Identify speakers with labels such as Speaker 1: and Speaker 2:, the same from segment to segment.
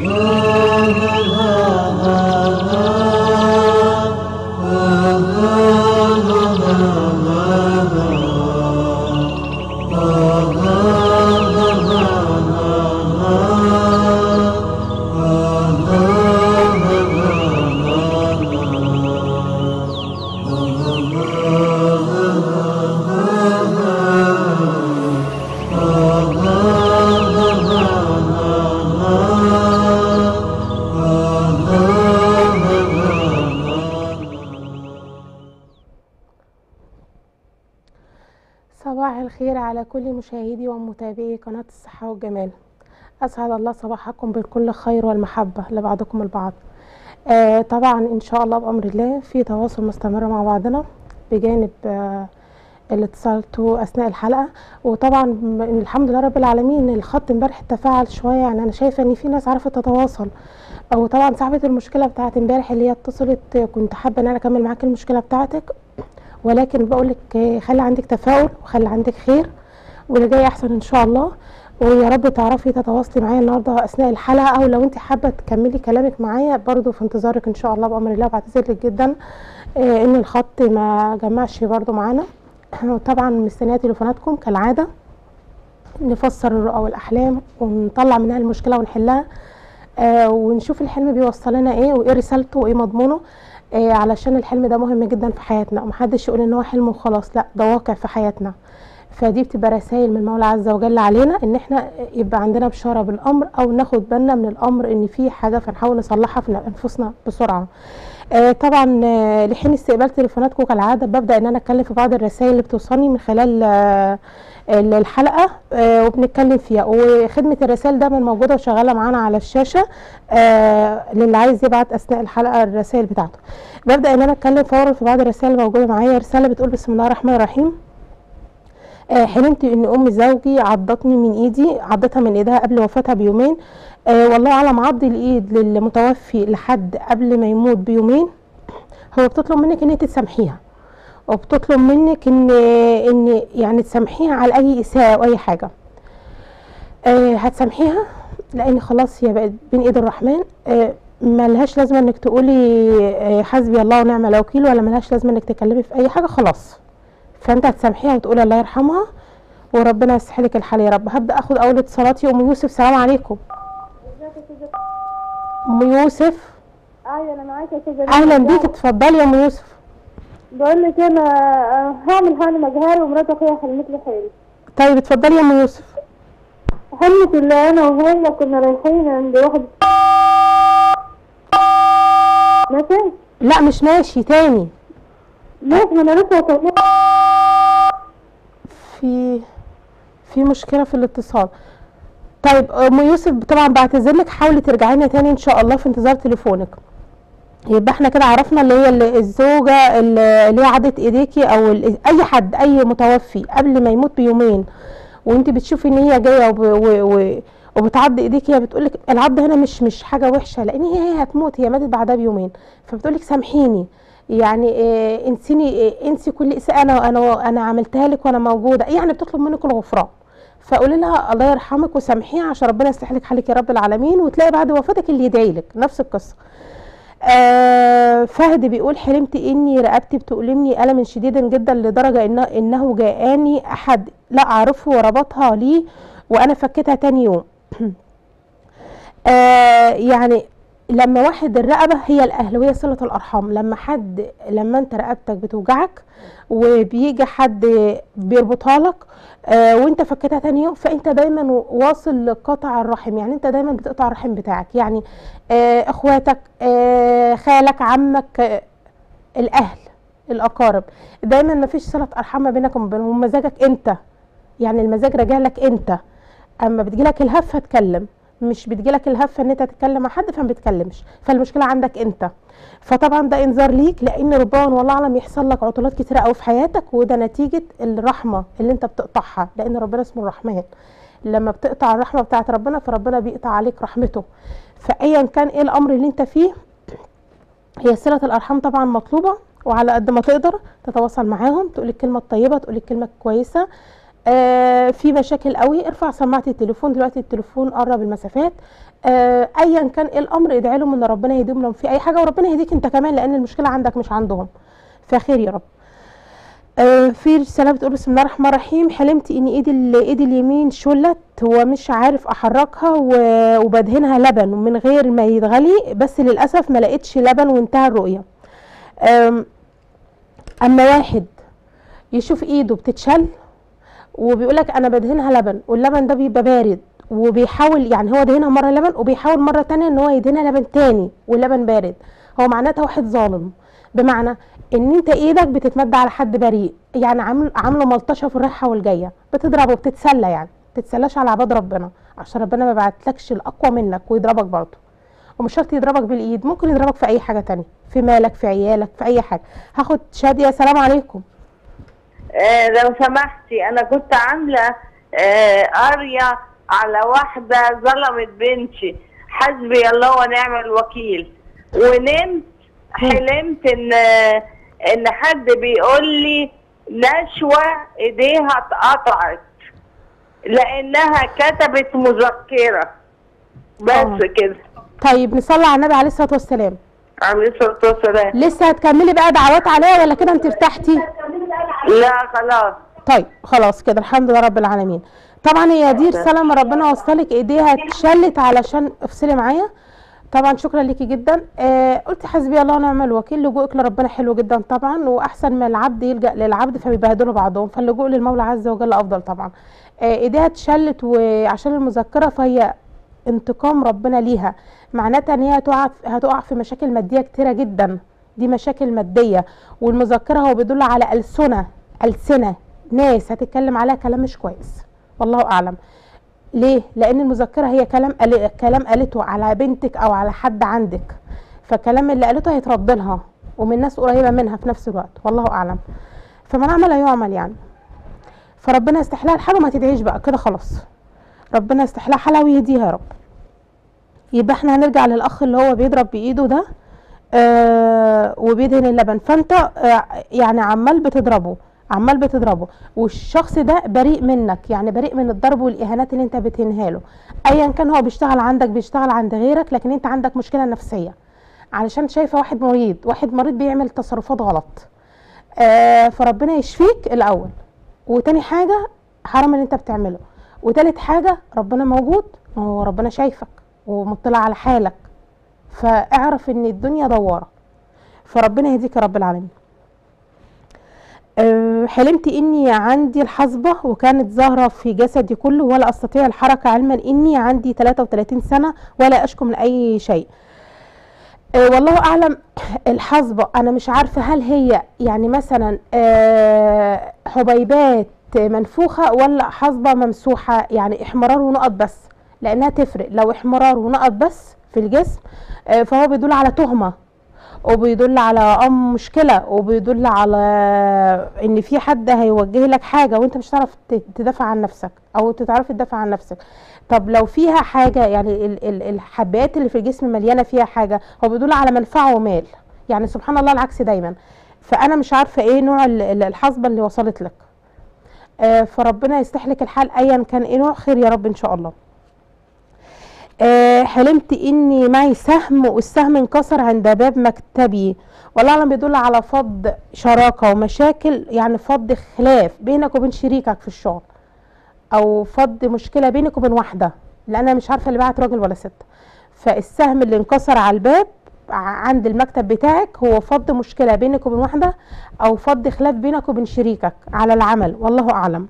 Speaker 1: صباح الخير على كل مشاهدي ومتابعي قناة الصحة والجمال أسعد الله صباحكم بكل خير والمحبة لبعضكم البعض آه طبعا إن شاء الله بأمر الله في تواصل مستمر مع بعضنا بجانب آه اللي اتصلته أثناء الحلقة وطبعا م- الحمد لله رب العالمين الخط امبارح تفاعل شوية يعني أنا شايفة إن في ناس عرفت تتواصل أو طبعا صاحبة المشكلة بتاعت امبارح اللي هي اتصلت كنت حابة إن أنا أكمل معاك المشكلة بتاعتك ولكن بقول لك خلي عندك تفاؤل وخلي عندك خير واللي جاي احسن ان شاء الله ويا رب تعرفي تتواصلي معايا النهارده اثناء الحلقه او لو انت حابه تكملي كلامك معايا برضو في انتظارك ان شاء الله بامر الله بعتذر لك جدا آه، ان الخط ما جمعش برضو معانا طبعا مستنيه تليفوناتكم كالعاده نفسر الرؤى والاحلام ونطلع منها المشكله ونحلها آه ونشوف الحلم بيوصل لنا ايه وايه رسالته وايه مضمونه آه علشان الحلم ده مهم جدا في حياتنا ومحدش يقول ان هو حلم وخلاص لا ده واقع في حياتنا فدي بتبقى رسائل من المولى عز وجل علينا ان احنا يبقى عندنا بشاره بالامر او ناخد بالنا من الامر ان في حاجه فنحاول نصلحها في انفسنا بسرعه آه طبعا آه لحين استقبال تليفوناتكم كالعاده ببدا ان انا اتكلم في بعض الرسائل اللي بتوصلني من خلال آه ال- الحلقه آه وبنتكلم فيها وخدمه الرسائل دايما موجوده وشغاله معانا على الشاشه آه للي عايز يبعت اثناء الحلقه الرسائل بتاعته ببدا ان انا اتكلم فورا في بعض الرسائل الموجوده معايا رساله بتقول بسم الله الرحمن الرحيم آه، حلمت ان ام زوجي عضتني من ايدي عضتها من ايدها قبل وفاتها بيومين آه والله اعلم عض الايد للمتوفي لحد قبل ما يموت بيومين هو بتطلب منك ان انت تسامحيها وبتطلب منك ان ان يعني تسامحيها على اي اساءه او اي حاجه آه هتسامحيها لان خلاص هي بقت بين ايد الرحمن آه ملهاش لازمه انك تقولي آه حسبي الله ونعم الوكيل ولا ملهاش لازمه انك تتكلمي في اي حاجه خلاص فانت هتسامحيها وتقولي الله يرحمها وربنا يصلح لك الحال يا رب هبدا اخد اول اتصالاتي ام يوسف سلام عليكم ام يوسف
Speaker 2: ايوه انا معاك يا استاذه
Speaker 1: اهلا بيك اتفضلي يا ام يوسف
Speaker 2: بقول لك انا آه، هعمل حالي مجهري ومرات اخويا حلمت لي حلم
Speaker 1: طيب اتفضلي يا ام يوسف
Speaker 2: حلمت اللي انا وهي كنا رايحين عند واحد ماشي
Speaker 1: لا مش ماشي تاني
Speaker 2: ماشي ما انا لسه هكلمك
Speaker 1: في في مشكله في الاتصال طيب ام يوسف طبعا بعتذر لك حاولي ترجعي لنا تاني ان شاء الله في انتظار تليفونك يبقى احنا كده عرفنا اللي هي اللي الزوجه اللي اللي هي عضت ايديكي او ال- اي حد اي متوفي قبل ما يموت بيومين وانت بتشوفي ان هي جايه وب... و... و... وبتعض ايديكي هي بتقول لك العض هنا مش مش حاجه وحشه لان هي هي هتموت هي ماتت بعدها بيومين فبتقول لك سامحيني يعني إيه انسيني إيه انسي كل اساءه انا انا انا عملتها لك وانا موجوده يعني بتطلب منك الغفران فقولي لها الله يرحمك وسامحيها عشان ربنا يصلح لك حالك يا رب العالمين وتلاقي بعد وفاتك اللي يدعي لك نفس القصه آه فهد بيقول حلمت اني رقبتي بتؤلمني الما شديدا جدا لدرجه إن انه جاءني احد لا اعرفه وربطها لي وانا فكيتها تاني يوم آه يعني لما واحد الرقبه هي الاهل وهي صله الارحام لما حد لما انت رقبتك بتوجعك وبيجي حد بيربطها لك آه وانت فكيتها تاني يوم فانت دايما واصل لقطع الرحم يعني انت دايما بتقطع الرحم بتاعك يعني آه اخواتك آه خالك عمك آه الاهل الاقارب دايما ما فيش صله ارحام ما بينك وما بينهم مزاجك انت يعني المزاج راجع لك انت اما بتجيلك الهفه اتكلم مش بتجيلك الهفه ان انت تتكلم مع حد فما بتكلمش فالمشكله عندك انت فطبعا ده انذار ليك لان ربما والله اعلم يحصل لك عطلات كتيره قوي في حياتك وده نتيجه الرحمه اللي انت بتقطعها لان ربنا اسمه الرحمن لما بتقطع الرحمه بتاعت ربنا فربنا بيقطع عليك رحمته فايا كان ايه الامر اللي انت فيه هي صله الارحام طبعا مطلوبه وعلى قد ما تقدر تتواصل معاهم تقول الكلمه الطيبه تقول الكلمه الكويسه آه في مشاكل قوي ارفع سماعه التليفون دلوقتي التليفون قرب المسافات آه ايا كان ايه الامر ادعي لهم ان ربنا يهديهم لهم في اي حاجه وربنا يهديك انت كمان لان المشكله عندك مش عندهم فخير يا رب آه في رساله بتقول بسم الله الرحمن الرحيم حلمت ان ايدي ال- ايدي اليمين شلت ومش عارف احركها و- وبدهنها لبن من غير ما يتغلي بس للاسف ما لقيتش لبن وانتهى الرؤيه آم، اما واحد يشوف ايده بتتشل وبيقولك انا بدهنها لبن واللبن ده بيبقى بارد وبيحاول يعني هو دهنها مره لبن وبيحاول مره تانية ان هو يدهنها لبن تاني واللبن بارد هو معناتها واحد ظالم بمعنى ان انت ايدك بتتمد على حد بريء يعني عامل عامله ملطشه في الرايحه والجايه بتضربه بتتسلى يعني ما تتسلاش على عباد ربنا عشان ربنا ما بعتلكش الاقوى منك ويضربك برضه ومش شرط يضربك بالايد ممكن يضربك في اي حاجه تانية في مالك في عيالك في اي حاجه هاخد شاديه سلام عليكم
Speaker 3: آه لو سمحتي انا كنت عامله آه قريه على واحده ظلمت بنتي حسبي الله ونعم الوكيل ونمت حلمت ان ان حد بيقول لي نشوه ايديها اتقطعت لانها كتبت مذكره بس
Speaker 1: آه.
Speaker 3: كده
Speaker 1: طيب نصلي على النبي عليه الصلاه والسلام
Speaker 3: عليه الصلاه والسلام
Speaker 1: لسه هتكملي بقى دعوات عليا ولا كده انت ارتحتي
Speaker 3: لا خلاص
Speaker 1: طيب خلاص كده الحمد لله رب العالمين طبعا هي دي رساله ما ربنا وصلك ايديها اتشلت علشان افصلي معايا طبعا شكرا ليكي جدا آه قلت حسبي الله ونعم الوكيل لجوءك لربنا حلو جدا طبعا واحسن ما العبد يلجا للعبد فبيبهدلوا بعضهم فاللجوء للمولى عز وجل افضل طبعا آه ايديها اتشلت وعشان المذكره فهي انتقام ربنا ليها معناتها ان هي هتقع هتقع في مشاكل ماديه كتيره جدا دي مشاكل ماديه والمذكره هو بيدل على السنه السنه ناس هتتكلم عليها كلام مش كويس والله اعلم ليه لان المذكره هي كلام قال... كلام قالته على بنتك او على حد عندك فالكلام اللي قالته هيترد لها ومن ناس قريبه منها في نفس الوقت والله اعلم فمن عمل يعمل يعني فربنا يستحلها الحال وما تدعيش بقى كده خلاص ربنا يستحلها حالها ويهديها يا رب يبقى احنا هنرجع للاخ اللي هو بيضرب بايده ده آه وبيدهن اللبن فانت آه يعني عمال بتضربه عمال بتضربه والشخص ده بريء منك يعني بريء من الضرب والاهانات اللي انت بتهنها له ايا كان هو بيشتغل عندك بيشتغل عند غيرك لكن انت عندك مشكله نفسيه علشان شايفه واحد مريض واحد مريض بيعمل تصرفات غلط آه فربنا يشفيك الاول وتاني حاجه حرام اللي انت بتعمله وتالت حاجه ربنا موجود ما هو ربنا شايفك ومطلع على حالك فاعرف ان الدنيا دواره فربنا يهديك يا رب العالمين أه، حلمت اني عندي الحصبة وكانت ظاهرة في جسدي كله ولا استطيع الحركة علما اني عندي 33 سنة ولا اشكو من اي شيء أه، والله اعلم الحصبة انا مش عارفة هل هي يعني مثلا أه، حبيبات منفوخة ولا حصبة ممسوحة يعني احمرار ونقط بس لانها تفرق لو احمرار ونقط بس في الجسم أه، فهو بيدل على تهمة وبيدل على ام مشكله وبيدل على ان في حد هيوجه لك حاجه وانت مش هتعرف ت- تدافع عن نفسك او تعرفي تدافع عن نفسك طب لو فيها حاجه يعني ال- ال- الحبات اللي في الجسم مليانه فيها حاجه هو بيدل على منفعه ومال يعني سبحان الله العكس دايما فانا مش عارفه ايه نوع ال- ال- الحصبه اللي وصلت لك آه فربنا يصلح لك الحال ايا كان ايه نوع خير يا رب ان شاء الله آه، حلمت اني معي سهم والسهم انكسر عند باب مكتبي والله اعلم بيدل على فض شراكه ومشاكل يعني فض خلاف بينك وبين شريكك في الشغل او فض مشكله بينك وبين واحده لان انا مش عارفه اللي بعت راجل ولا ست فالسهم اللي انكسر على الباب ع- عند المكتب بتاعك هو فض مشكله بينك وبين واحده او فض خلاف بينك وبين شريكك على العمل والله اعلم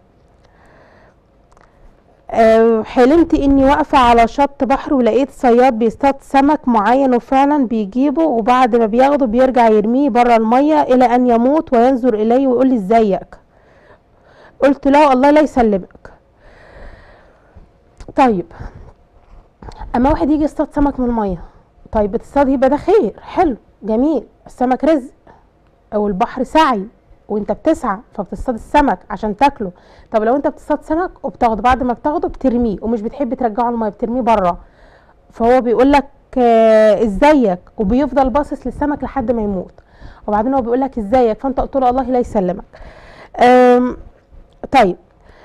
Speaker 1: آه، حلمت اني واقفه على شط بحر ولقيت صياد بيصطاد سمك معين وفعلا بيجيبه وبعد ما بياخده بيرجع يرميه بره الميه الى ان يموت وينظر الي ويقول لي ازيك قلت له الله لا يسلمك طيب اما واحد يجي يصطاد سمك من الميه طيب بتصطاد يبقى ده خير حلو جميل السمك رزق او البحر سعي وانت بتسعى فبتصطاد السمك عشان تاكله طب لو انت بتصطاد سمك وبتاخده بعد ما بتاخده بترميه ومش بتحب ترجعه الميه بترميه بره فهو بيقول لك ازيك وبيفضل باصص للسمك لحد ما يموت وبعدين هو بيقول لك ازيك فانت قلت له الله لا يسلمك أم، طيب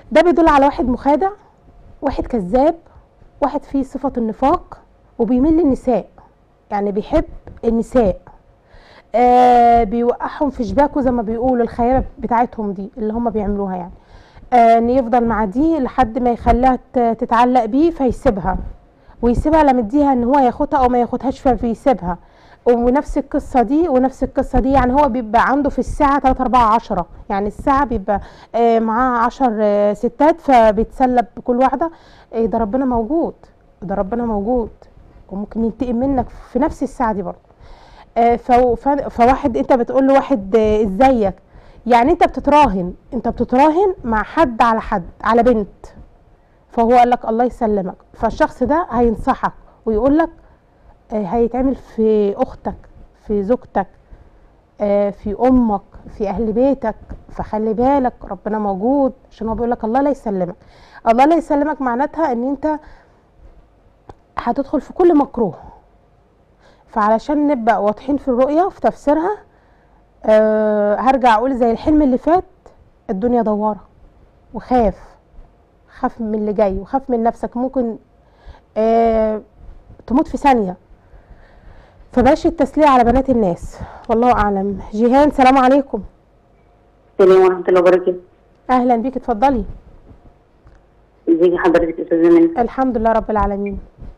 Speaker 1: ده بيدل على واحد مخادع واحد كذاب واحد فيه صفة النفاق وبيميل للنساء يعني بيحب النساء آه بيوقعهم في شباكه زي ما بيقولوا الخيابة بتاعتهم دي اللي هم بيعملوها يعني آه ان يفضل مع دي لحد ما يخليها ت- تتعلق بيه فيسيبها ويسيبها لا مديها ان هو ياخدها او ما ياخدهاش فبيسيبها ونفس القصه دي ونفس القصه دي يعني هو بيبقى عنده في الساعه 3 4 10 يعني الساعه بيبقى آه، معاه 10 ستات فبيتسلى بكل واحده آه، ده ربنا موجود ده ربنا موجود وممكن ينتقم منك في نفس الساعه دي برضه آه، فو- ف- فواحد انت بتقول له واحد آه، ازيك يعني انت بتتراهن انت بتتراهن مع حد على حد على بنت فهو قال لك الله يسلمك فالشخص ده هينصحك ويقول لك آه، هيتعمل في اختك في زوجتك آه، في امك في اهل بيتك فخلي بالك ربنا موجود عشان هو بيقول لك الله لا يسلمك الله لا يسلمك معناتها ان انت هتدخل في كل مكروه فعلشان نبقى واضحين في الرؤية في تفسيرها أه هرجع اقول زي الحلم اللي فات الدنيا دوارة وخاف خاف من اللي جاي وخاف من نفسك ممكن أه تموت في ثانية فبلاش التسلية على بنات الناس والله اعلم جيهان سلام عليكم
Speaker 4: السلام ورحمة الله وبركاته
Speaker 1: اهلا بيك اتفضلي
Speaker 4: ازيك حضرتك يا استاذة منى
Speaker 1: الحمد لله رب العالمين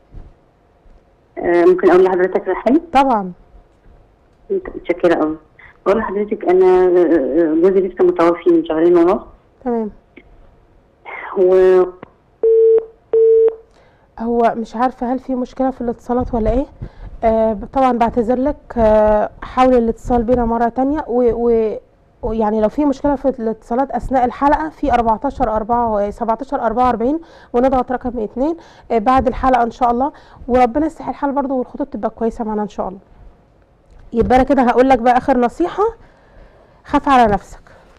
Speaker 4: آه ممكن اقول لحضرتك الحل
Speaker 1: طبعا
Speaker 4: متشكرة قوي بقول لحضرتك انا آه، جوزي لسه متوفي من شهرين ونص
Speaker 1: تمام
Speaker 4: و
Speaker 1: هو مش عارفة هل في مشكلة في الاتصالات ولا ايه آه طبعا بعتذر لك آه حاول الاتصال بينا مرة تانية و- و- ويعني لو في مشكلة في الاتصالات أثناء الحلقة في 14 4 17 44 ونضغط رقم اتنين آه بعد الحلقة إن شاء الله وربنا يصلح الحال برضو والخطوط تبقى كويسة معانا إن شاء الله يبقى أنا كده هقول لك بقى آخر نصيحة خاف على نفسك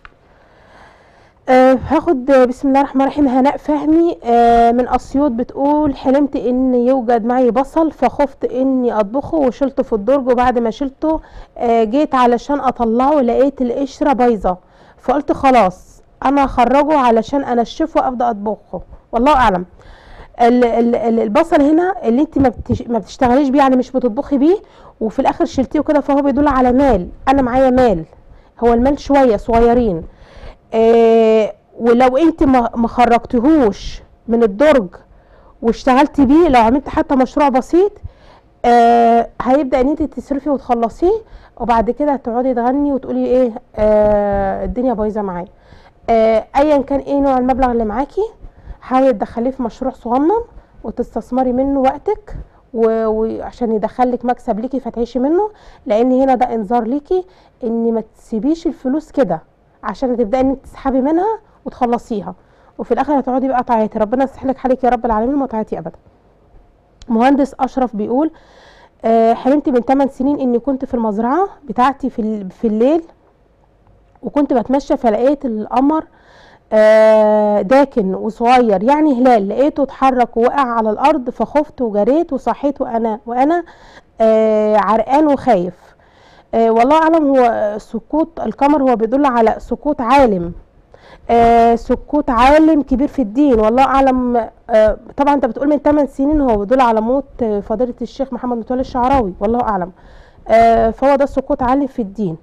Speaker 1: آه هاخد آه، بسم الله الرحمن الرحيم هناء فهمي آه من اسيوط بتقول حلمت ان يوجد معي بصل فخفت اني اطبخه وشلته في الدرج وبعد ما شلته آه جيت علشان اطلعه لقيت القشره بايظه فقلت خلاص انا هخرجه علشان انشفه وابدا اطبخه والله اعلم ال- ال- ال- البصل هنا اللي انت ما بتش- ما بتشتغليش بيه يعني مش بتطبخي بيه وفي الاخر شلتيه كده فهو بيدل على مال انا معايا مال هو المال شويه صغيرين آه ولو انت ما ما خرجتهوش من الدرج واشتغلتي بيه لو عملت حتى مشروع بسيط آه هيبدا ان انت تصرفي وتخلصيه وبعد كده هتقعدي تغني وتقولي ايه آه الدنيا بايظه معايا آه ايا كان ايه نوع المبلغ اللي معاكي حاولي تدخليه في مشروع صغنن وتستثمري منه وقتك و- وعشان يدخلك مكسب ليكي فتعيشي منه لان هنا ده انذار ليكي ان ما تسيبيش الفلوس كده عشان تبداي ان انت تسحبي منها وتخلصيها وفي الاخر هتقعدي بقى تعيطي ربنا يصلح لك حالك يا رب العالمين وما تعيطي ابدا مهندس اشرف بيقول آه، حلمت من 8 سنين اني كنت في المزرعه بتاعتي في ال- في الليل وكنت بتمشى فلقيت القمر آه، داكن وصغير يعني هلال لقيته اتحرك ووقع على الارض فخفت وجريت وصحيت وانا وانا آه، عرقان وخايف آه، والله اعلم هو آه، سقوط القمر هو بيدل على سقوط عالم آه، سقوط عالم كبير في الدين والله اعلم آه، طبعا انت بتقول من 8 سنين هو بيدل على موت آه، فضيله الشيخ محمد متولي الشعراوي والله اعلم آه، فهو ده سقوط عالم في الدين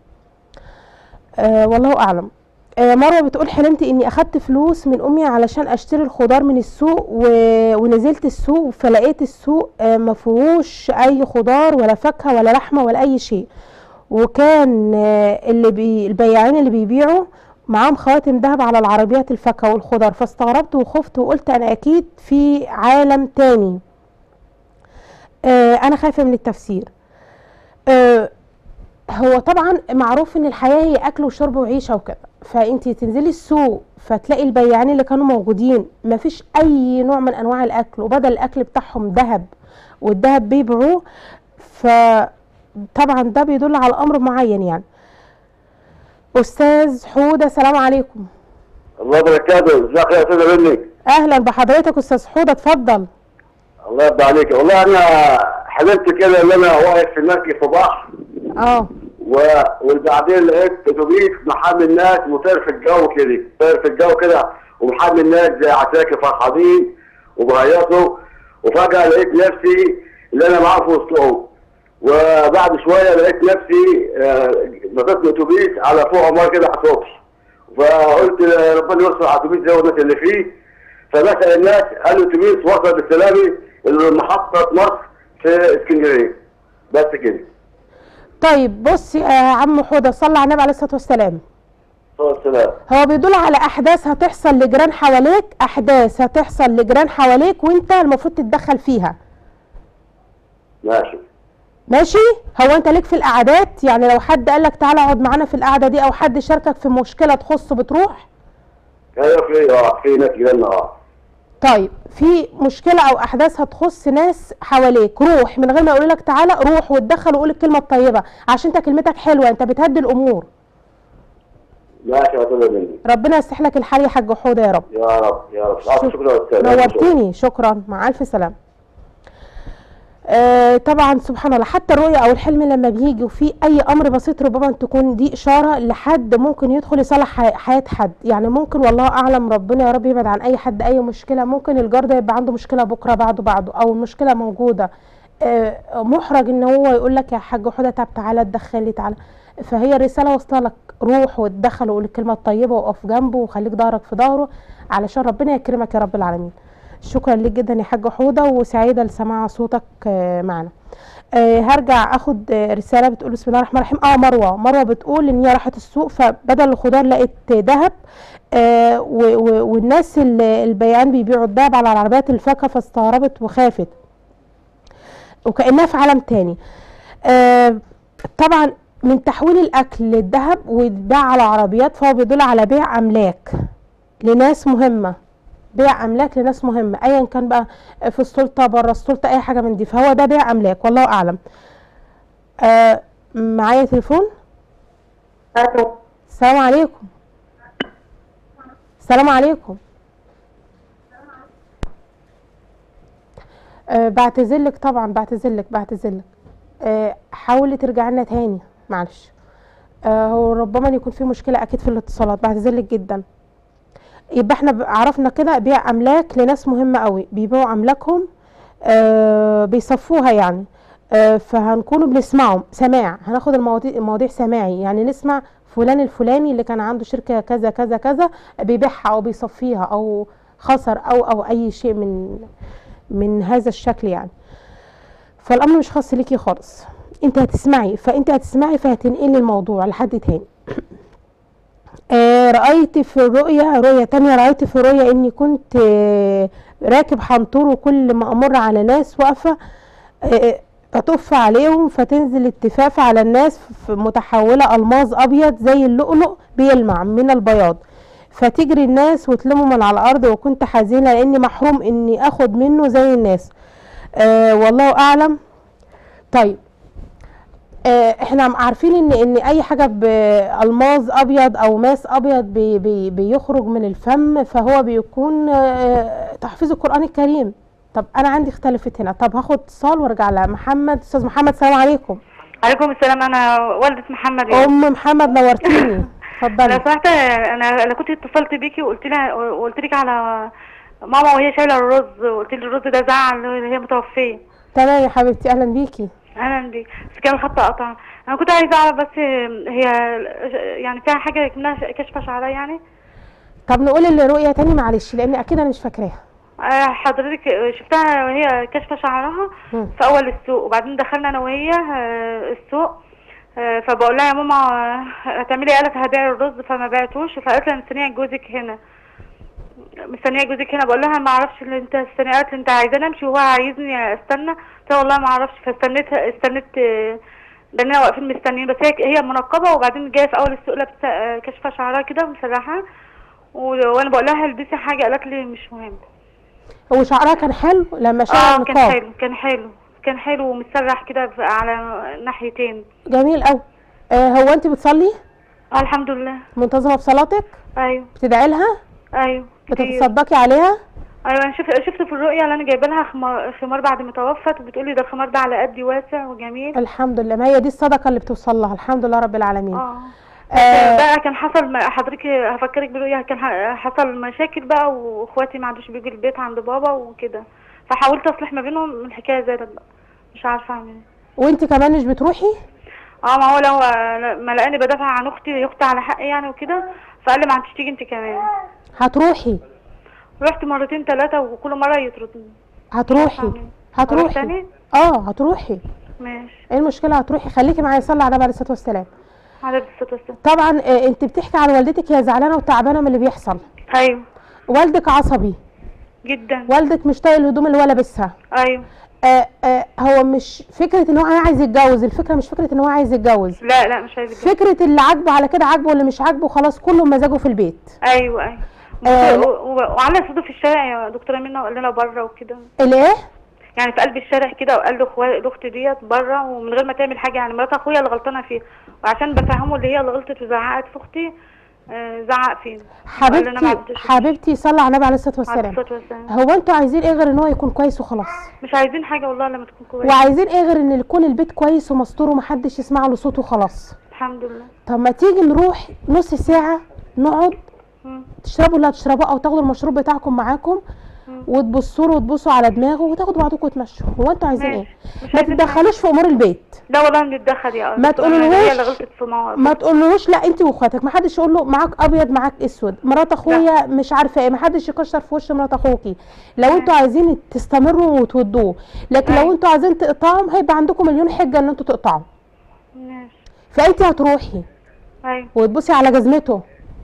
Speaker 1: آه، والله اعلم آه، مروه بتقول حلمت اني اخدت فلوس من امي علشان اشتري الخضار من السوق و... ونزلت السوق فلقيت السوق آه، ما فيهوش اي خضار ولا فاكهه ولا لحمه ولا اي شيء وكان آه، اللي بي... البياعين اللي بيبيعوا معاهم خواتم ذهب على العربيات الفاكهه والخضار فاستغربت وخفت وقلت انا اكيد في عالم تاني آه، انا خايفه من التفسير آه، هو طبعا معروف ان الحياه هي اكل وشرب وعيشه وكده فانت تنزلي السوق فتلاقي البياعين اللي كانوا موجودين مفيش اي نوع من انواع الاكل وبدل الاكل بتاعهم ذهب والذهب بيبيعوه فطبعا ده بيدل على امر معين يعني استاذ حوده سلام عليكم
Speaker 5: الله بركاته ازيك يا استاذه مني
Speaker 1: اهلا بحضرتك استاذ حوده اتفضل
Speaker 5: الله يرضى عليك والله انا حلمت كده ان انا واقف في مركب في بحر
Speaker 1: اه
Speaker 5: و... وبعدين لقيت اتوبيس محامي الناس وطير في الجو كده طير في الجو كده ومحمل الناس زي عساكر فرحانين وبهيصوا وفجاه لقيت نفسي اللي انا معاه في وسطهم وبعد شويه لقيت نفسي آه، نطيت من اتوبيس على فوق عمار كده على السطح فقلت ربنا يستر على الاتوبيس ده والناس اللي فيه فبسال الناس قالوا الاتوبيس وصل بالسلامي لمحطه مصر في اسكندريه بس كده
Speaker 1: طيب بص يا عم حوده صلى على النبي عليه الصلاه والسلام
Speaker 5: صلى السلام
Speaker 1: هو بيدل على احداث هتحصل لجيران حواليك احداث هتحصل لجيران حواليك وانت المفروض تتدخل فيها
Speaker 5: ماشي
Speaker 1: ماشي هو انت ليك في القعدات يعني لو حد قال لك تعالى اقعد معانا في القعده دي او حد شاركك في مشكله تخصه بتروح
Speaker 5: ايوه في اه في ناس جيراننا اه
Speaker 1: طيب في مشكله او احداث هتخص ناس حواليك روح من غير ما يقولوا لك تعالى روح واتدخل وقول الكلمه الطيبه عشان انت كلمتك حلوه انت بتهدي الامور
Speaker 5: ماشي يا طلب مني
Speaker 1: ربنا يصلح لك الحال يا حاج حوده يا رب
Speaker 5: يا رب يا رب
Speaker 1: شك-
Speaker 5: شكرا يا استاذ
Speaker 1: نورتني شكرا مع الف سلامه آه طبعا سبحان الله حتى الرؤية او الحلم لما بيجي وفي اي امر بسيط ربما تكون دي اشارة لحد ممكن يدخل يصلح حي- حياة حد يعني ممكن والله اعلم ربنا يا رب يبعد عن اي حد اي مشكلة ممكن الجار ده يبقى عنده مشكلة بكرة بعده بعده او المشكلة موجودة آه محرج ان هو يقول لك يا حاج حودة طب تعالى اتدخل لي تعالى فهي الرسالة واصله لك روح واتدخل وقول الكلمة الطيبة وقف جنبه وخليك ظهرك في ظهره علشان ربنا يكرمك يا رب العالمين شكرا ليك جدا يا حاج حوده وسعيده لسماع صوتك آه، معنا آه، هرجع اخد آه، رساله بتقول بسم الله الرحمن الرحيم اه مروه مروه بتقول ان هي راحت السوق فبدل الخضار لقت ذهب آه، و- و- والناس ال- البياعين بيبيعوا الذهب على العربيات الفاكهه فاستغربت وخافت وكانها في عالم تاني آه، طبعا من تحويل الاكل للذهب ويتباع على عربيات فهو بيدل على بيع املاك لناس مهمه بيع املاك لناس مهمه ايا كان بقى في السلطه بره السلطه اي حاجه من دي فهو ده بيع املاك والله اعلم آه معايا تليفون السلام عليكم السلام عليكم آه بعتذرلك طبعا بعتذرلك بعتذرلك آه حاولي ترجعي لنا تاني معلش آه هو ربما يكون في مشكله اكيد في الاتصالات بعتذرلك جدا يبقى احنا ب- عرفنا كده بيع املاك لناس مهمه قوي بيبيعوا املاكهم آه بيصفوها يعني آه فهنكونوا بنسمعهم سماع هناخد المواضيع المواضيع سماعي يعني نسمع فلان الفلاني اللي كان عنده شركه كذا كذا كذا بيبيعها او بيصفيها او خسر او او اي شيء من من هذا الشكل يعني فالامر مش خاص ليكي خالص انت هتسمعي فانت هتسمعي فهتنقلي الموضوع لحد تاني آه، رأيت في الرؤية رؤية تانية رأيت في الرؤية إني كنت آه، راكب حنطور وكل ما أمر على ناس واقفة آه، أطف عليهم فتنزل التفاف على الناس ف- متحولة ألماظ أبيض زي اللؤلؤ بيلمع من البياض فتجري الناس وتلموا من على الأرض وكنت حزينة لأني محروم إني أخد منه زي الناس آه والله أعلم طيب آه، احنا عارفين ان ان اي حاجه بالماظ ابيض او ماس ابيض بي بي بيخرج من الفم فهو بيكون آه، تحفيظ القران الكريم طب انا عندي اختلفت هنا طب هاخد اتصال وارجع لمحمد استاذ محمد السلام عليكم
Speaker 6: عليكم السلام انا والدة محمد يعني.
Speaker 1: ام محمد نورتيني
Speaker 6: لو
Speaker 1: اتفضلي
Speaker 6: سمحت انا انا كنت اتصلت بيكي وقلت لها وقلت لك على ماما وهي شايله الرز وقلت لي الرز ده زعل اللي هي متوفيه
Speaker 1: تمام يا حبيبتي اهلا بيكي
Speaker 6: اهلا بيك بس كان الخط قطع انا كنت عايزه اعرف بس هي يعني فيها حاجه منها كشف شعرها يعني
Speaker 1: طب نقول الرؤيه تاني معلش لان اكيد انا مش فاكراها
Speaker 6: آه، حضرتك شفتها وهي كاشفه شعرها
Speaker 1: مم.
Speaker 6: في اول السوق وبعدين دخلنا انا وهي آه، السوق آه، فبقول لها يا ماما آه، هتعملي قالت هبيع الرز فما بعتوش فقالت لي أنا مستنيه جوزك هنا مستنيه جوزك هنا بقول لها ما اعرفش اللي انت مستنيه قالت لي انت عايزاني امشي وهو عايزني استنى قلت لها والله ما اعرفش فاستنيت استنيت آه، لاننا واقفين مستنيين بس هي هي منقبه وبعدين جايه في اول السوق لابسه آه، كاشفه شعرها كده ومسرحه و- وانا بقول لها البسي حاجه قالت لي مش مهم
Speaker 1: هو شعرها كان حلو لما شال
Speaker 6: اه كان
Speaker 1: النقاب
Speaker 6: حلو كان حلو كان حلو ومتسرح كده في- على ناحيتين
Speaker 1: جميل قوي آه هو انت بتصلي
Speaker 6: آه الحمد لله
Speaker 1: منتظمه في صلاتك
Speaker 6: ايوه
Speaker 1: بتدعي لها
Speaker 6: ايوه كتير.
Speaker 1: بتتصدقي عليها
Speaker 6: ايوه انا شفت شفت في الرؤيه اللي انا جايبه لها خمار, خمار بعد ما توفت وبتقولي ده الخمار ده على قدي واسع وجميل
Speaker 1: الحمد لله ما هي دي الصدقه اللي بتوصل لها الحمد لله رب العالمين
Speaker 6: اه
Speaker 1: آه
Speaker 6: بقى كان حصل ما- حضرتك هفكرك برؤيا كان ح- حصل مشاكل بقى واخواتي ما عادوش بيجوا البيت عند بابا وكده فحاولت اصلح ما بينهم الحكايه زادت بقى مش عارفه اعمل ايه
Speaker 1: وانت كمان مش بتروحي
Speaker 6: اه ما هو لو ما لقاني بدافع عن اختي هي اختي على حقي يعني وكده فقال لي ما عادش تيجي انت كمان
Speaker 1: هتروحي
Speaker 6: رحت مرتين ثلاثه وكل مره يطردني
Speaker 1: هتروحي
Speaker 6: أروح
Speaker 1: هتروحي
Speaker 6: تاني
Speaker 1: اه هتروحي
Speaker 6: ماشي
Speaker 1: ايه المشكله هتروحي خليكي معايا صلي على النبي عليه الصلاه والسلام
Speaker 6: على الصوت والسلام
Speaker 1: طبعا آه انت بتحكي عن والدتك هي زعلانه وتعبانه من اللي بيحصل
Speaker 6: ايوه
Speaker 1: والدك عصبي
Speaker 6: جدا
Speaker 1: والدك مش طايق الهدوم اللي هو لابسها
Speaker 6: ايوه
Speaker 1: آه آه هو مش فكره ان هو عايز يتجوز الفكره مش فكره ان هو عايز يتجوز
Speaker 6: لا لا مش عايزه كده.
Speaker 1: فكره اللي عاجبه على كده عاجبه واللي مش عاجبه خلاص كله مزاجه في البيت
Speaker 6: ايوه ايوه
Speaker 1: آه،
Speaker 6: و- و- وعلى صوته في الشارع يا دكتوره منى وقال لنا بره وكده
Speaker 1: الايه
Speaker 6: يعني في قلب الشارع كده وقال له اخويا الاخت ديت بره ومن غير ما تعمل حاجه يعني مرات اخويا اللي غلطانه فيه وعشان بفهمه اللي هي اللي غلطت وزعقت في اختي آه، زعق فينا وقال لنا ما
Speaker 1: حبيبتي
Speaker 6: عدتش
Speaker 1: حبيبتي صلي على النبي عليه الصلاه
Speaker 6: عليه
Speaker 1: والسلام
Speaker 6: الصلاه والسلام
Speaker 1: هو انتوا عايزين ايه غير ان هو يكون كويس وخلاص
Speaker 6: مش عايزين حاجه والله لما تكون كويس
Speaker 1: وعايزين ايه غير ان يكون البيت كويس ومستور ومحدش يسمع له صوته وخلاص
Speaker 6: الحمد لله
Speaker 1: طب ما تيجي نروح نص ساعه نقعد
Speaker 6: مم.
Speaker 1: تشربوا اللي هتشربوه او تاخدوا المشروب بتاعكم معاكم
Speaker 6: مم.
Speaker 1: وتبصوا له وتبصوا على دماغه وتاخدوا بعضكم وتمشوا هو انتوا عايزين ايه
Speaker 6: ماشي. مش
Speaker 1: ما
Speaker 6: عايزين
Speaker 1: تتدخلوش في امور البيت
Speaker 6: لا والله نتدخل يا
Speaker 1: ما
Speaker 6: دكتورة،
Speaker 1: تقولولهوش-
Speaker 6: هي اللي غلطت في مواقف
Speaker 1: ما تقولوش لا انت واخواتك ما حدش يقول له معاك ابيض معاك اسود مرات اخويا مش عارفه ايه ما حدش يكشر في وش مرات اخوكي لو انتوا عايزين تستمروا وتودوه لكن لو
Speaker 6: أيوة.
Speaker 1: انتوا عايزين تقطعهم هيبقى عندكم مليون حجه ان انتوا تقطعوا
Speaker 6: ماشي
Speaker 1: فانت هتروحي
Speaker 6: ايوه
Speaker 1: وتبصي على جزمته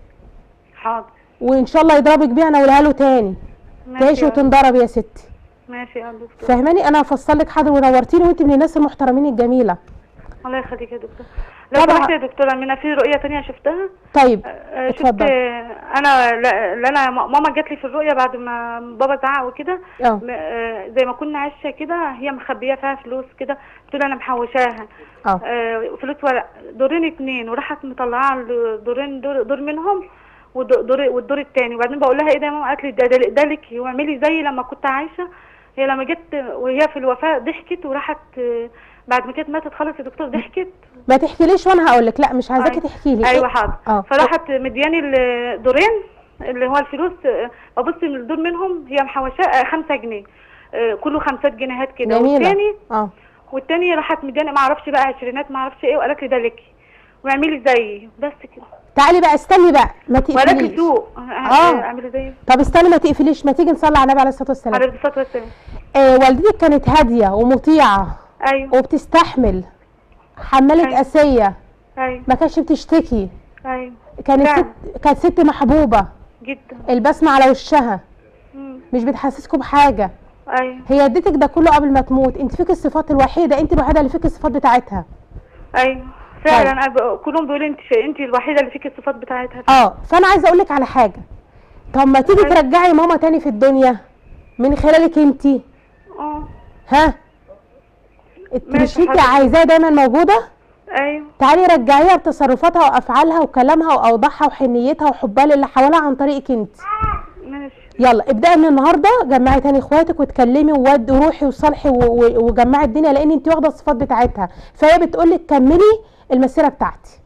Speaker 6: حاضر
Speaker 1: وان شاء الله يضربك بيها انا اقولها له تاني
Speaker 6: ماشي
Speaker 1: تعيشي
Speaker 6: يا-
Speaker 1: وتنضرب يا ستي
Speaker 6: ماشي يا دكتور
Speaker 1: فاهماني انا هفصل لك حاضر ونورتيني وانت من الناس المحترمين الجميله
Speaker 6: الله يخليك يا دكتور لو
Speaker 1: طبعا.
Speaker 6: سمحت يا دكتوره منى في رؤيه تانية شفتها
Speaker 1: طيب
Speaker 6: آه، شفت
Speaker 1: اتفضل.
Speaker 6: آه، انا لا لا انا م- ماما جات لي في الرؤيه بعد ما بابا زعق وكده
Speaker 1: اه
Speaker 6: م- آه، زي ما كنا عايشه كده هي مخبيه فيها فلوس كده بتقول انا محوشاها
Speaker 1: اه
Speaker 6: آه، فلوس ورق دورين اتنين وراحت مطلعه الدورين دور, دور منهم ودور والدور التاني وبعدين بقول لها ايه ده يا ماما قالت لي ده ده, ده لك واعملي زي لما كنت عايشه هي لما جت وهي في الوفاه ضحكت وراحت آه، بعد ما كانت ماتت خالص يا دكتور ضحكت
Speaker 1: ما تحكيليش وانا هقول لك لا مش عايزاكي
Speaker 6: أيوة.
Speaker 1: تحكي لي
Speaker 6: ايوه حاضر
Speaker 1: اه
Speaker 6: فراحت مدياني الدورين اللي هو الفلوس آه، ببص من الدور منهم هي محوشاه آه، خمسة جنيه آه، كله خمسات جنيهات كده
Speaker 1: جميله
Speaker 6: والتاني
Speaker 1: اه
Speaker 6: والتاني راحت مدياني ما اعرفش بقى عشرينات ما اعرفش ايه وقالت لي ده لك واعملي زيي بس كده
Speaker 1: تعالي بقى استني بقى ما
Speaker 6: وقالت لي
Speaker 1: تقفليش
Speaker 6: سوق
Speaker 1: آه.
Speaker 6: اعملي زيي
Speaker 1: طب استني ما تقفليش ما تيجي نصلي على النبي عليه الصلاه والسلام
Speaker 6: عليه الصلاه والسلام
Speaker 1: آه والدتك كانت هاديه ومطيعه
Speaker 6: ايوه
Speaker 1: وبتستحمل حماله
Speaker 6: أيوة.
Speaker 1: اسيه
Speaker 6: ايوه
Speaker 1: ما كانتش بتشتكي
Speaker 6: ايوه
Speaker 1: كانت
Speaker 6: فعلا.
Speaker 1: ست كانت ست محبوبه
Speaker 6: جدا
Speaker 1: البسمه على وشها
Speaker 6: مم.
Speaker 1: مش بتحسسكم بحاجه
Speaker 6: ايوه
Speaker 1: هي اديتك ده كله قبل ما تموت انت فيك الصفات الوحيده انت الوحيده اللي فيك الصفات بتاعتها
Speaker 6: ايوه فعلا أنا ب- كلهم بيقولوا انت انت الوحيده اللي فيك الصفات بتاعتها
Speaker 1: اه فانا عايزه اقول لك على حاجه طب ما تيجي
Speaker 6: أيوة.
Speaker 1: ترجعي ماما تاني في الدنيا من خلالك انت
Speaker 6: اه
Speaker 1: ها الترشيكي
Speaker 6: حاضر.
Speaker 1: عايزاه دايما موجوده
Speaker 6: ايوه
Speaker 1: تعالي رجعيها بتصرفاتها وافعالها وكلامها واوضاعها وحنيتها وحبها للي حواليها عن طريقك انت
Speaker 6: ماشي
Speaker 1: يلا ابداي من النهارده جمعي تاني اخواتك واتكلمي وودي وروحي وصالحي و- و- وجمعي الدنيا لان انت واخده الصفات بتاعتها فهي بتقول لك كملي المسيره بتاعتي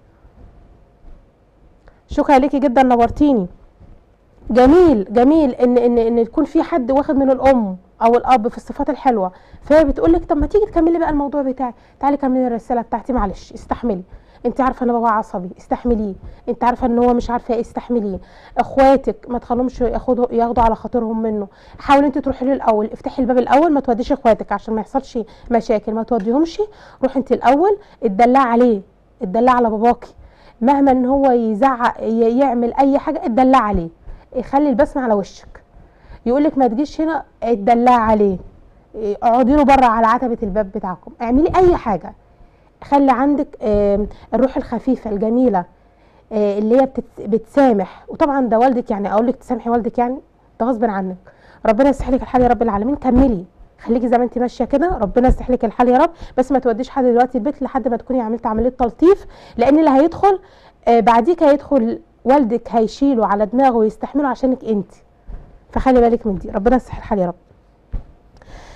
Speaker 1: شكرا ليكي جدا نورتيني جميل جميل ان ان ان يكون في حد واخد من الام او الاب في الصفات الحلوه فهي بتقول لك طب ما تيجي تكملي بقى الموضوع بتاعي تعالي كملي الرساله بتاعتي معلش استحملي انت عارفه ان بابا عصبي استحمليه انت عارفه ان هو مش عارفه ايه استحمليه اخواتك ما تخليهمش ياخدوا ياخدوا على خاطرهم منه حاولي انت تروحي له الاول افتحي الباب الاول ما توديش اخواتك عشان ما يحصلش مشاكل ما توديهمش روحي انت الاول اتدلعي عليه اتدلعي على باباكي مهما ان هو يزعق ي- يعمل اي حاجه اتدلعي عليه خلي البسمه على وشك يقول لك ما تجيش هنا اتدلعي عليه إيه، اقعدي له بره على عتبه الباب بتاعكم اعملي اي حاجه خلي عندك آم، الروح الخفيفه الجميله آه، اللي هي بتت- بتسامح وطبعا ده والدك يعني اقول لك تسامحي والدك يعني ده غصب عنك ربنا يصلح لك الحال يا رب العالمين كملي خليكي زي ما انت ماشيه كده ربنا يصلح لك الحال يا رب بس ما توديش حد دلوقتي البيت لحد ما تكوني عملت عمليه تلطيف لان اللي هيدخل آه، بعديك هيدخل والدك هيشيله على دماغه ويستحمله عشانك انت فخلي بالك من دي ربنا يصلح الحال يا رب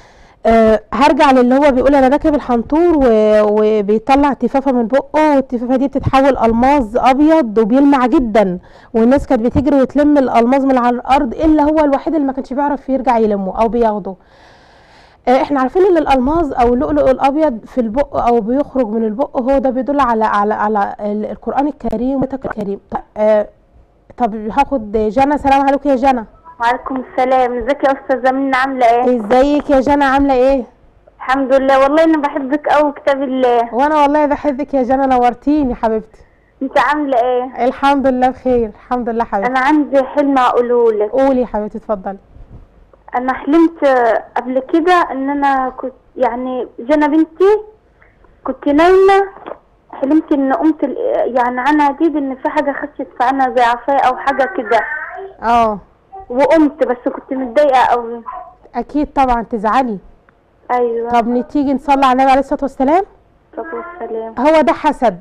Speaker 1: أه هرجع للي هو بيقول انا راكب الحنطور و... وبيطلع تفافه من بقه والتفافه دي بتتحول الماظ ابيض وبيلمع جدا والناس كانت بتجري وتلم الالماظ من على الارض الا هو الوحيد اللي ما كانش بيعرف يرجع يلمه او بياخده آه، احنا عارفين ان الالماظ او اللؤلؤ الابيض في البق او بيخرج من البق هو ده بيدل على على على ال- القران الكريم والكتاب الكريم طب, آه طب هاخد جنى سلام عليكم يا جنى
Speaker 2: وعليكم السلام ازيك يا استاذه منى عامله ايه
Speaker 1: ازيك يا جنى عامله ايه
Speaker 2: الحمد لله والله انا بحبك قوي كتاب الله
Speaker 1: وانا والله بحبك يا جنى نورتيني حبيبتي
Speaker 2: انت عامله ايه
Speaker 1: الحمد لله بخير الحمد لله حبيبتي
Speaker 2: انا عندي حلم اقوله لك
Speaker 1: قولي يا حبيبتي اتفضلي
Speaker 2: انا حلمت قبل كده ان انا كنت يعني جنى بنتي كنت نايمه حلمت ان قمت ال- يعني انا جديد ان في حاجه خشت في عنا زي عصايه او حاجه كده
Speaker 1: اه
Speaker 2: وقمت بس كنت متضايقه قوي
Speaker 1: اكيد طبعا تزعلي
Speaker 2: ايوه
Speaker 1: طب نتيجي نصلي على النبي عليه الصلاه والسلام
Speaker 2: الصلاه والسلام
Speaker 1: هو ده حسد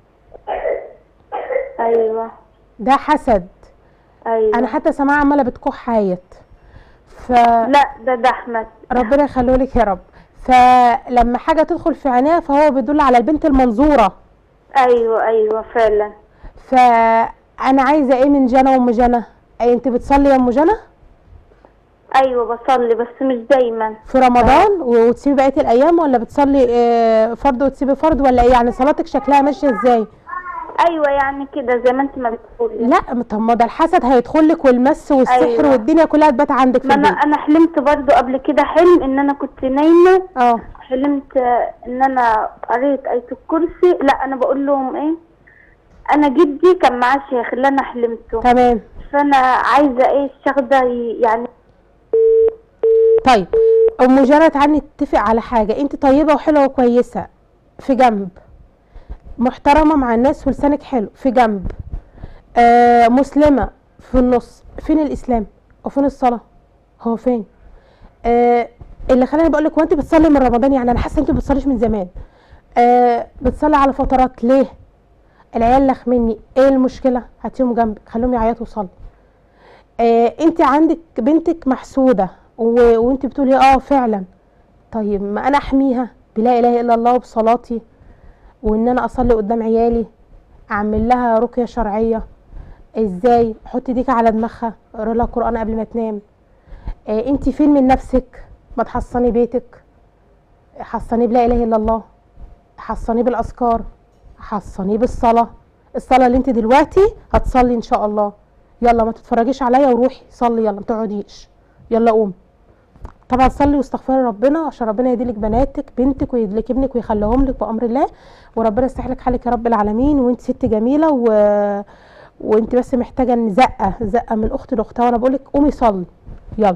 Speaker 2: ايوه
Speaker 1: ده حسد
Speaker 2: ايوه
Speaker 1: انا حتى سامعه عماله بتكح عيط ف
Speaker 2: لا ده ده احمد
Speaker 1: ربنا يخليه لك يا رب فلما حاجه تدخل في عينيها فهو بيدل على البنت المنظوره
Speaker 2: ايوه ايوه فعلا
Speaker 1: فانا عايزه ايه من جنى وام جنى أي انت بتصلي يا ام جنى
Speaker 2: ايوه بصلي بس مش دايما
Speaker 1: في رمضان وتسيبي بقيه الايام ولا بتصلي آه، فرض وتسيبي فرض ولا ايه يعني صلاتك شكلها ماشيه ازاي
Speaker 2: ايوه يعني كده زي ما انت ما بتقولي
Speaker 1: لا طب ما ده الحسد هيدخل لك والمس والسحر
Speaker 2: أيوة.
Speaker 1: والدنيا كلها تبات عندك في
Speaker 2: ما انا
Speaker 1: البيت
Speaker 2: انا حلمت برضو قبل كده حلم ان انا كنت نايمه
Speaker 1: اه
Speaker 2: حلمت آه، ان انا قريت آية الكرسي لا انا بقول لهم ايه انا جدي كان معاه شيخ اللي انا حلمته
Speaker 1: تمام
Speaker 2: فانا عايزه ايه الشيخ ده ي- يعني
Speaker 1: طيب ام جنى تعالي نتفق على حاجه انت طيبه وحلوه وكويسه في جنب محترمه مع الناس ولسانك حلو في جنب آه مسلمه في النص فين الاسلام وفين الصلاه هو فين آه اللي خلاني بقول لك وانت بتصلي من رمضان يعني انا حاسه انت ما بتصليش من زمان آه بتصلي على فترات ليه العيال لخ مني ايه المشكله هاتيهم جنبك خليهم يعيطوا وصلي آه انت عندك بنتك محسوده و... وانت بتقولي اه فعلا طيب ما انا احميها بلا اله الا الله وبصلاتي وان انا اصلي قدام عيالي اعمل لها رقيه شرعيه ازاي احط ايديك على دماغها اقرا لها قران قبل ما تنام آه انت فين من نفسك ما تحصني بيتك حصنيه بلا اله الا الله حصنيه بالاذكار حصنيه بالصلاه الصلاه اللي انت دلوقتي هتصلي ان شاء الله يلا ما تتفرجيش عليا وروحي صلي يلا ما تقعديش يلا قوم طبعا صلي واستغفري ربنا عشان ربنا يهديلك بناتك بنتك ويهديلك ابنك ويخليهم لك بامر الله وربنا يصلح لك حالك يا رب العالمين وانت ست جميله و... وانت بس محتاجه ان زقه زقه من اخت لاختها وانا بقول لك قومي صلي يلا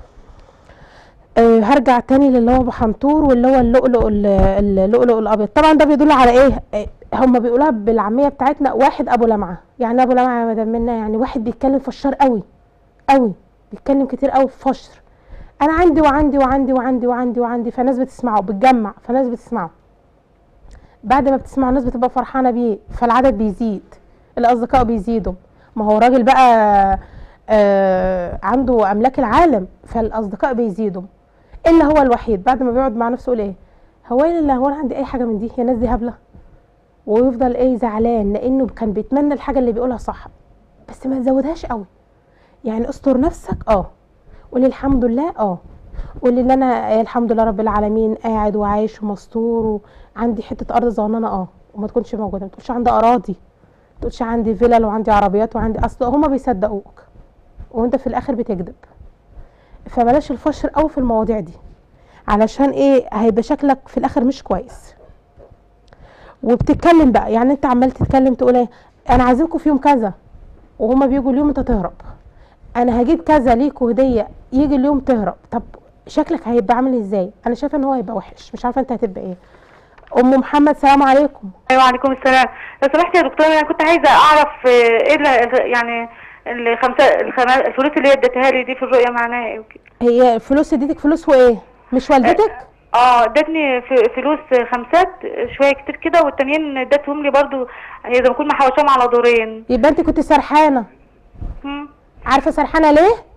Speaker 1: أه هرجع تاني للي هو ابو حنطور واللي هو اللؤلؤ ال- اللؤلؤ الابيض طبعا ده بيدل على ايه آه، هم بيقولوها بالعاميه بتاعتنا واحد ابو لمعه يعني ابو لمعه يا مدام منا يعني واحد بيتكلم فشار قوي قوي بيتكلم كتير قوي في فشر انا عندي وعندي وعندي وعندي وعندي وعندي فناس بتسمعه بتجمع فناس بتسمعه بعد ما بتسمع الناس بتبقى فرحانه بيه فالعدد بيزيد الاصدقاء بيزيدوا ما هو راجل بقى آه عنده املاك العالم فالاصدقاء بيزيدوا الا هو الوحيد بعد ما بيقعد مع نفسه يقول ايه هو ايه اللي هو انا عندي اي حاجه من دي هي الناس دي هبله ويفضل ايه زعلان لانه كان بيتمنى الحاجه اللي بيقولها صح بس ما تزودهاش قوي يعني استر نفسك اه قولي الحمد لله اه قولي ان انا آه، الحمد لله رب العالمين قاعد وعايش ومستور وعندي حته ارض صغننه اه وما تكونش موجوده ما تقولش عندي اراضي ما تقولش عندي فيلل وعندي عربيات وعندي اصل هما بيصدقوك وانت في الاخر بتكذب فبلاش الفشر قوي في المواضيع دي علشان ايه هيبقى شكلك في الاخر مش كويس وبتتكلم بقى يعني انت عمال تتكلم تقول ايه انا عازمكم في يوم كذا وهما بيجوا اليوم انت تهرب انا هجيب كذا ليكوا هديه يجي اليوم تهرب طب شكلك هيبقى عامل ازاي انا شايفه ان هو هيبقى وحش مش عارفه انت هتبقى ايه ام محمد سلام عليكم
Speaker 6: ايوه وعليكم السلام لو سمحت يا دكتور انا كنت عايزه اعرف آه، ايه اللي- يعني الخمسه الخما- الفلوس اللي هي اديتها لي دي في الرؤيه معناها ايه وكده
Speaker 1: هي فلوس اديتك فلوس وايه مش والدتك
Speaker 6: اه ادتني ف- فلوس خمسات شويه كتير كده والتانيين ادتهم لي برضو يعني زي ما اكون محوشاهم على دورين
Speaker 1: يبقى انت كنت سرحانه
Speaker 6: مم.
Speaker 1: عارفه سرحانه ليه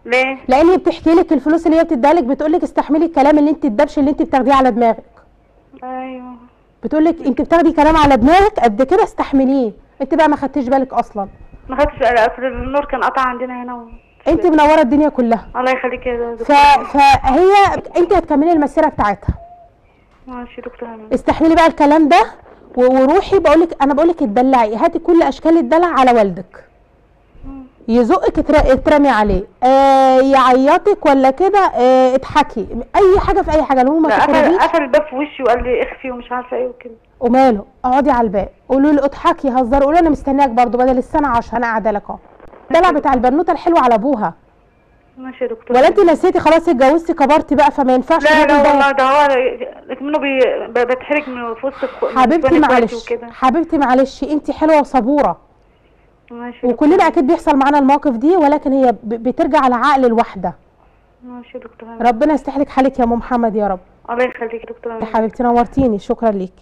Speaker 6: ليه
Speaker 1: لان هي بتحكي لك الفلوس اللي هي بتديها لك بتقول لك استحملي الكلام اللي انت الدبش اللي انت بتاخديه على دماغك
Speaker 6: ايوه
Speaker 1: بتقول لك انت بتاخدي كلام على دماغك قد كده استحمليه انت بقى ما خدتيش بالك اصلا
Speaker 6: ما خدتش اصل النور كان قطع عندنا هنا و...
Speaker 1: انت منوره الدنيا كلها
Speaker 6: الله يخليك يا
Speaker 1: ف...
Speaker 6: دكتور
Speaker 1: فهي انت هتكملي المسيره بتاعتها
Speaker 6: ماشي دكتور هاني
Speaker 1: استحملي بقى الكلام ده و- وروحي بقولك انا بقولك اتدلعي هاتي كل اشكال الدلع على والدك يزقك اتر- اترمي عليه آه يعيطك ولا كده آه اضحكي اي حاجه في اي حاجه المهم ما
Speaker 6: لا قفل
Speaker 1: تخرجيش
Speaker 6: قفل الباب في وشي وقال لي اخفي ومش عارفه ايه وكده
Speaker 1: وماله اقعدي على الباب قولوا له اضحكي هزري قولوا انا مستنياك برضو بدل السنه 10 انا قاعده لك اهو الدلع بتاع البنوته الحلوه على ابوها
Speaker 6: ماشي يا دكتور
Speaker 1: ولا انت نسيتي خلاص اتجوزتي كبرتي بقى فما ينفعش
Speaker 6: لا
Speaker 1: الراجل
Speaker 6: لا
Speaker 1: ده.
Speaker 6: والله ده هو منه بي... ب- بتحرج من في وسط إخو-
Speaker 1: حبيبتي
Speaker 6: إخواني إخواتي
Speaker 1: معلش
Speaker 6: وكده
Speaker 1: حبيبتي معلش انت حلوه وصبوره
Speaker 6: ماشي يا
Speaker 1: وكلنا
Speaker 6: دكتور.
Speaker 1: اكيد بيحصل معانا المواقف دي ولكن هي ب- بترجع على عقل الواحده
Speaker 6: ماشي يا دكتور هاني.
Speaker 1: ربنا يصلح لك حالك يا ام محمد يا رب
Speaker 6: الله يخليك يا دكتور
Speaker 1: يا
Speaker 6: هاني.
Speaker 1: حبيبتي نورتيني شكرا ليك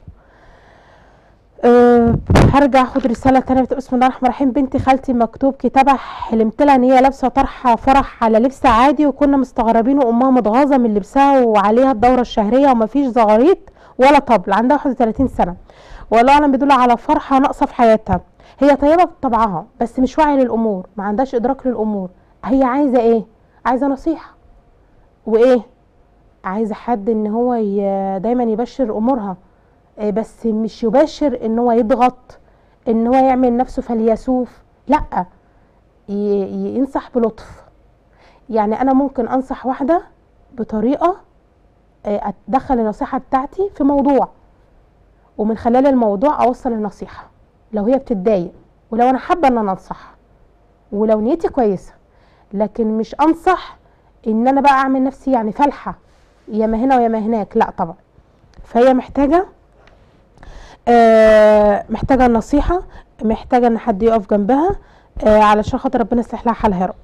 Speaker 1: أه هرجع اخد رساله تانية بتقول بسم الله الرحمن الرحيم بنتي خالتي مكتوب كتابها حلمت لها ان هي لابسه طرحه فرح على لبس عادي وكنا مستغربين وامها متغاظه من لبسها وعليها الدوره الشهريه ومفيش زغاريط ولا طبل عندها 31 سنه والله اعلم بيدل على فرحه ناقصه في حياتها هي طيبه بطبعها بس مش واعيه للامور ما عندهاش ادراك للامور هي عايزه ايه عايزه نصيحه وايه عايزه حد ان هو ي- دايما يبشر امورها آه، بس مش يبشر ان هو يضغط ان هو يعمل نفسه فيلسوف لا ي- ي- ينصح بلطف يعني انا ممكن انصح واحده بطريقه آه، ادخل النصيحه بتاعتي في موضوع ومن خلال الموضوع اوصل النصيحه لو هي بتتضايق ولو انا حابه ان انا انصح ولو نيتي كويسه لكن مش انصح ان انا بقى اعمل نفسي يعني فالحه يا ما هنا ويا ما هناك لا طبعا فهي محتاجه آه محتاجه النصيحه محتاجه ان حد يقف جنبها آه علشان خاطر ربنا يصلح لها حالها يا رب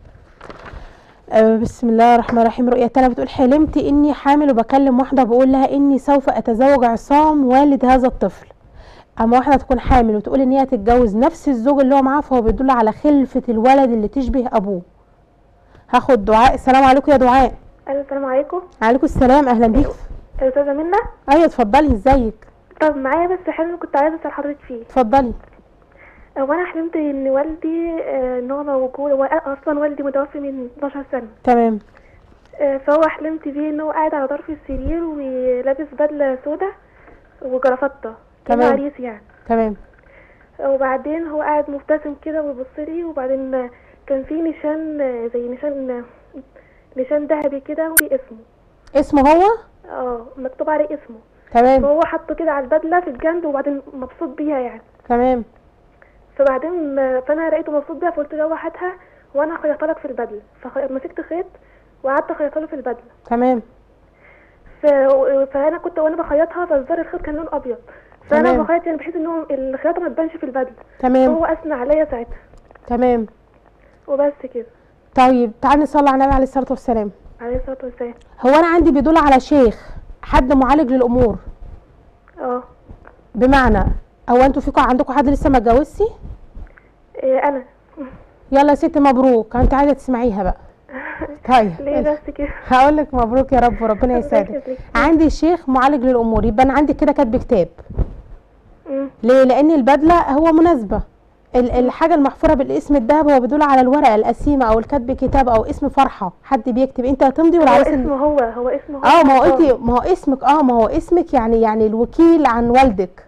Speaker 1: آه بسم الله الرحمن الرحيم رؤية تانية بتقول حلمت اني حامل وبكلم واحدة بقول لها اني سوف اتزوج عصام والد هذا الطفل اما واحدة تكون حامل وتقول ان هي هتتجوز نفس الزوج اللي هو معاه فهو بيدل على خلفة الولد اللي تشبه ابوه هاخد دعاء السلام عليكم يا دعاء
Speaker 7: الو السلام عليكم
Speaker 1: عليكم السلام اهلا بيك
Speaker 7: استاذه منى
Speaker 1: ايوه اتفضلي ازيك
Speaker 7: طب معايا بس حلم كنت عايزه اسال حضرتك فيه
Speaker 1: اتفضلي
Speaker 7: هو انا حلمت ان والدي آه، ان هو موجود هو اصلا والدي متوفي من 12 سنه
Speaker 1: تمام
Speaker 7: آه، فهو حلمت بيه ان هو قاعد على طرف السرير ولابس بدله سودا وجرافطه كان
Speaker 1: تمام.
Speaker 7: عريس يعني
Speaker 1: تمام
Speaker 7: وبعدين هو قاعد مبتسم كده ويبص لي وبعدين كان في نشان آه، زي نشان نشان ذهبي كده وفي اسمه
Speaker 1: اسمه هو
Speaker 7: اه مكتوب عليه اسمه
Speaker 1: تمام
Speaker 7: فهو حطه كده على البدله في الجنب وبعدين مبسوط بيها يعني
Speaker 1: تمام
Speaker 7: فبعدين فانا لقيته مبسوط بيها فقلت له روح هاتها وانا هخيطها لك في البدله فمسكت خيط وقعدت اخيطها له في البدله
Speaker 1: تمام
Speaker 7: ف... فانا كنت وانا بخيطها فالزر الخيط كان لونه ابيض فانا
Speaker 1: تمام.
Speaker 7: بخيط يعني بحيث ان هو الخياطه ما تبانش في البدله
Speaker 1: تمام
Speaker 7: فهو اثنى عليا ساعتها
Speaker 1: تمام
Speaker 7: وبس كده
Speaker 1: طيب تعالي نصلي على النبي عليه الصلاه والسلام
Speaker 7: عليه الصلاه والسلام
Speaker 1: هو انا عندي بيدل على شيخ حد معالج للامور
Speaker 7: اه
Speaker 1: بمعنى هو انتوا فيكم عندكم حد لسه ما اتجوزش
Speaker 7: إيه انا
Speaker 1: يلا يا ستي مبروك انت عايزه تسمعيها بقى طيب
Speaker 7: ليه بس كده
Speaker 1: هقول لك مبروك يا رب وربنا
Speaker 7: الله
Speaker 1: يسعدك
Speaker 7: يخليك.
Speaker 1: عندي شيخ معالج للامور يبقى انا عندي كده كاتب كتاب
Speaker 7: مم.
Speaker 1: ليه لان البدله هو مناسبه ال- الحاجه المحفوره بالاسم الذهب هو بيدل على الورقه القسيمه او الكتب كتاب او اسم فرحه حد بيكتب انت هتمضي
Speaker 7: هو
Speaker 1: والعريس
Speaker 7: اسمه هو هو اسمه هو
Speaker 1: اه ما هو انت ما هو اسمك اه ما هو اسمك يعني يعني الوكيل عن والدك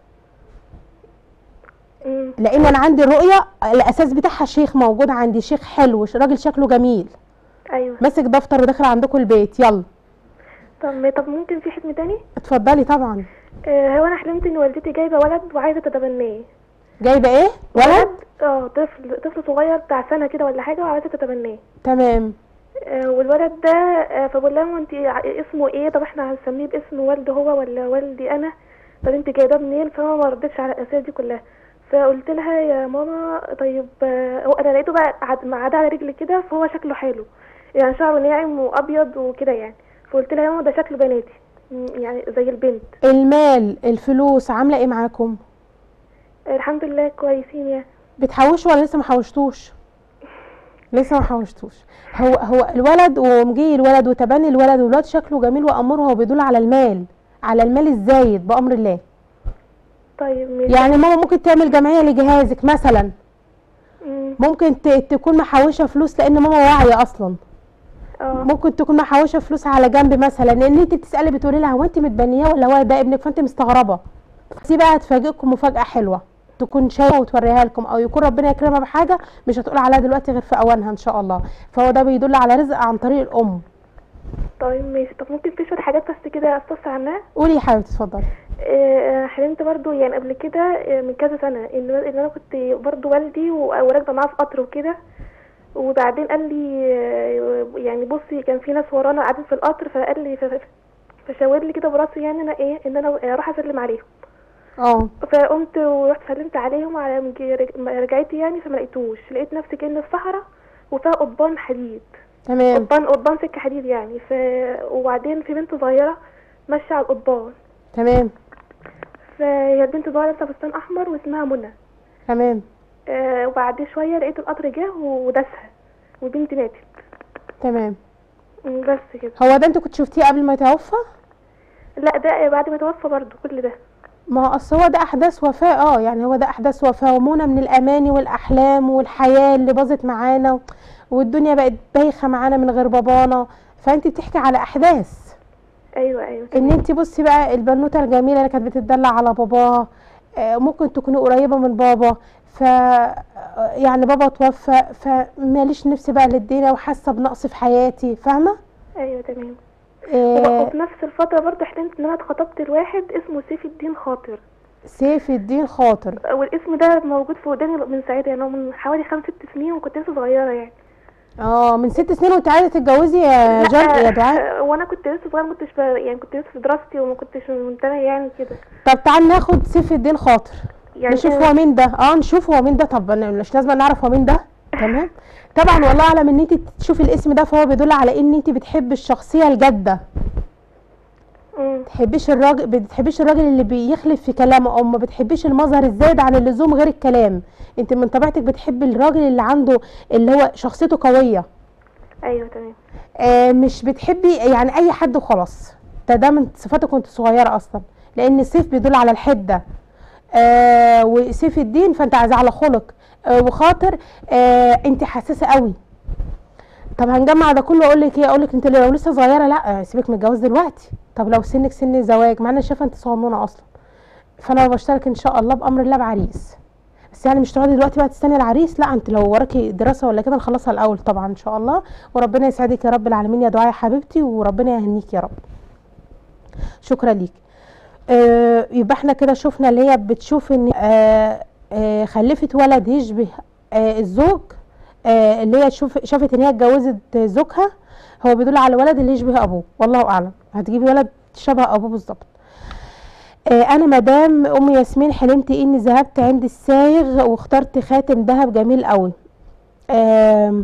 Speaker 7: مم.
Speaker 1: لان انا عندي الرؤيه الاساس بتاعها شيخ موجود عندي شيخ حلو ش- راجل شكله جميل
Speaker 7: ايوه
Speaker 1: ماسك دفتر وداخل عندكم البيت يلا
Speaker 7: طب طب ممكن في حلم تاني
Speaker 1: اتفضلي طبعا
Speaker 7: آه هو انا حلمت ان والدتي جايبه ولد وعايزه تتبناه
Speaker 1: جايبه ايه ولد
Speaker 7: اه طفل طفل صغير بتاع سنه كده ولا حاجه وعايزه تتبناه
Speaker 1: تمام
Speaker 7: آه والولد ده آه فبقول لها انت اسمه ايه طب احنا هنسميه باسم والده هو ولا والدي انا طب انت جايباه منين فماما ما ردتش على الاسئله دي كلها فقلت لها يا ماما طيب آه هو انا لقيته بقى عد- معدي على رجلي كده فهو شكله حلو يعني شعره ناعم وابيض وكده يعني فقلت لها يا ماما ده شكله بناتي م- يعني زي البنت
Speaker 1: المال الفلوس عامله ايه معاكم
Speaker 7: آه الحمد لله كويسين يعني
Speaker 1: بتحوشوا ولا لسه ما حوشتوش لسه ما حوشتوش هو هو الولد ومجي الولد وتبني الولد والولد شكله جميل وامره هو بيدل على المال على المال الزايد بامر الله
Speaker 7: طيب ماشي
Speaker 1: يعني ماما ممكن تعمل جمعيه لجهازك مثلا
Speaker 7: مم.
Speaker 1: ممكن ت- تكون محوشه فلوس لان ماما واعيه اصلا
Speaker 7: اه
Speaker 1: ممكن تكون محوشه فلوس على جنب مثلا ان انت بتسالي بتقولي لها هو انت متبنياه ولا هو ده ابنك فانت مستغربه دي بقى هتفاجئكم مفاجاه حلوه تكون شايفه وتوريها لكم او يكون ربنا يكرمها بحاجه مش هتقول عليها دلوقتي غير في اوانها ان شاء الله فهو ده بيدل على رزق عن طريق الام
Speaker 7: طيب ماشي طب ممكن في شويه حاجات بس كده استفسر عنها
Speaker 1: قولي يا حبيبتي اتفضلي
Speaker 7: آه، حلمت برضو يعني قبل كده آه، من كذا سنة ان ان انا كنت برضو والدي و- وراكبة معاه في قطر وكده وبعدين قال لي آه، يعني بصي كان في ناس ورانا قاعدين في القطر فقال لي ف- فشاور لي كده براسي يعني انا ايه ان انا اروح اسلم عليهم
Speaker 1: اه
Speaker 7: فقمت ورحت سلمت عليهم على مج- رج- رجعتي يعني فما لقيتوش لقيت نفسي كأن في صحراء وفيها قضبان حديد
Speaker 1: تمام
Speaker 7: قضبان قضبان سكة حديد يعني ف... وبعدين في بنت صغيرة ماشية على القضبان
Speaker 1: تمام
Speaker 7: فهي البنت صغيرة لابسة فستان أحمر واسمها منى
Speaker 1: تمام
Speaker 7: آه وبعد شوية لقيت القطر جه وداسها والبنت ماتت
Speaker 1: تمام
Speaker 7: مم، بس كده
Speaker 1: هو ده انت كنت شفتيه قبل ما يتوفى
Speaker 7: لا ده بعد ما توفى برضو كل ده
Speaker 1: ما هو اصل هو ده احداث وفاه اه يعني هو ده احداث وفاه ومنى من الاماني والاحلام والحياه اللي باظت معانا و- والدنيا بقت بايخه معانا من غير بابانا فانت بتحكي على احداث
Speaker 7: ايوه ايوه
Speaker 1: ان انت بصي بقى البنوته الجميله اللي كانت بتدلع على باباها آه، ممكن تكوني قريبه من بابا ف آه، يعني بابا توفى فماليش نفسي بقى للدنيا وحاسه بنقص في حياتي فاهمه
Speaker 7: ايوه تمام
Speaker 1: آه،
Speaker 7: وفي نفس الفترة برضو حلمت ان انا اتخطبت لواحد اسمه سيف الدين خاطر
Speaker 1: سيف الدين خاطر
Speaker 7: والاسم ده موجود في وداني من ساعتها يعني هو من حوالي خمس ست سنين وكنت لسه صغيرة يعني
Speaker 1: اه من ست سنين وانت عايزه تتجوزي يا
Speaker 7: لا،
Speaker 1: جان يا دعاء
Speaker 7: آه، وانا كنت لسه صغيرة ما كنتش ب- يعني كنت لسه في دراستي وما كنتش منتبهة يعني كده
Speaker 1: طب تعال ناخد سيف الدين خاطر
Speaker 7: يعني
Speaker 1: نشوف
Speaker 7: آه،
Speaker 1: هو مين ده اه نشوف هو مين ده طب أنا مش لازم نعرف هو مين ده تمام طبعا والله اعلم ان انت تشوفي الاسم ده فهو بيدل على ان انت بتحبي الشخصيه الجاده
Speaker 7: مم.
Speaker 1: بتحبيش الراجل بتحبيش الراجل اللي بيخلف في كلامه او ما بتحبيش المظهر الزايد عن اللزوم غير الكلام انت من طبيعتك بتحبي الراجل اللي عنده اللي هو شخصيته قويه
Speaker 7: ايوه تمام
Speaker 1: آه مش بتحبي يعني اي حد وخلاص ده ده من صفاتك وانت صغيره اصلا لان السيف بيدل على الحده آه وسيف الدين فانت عايزاه على خلق آه وخاطر آه انت حساسه قوي طب هنجمع ده كله اقول لك ايه اقول لك انت لو لسه صغيره لا آه، سيبك من الجواز دلوقتي طب لو سنك سن زواج مع ان أنا شايفه انت صغنونه اصلا فانا بشترك ان شاء الله بامر الله بعريس بس يعني مش تقعدي دلوقتي بقى تستني العريس لا انت لو وراكي دراسه ولا كده نخلصها الاول طبعا ان شاء الله وربنا يسعدك يا رب العالمين يا دعاء يا حبيبتي وربنا يهنيك يا رب شكرا ليك آه يبقى احنا كده شفنا اللي هي بتشوف ان آه آه خلفت ولد يشبه آه الزوج آه اللي هي شوف شافت ان هي اتجوزت زوجها هو بيدل على الولد اللي يشبه ابوه والله اعلم هتجيبي ولد شبه ابوه بالظبط آه انا مدام ام ياسمين حلمت اني ذهبت عند السايغ واخترت خاتم ذهب جميل قوي آم،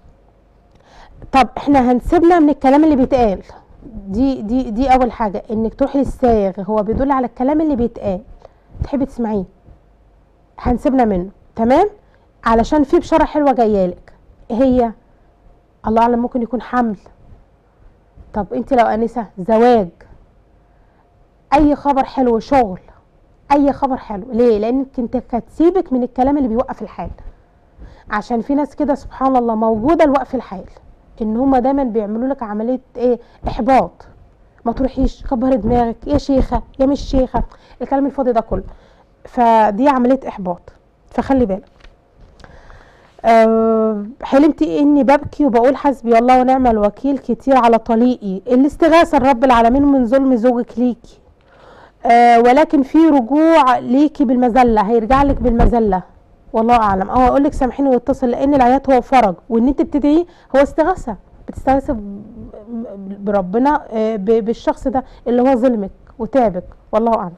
Speaker 1: طب احنا هنسيبنا من الكلام اللي بيتقال دي دي دي اول حاجه انك تروحي للسايغ هو بيدل على الكلام اللي بيتقال تحبي تسمعيه هنسيبنا منه تمام علشان في بشاره حلوه جايالك هي الله اعلم ممكن يكون حمل طب انت لو انسه زواج اي خبر حلو شغل اي خبر حلو ليه لانك انت هتسيبك من الكلام اللي بيوقف الحال عشان في ناس كده سبحان الله موجوده لوقف الحال ان هما دايما بيعملوا لك عمليه ايه احباط ما تروحيش كبري دماغك يا شيخه يا مش شيخه الكلام الفاضي ده كله فدي عمليه احباط فخلي بالك أه حلمت اني ببكي وبقول حسبي الله ونعم الوكيل كتير على طليقي الاستغاثه لرب العالمين من ظلم زوجك ليكي أه ولكن في رجوع ليكي بالمذله هيرجع لك بالمذله والله اعلم او اقول لك سامحيني واتصل لان العياط هو فرج وان انت بتدعي هو استغاثه بتستغيثي ب- ب- بربنا آه، ب- بالشخص ده اللي هو ظلمك وتعبك والله اعلم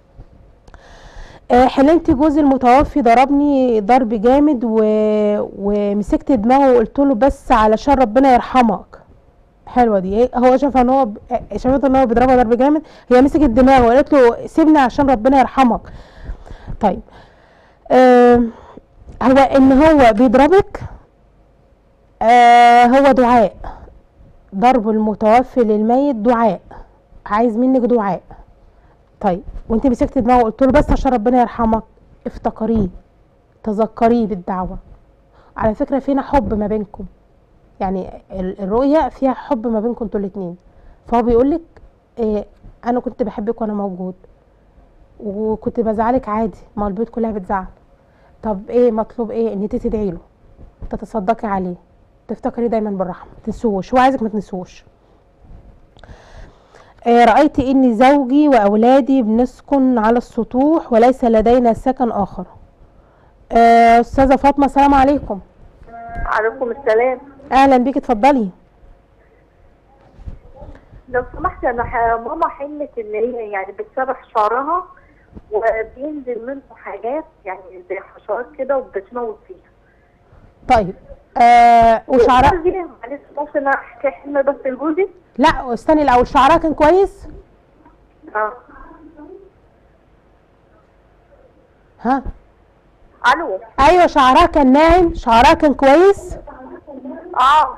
Speaker 1: آه، حلمت جوزي المتوفي ضربني ضرب جامد و... ومسكت دماغه وقلت له بس علشان ربنا يرحمك حلوه دي إيه؟ هو شاف ان هو ب- آه، شافته ان هو بيضربها ضرب جامد هي مسكت دماغه وقالت له سيبني عشان ربنا يرحمك طيب آه هو ان هو بيضربك آه هو دعاء ضرب المتوفي للميت دعاء عايز منك دعاء طيب وانت مسكت دماغه وقلت له بس عشان ربنا يرحمك افتكريه تذكريه بالدعوه على فكره فينا حب ما بينكم يعني ال- الرؤيه فيها حب ما بينكم انتوا الاتنين فهو بيقول لك إيه انا كنت بحبك وانا موجود وكنت بزعلك عادي ما هو البيوت كلها بتزعل طب ايه مطلوب ايه ان انت تدعي له تتصدقي عليه تفتكري دايما بالرحمه ما تنسوش هو عايزك ما تنسوش آه، رأيت إن زوجي وأولادي بنسكن على السطوح وليس لدينا سكن آخر آه، أستاذة فاطمة السلام عليكم
Speaker 3: عليكم السلام
Speaker 1: أهلا بيك اتفضلي
Speaker 3: لو سمحت انا ح- ماما حلمت ان هي يعني بتسرح شعرها وبينزل منه حاجات يعني زي حشرات كده وبتموت فيها
Speaker 1: طيب آه وشعرها
Speaker 3: دي معلش ممكن احكي حلم بس لجوزي
Speaker 1: لا استني الأول شعرها كان كويس
Speaker 3: اه
Speaker 1: ها
Speaker 3: الو
Speaker 1: أيوة شعرها كان ناعم شعرها كان كويس
Speaker 3: اه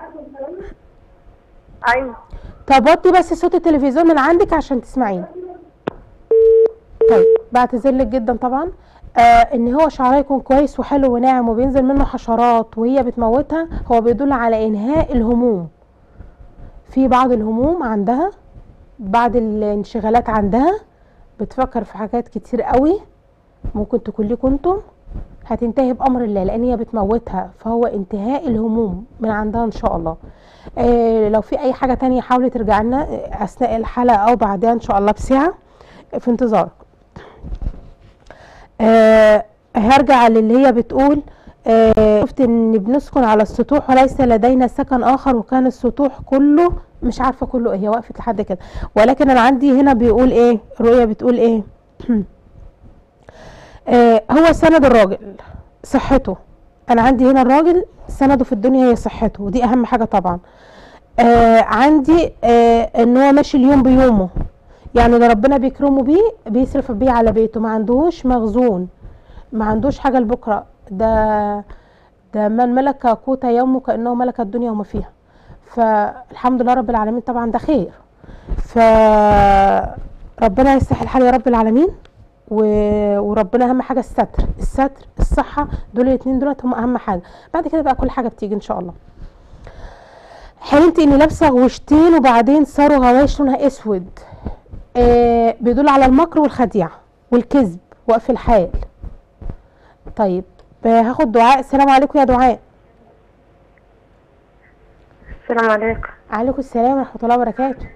Speaker 3: ايوه
Speaker 1: طب وطي بس صوت التلفزيون من عندك عشان تسمعيني طيب بعتذر لك جدا طبعا آه ان هو شعرها يكون كويس وحلو وناعم وبينزل منه حشرات وهي بتموتها هو بيدل على انهاء الهموم في بعض الهموم عندها بعض الانشغالات عندها بتفكر في حاجات كتير قوي ممكن تكون ليكوا انتم هتنتهي بامر الله لان هي بتموتها فهو انتهاء الهموم من عندها ان شاء الله آه لو في اي حاجه تانية حاولي ترجع لنا اثناء الحلقه او بعدها ان شاء الله بساعه في انتظارك آه هرجع للي هي بتقول آه شفت ان بنسكن على السطوح وليس لدينا سكن اخر وكان السطوح كله مش عارفه كله ايه هي وقفت لحد كده ولكن انا عندي هنا بيقول ايه الرؤيه بتقول ايه آه هو سند الراجل صحته انا عندي هنا الراجل سنده في الدنيا هي صحته ودي اهم حاجه طبعا آه عندي آه ان هو ماشي اليوم بيومه يعني اللي ربنا بيكرمه بيه بيصرف بيه على بيته ما عندهوش مخزون ما عندوش حاجه لبكره ده ده من ملك قوت يومه كانه ملك الدنيا وما فيها فالحمد لله رب العالمين طبعا ده خير ف ربنا يصلح الحال يا رب العالمين و... وربنا اهم حاجه الستر الستر الصحه دول الاثنين دولت هم اهم حاجه بعد كده بقى كل حاجه بتيجي ان شاء الله حلمت اني لابسه غوشتين وبعدين صاروا غوايش لونها اسود آه بيدل على المكر والخديعه والكذب وقف الحال طيب آه هاخد دعاء السلام عليكم يا دعاء
Speaker 8: السلام عليكم
Speaker 1: عليكم السلام ورحمه الله وبركاته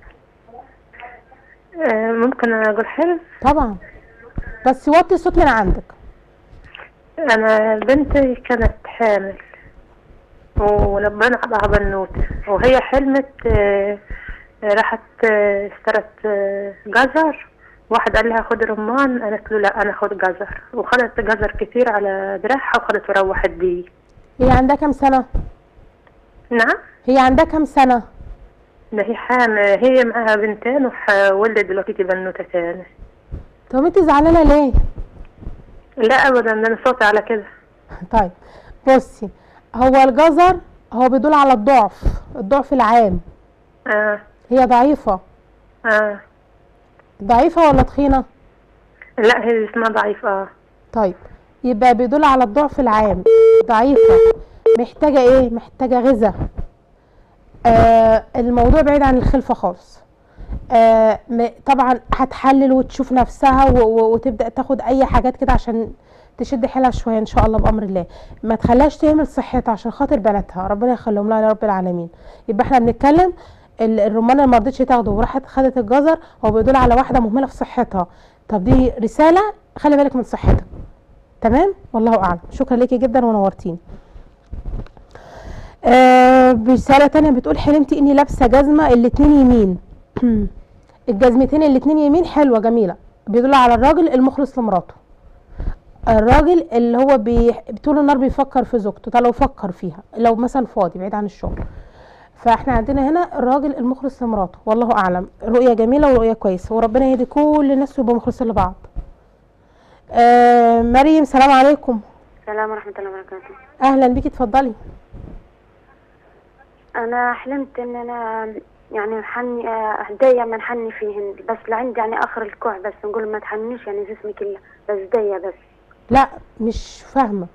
Speaker 8: آه، ممكن أقول حلم
Speaker 1: طبعا بس وطي الصوت من عندك
Speaker 8: أنا بنتي كانت حامل وربنا لها بنوتة وهي حلمت آه، آه، راحت آه، اشترت آه، جزر واحد قال لها خد رمان قالت له لا انا خد جزر وخدت جزر كتير على دراعها وخدت وروحت بيه
Speaker 1: هي عندها كام سنه
Speaker 8: نعم
Speaker 1: هي عندها كام سنه
Speaker 8: ده هي حامل هي معاها بنتين وولدت دلوقتي بنوتة تاني
Speaker 1: طب انت زعلانه ليه
Speaker 8: لا ابدا ده انا صوتي على كده
Speaker 1: طيب بصي هو الجزر هو بيدل على الضعف الضعف العام
Speaker 8: اه
Speaker 1: هي ضعيفه
Speaker 8: اه
Speaker 1: ضعيفه ولا تخينه
Speaker 8: لا هي اسمها ضعيف اه
Speaker 1: طيب يبقى بيدل على الضعف العام ضعيفه محتاجه ايه محتاجه غذاء آه الموضوع بعيد عن الخلفه خالص آه م- طبعا هتحلل وتشوف نفسها و- و- وتبدا تاخد اي حاجات كده عشان تشد حيلها شويه ان شاء الله بامر الله ما تخليهاش تهمل صحتها عشان خاطر بناتها ربنا يخليهم لها يا رب العالمين يبقى احنا بنتكلم ال- الرمان اللي ما رضتش تاخده وراحت خدت الجزر هو بيدل على واحده مهمله في صحتها طب دي رساله خلي بالك من صحتها تمام والله اعلم شكرا ليكي جدا ونورتيني آه رساله تانية بتقول حلمت اني لابسه جزمه الاتنين يمين الجزمتين الاتنين يمين حلوه جميله بيدل على الراجل المخلص لمراته الراجل اللي هو بي... طول النهار بيفكر في زوجته ده لو فكر فيها لو مثلا فاضي بعيد عن الشغل فاحنا عندنا هنا الراجل المخلص لمراته والله اعلم رؤيه جميله ورؤيه كويسه وربنا يهدي كل الناس ويبقوا مخلصين لبعض آه مريم سلام عليكم
Speaker 9: السلام ورحمة الله وبركاته
Speaker 1: اهلا بيكي اتفضلي
Speaker 2: انا حلمت ان انا يعني محني آه، هدية ما نحني فيهن بس لعندي يعني اخر الكوع بس نقول ما تحنيش يعني جسمي كله بس دية بس
Speaker 1: لا مش فاهمه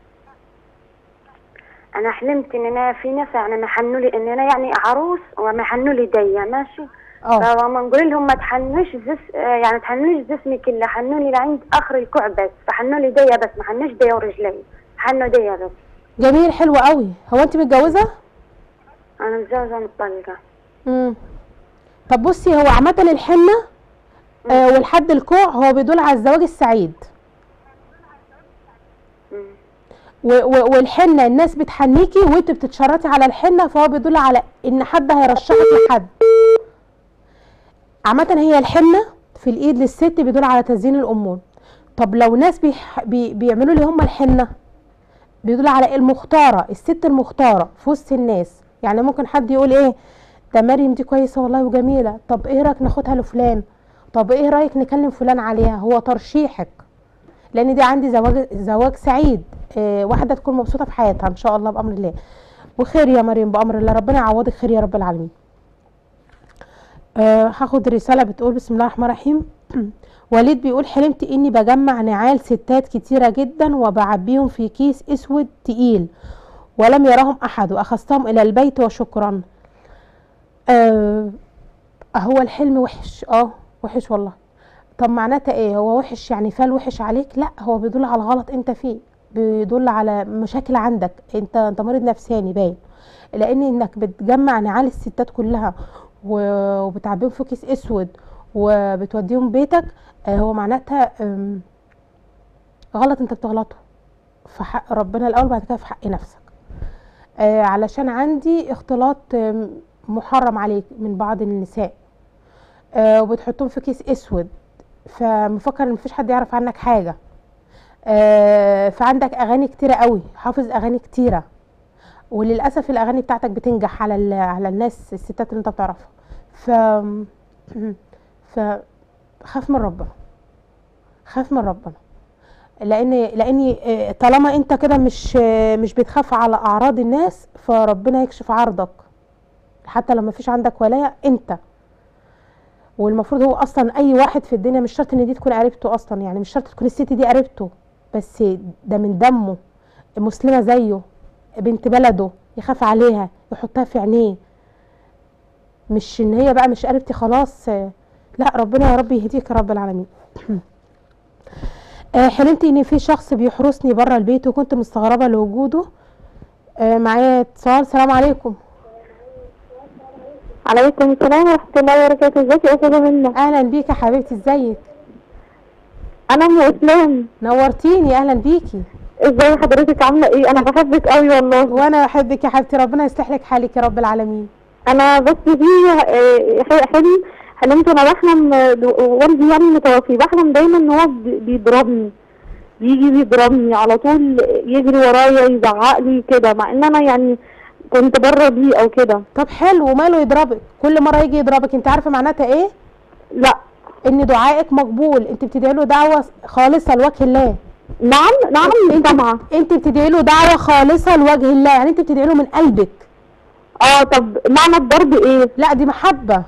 Speaker 2: انا حلمت ان انا في ناس يعني محنوا لي ان انا يعني عروس ومحنوا لي دية ماشي
Speaker 1: اه
Speaker 2: فلما نقول لهم ما تحنوش جس آه، يعني تحنوش جسمي كله حنوا لي لعند اخر الكوع بس فحنوا لي دية بس ما حنوش دية ورجلي حنوا دية بس
Speaker 1: جميل حلو قوي هو انت متجوزه
Speaker 2: انا متجوزة ومطلقة
Speaker 1: امم طب بصي هو عامه الحنه آه والحد الكوع هو بيدل على الزواج السعيد
Speaker 2: مم.
Speaker 1: و- و- والحنه الناس بتحنيكي وانت بتتشرطي على الحنه فهو بيدل على ان حد هيرشحك لحد عامه هي الحنه في الايد للست بيدل على تزيين الامور طب لو ناس بيح... بي... بيعملوا لي هم الحنه بيدل على المختاره الست المختاره في وسط الناس يعني ممكن حد يقول ايه ده مريم دي كويسه والله وجميله طب ايه رايك ناخدها لفلان طب ايه رايك نكلم فلان عليها هو ترشيحك لان دي عندي زواج زواج سعيد إيه واحده تكون مبسوطه في حياتها ان شاء الله بامر الله وخير يا مريم بامر الله ربنا يعوضك خير يا رب العالمين أه هاخد رساله بتقول بسم الله الرحمن الرحيم وليد بيقول حلمت اني بجمع نعال ستات كتيره جدا وبعبيهم في كيس اسود تقيل ولم يرهم احد واخذتهم الى البيت وشكرا أه هو الحلم وحش اه وحش والله طب معناتها ايه هو وحش يعني فال وحش عليك لا هو بيدل على غلط انت فيه بيدل على مشاكل عندك انت انت مريض نفساني باين لان انك بتجمع نعال الستات كلها و- وبتعبيهم في كيس اسود وبتوديهم بيتك آه، هو معناتها آم، غلط انت بتغلطه في حق ربنا الاول بعد كده في حق نفسك آه، علشان عندي اختلاط آم، محرم عليك من بعض النساء آه، وبتحطهم في كيس اسود فمفكر ان مفيش حد يعرف عنك حاجه آه، فعندك اغاني كتيره قوي حافظ اغاني كتيره وللاسف الاغاني بتاعتك بتنجح على ال- على الناس الستات اللي انت بتعرفها ف ف خاف من ربنا خاف من ربنا لان لان آه، طالما انت كده مش آه، مش بتخاف على اعراض الناس فربنا يكشف عرضك حتى لو مفيش عندك ولايه انت والمفروض هو اصلا اي واحد في الدنيا مش شرط ان دي تكون قريبته اصلا يعني مش شرط تكون الست دي قريبته بس ده من دمه مسلمه زيه بنت بلده يخاف عليها يحطها في عينيه مش ان هي بقى مش قريبتي خلاص آه، لا ربنا يا رب يهديك يا رب العالمين آه، حلمت ان في شخص بيحرسني بره البيت وكنت مستغربه لوجوده آه، معايا اتصال سلام عليكم
Speaker 2: عليكم السلام ورحمة الله وبركاته ازيك يا أستاذة منى
Speaker 1: اهلا بيك يا حبيبتي ازيك
Speaker 2: أنا أم إسلام
Speaker 1: نورتيني اهلا بيكي
Speaker 2: ازاي حضرتك عاملة ايه أنا بحبك قوي والله
Speaker 1: وانا بحبك يا حبيبتي ربنا يصلح لك حالك يا رب العالمين
Speaker 2: أنا بس في آه، ح- حلم حلمت أنا بحلم آه، والدي يعني متوفي بحلم دايما إن هو بي- بيضربني بيجي بيضربني على طول يجري ورايا يزعق لي كده مع إن أنا يعني كنت بره بيه أو كده
Speaker 1: طب حلو وماله يضربك كل مره يجي يضربك انت عارفه معناتها ايه
Speaker 2: لا
Speaker 1: ان دعائك مقبول انت بتدعي له دعوه خالصه لوجه الله
Speaker 2: نعم نعم مش سامعة
Speaker 1: انت بتدعي له دعوه خالصه لوجه الله يعني انت بتدعي له من قلبك
Speaker 2: اه طب معنى الضرب ايه
Speaker 1: لا دي محبه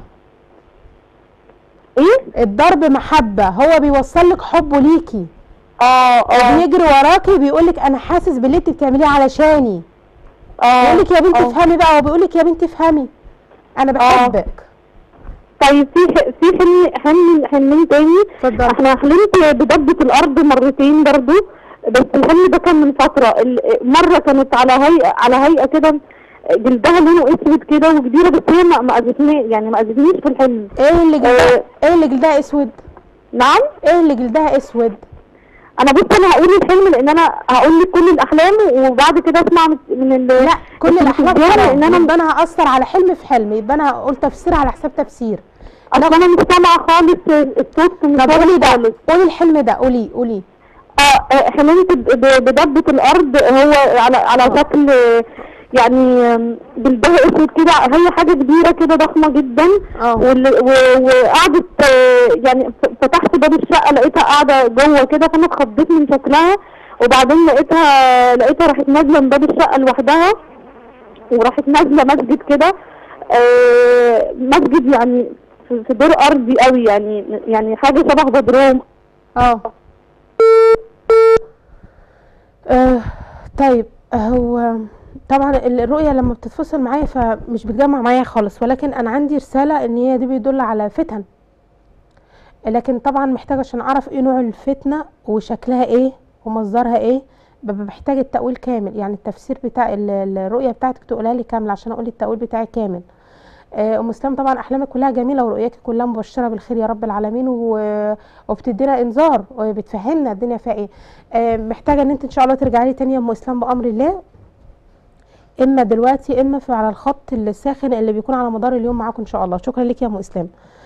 Speaker 2: ايه
Speaker 1: الضرب محبه هو بيوصل لك حبه ليكي
Speaker 2: اه اه
Speaker 1: بيجري وراكي بيقول لك انا حاسس باللي انت بتعمليه علشاني
Speaker 2: اه
Speaker 1: بيقول لك يا بنتي
Speaker 2: آه.
Speaker 1: افهمي بقى هو بيقول لك يا بنتي افهمي انا بحبك
Speaker 2: طيب في ح- في حلم حلم حلمين تاني
Speaker 1: اتفضل
Speaker 2: احنا حلمت بضبة الارض مرتين برضو بس الحلم ده كان من فترة ال- مرة كانت على هيئة على هيئة كده جلدها لونه اسود كده وكبيرة بس هي ما ما اذتني يعني ما اذتنيش في الحلم
Speaker 1: ايه اللي جلدها
Speaker 2: آه.
Speaker 1: ايه اللي جلدها اسود
Speaker 2: نعم
Speaker 1: ايه اللي جلدها اسود
Speaker 2: انا بص انا هقول الحلم لان انا هقول لك كل الاحلام وبعد كده اسمع من- من ال
Speaker 1: لا كل الاحلام
Speaker 2: التلفزيون
Speaker 1: حرام
Speaker 2: ان انا
Speaker 1: يبقى انا هاثر على حلم في حلم يبقى انا هقول تفسير على حساب تفسير
Speaker 2: اصل انا مش سامعه خالص الصوت مش
Speaker 1: طب قولي
Speaker 2: واضح
Speaker 1: ده
Speaker 2: خالص
Speaker 1: قولي الحلم ده قولي قولي
Speaker 2: اه آه، حلمت ب- ب- بدبة الارض هو على على شكل آه، يعني آم، جلدها اسود كده هي حاجة كبيرة كده ضخمة جدا
Speaker 1: اه
Speaker 2: وال- و- وقعدت آه، يعني ف- فتحت باب الشقة لقيتها قاعدة جوه كده فانا اتخضيت من شكلها وبعدين لقيتها لقيتها راحت نازلة من باب الشقة لوحدها
Speaker 9: وراحت نازله مسجد كده آه، مسجد يعني في في دور ارضي قوي يعني يعني حاجه شبه بدروم
Speaker 1: اه آه، طيب هو طبعا الرؤية لما بتتفصل معايا فمش بتجمع معايا خالص ولكن انا عندي رسالة ان هي دي بيدل على فتن لكن طبعا محتاجة عشان اعرف ايه نوع الفتنة وشكلها ايه ومصدرها ايه ببقى محتاج التأويل كامل يعني التفسير بتاع ال- الرؤية بتاعتك تقولها لي كاملة عشان اقول التأويل بتاعي كامل آه، ام اسلام طبعا احلامك كلها جميله ورؤياك كلها مبشره بالخير يا رب العالمين و- وبتدينا انذار وبتفهمنا الدنيا فيها ايه آه، محتاجه ان انت ان شاء الله ترجعي لي تاني يا ام اسلام بامر الله اما دلوقتي اما في على الخط الساخن اللي بيكون على مدار اليوم معاكم ان شاء الله شكرا لك يا ام اسلام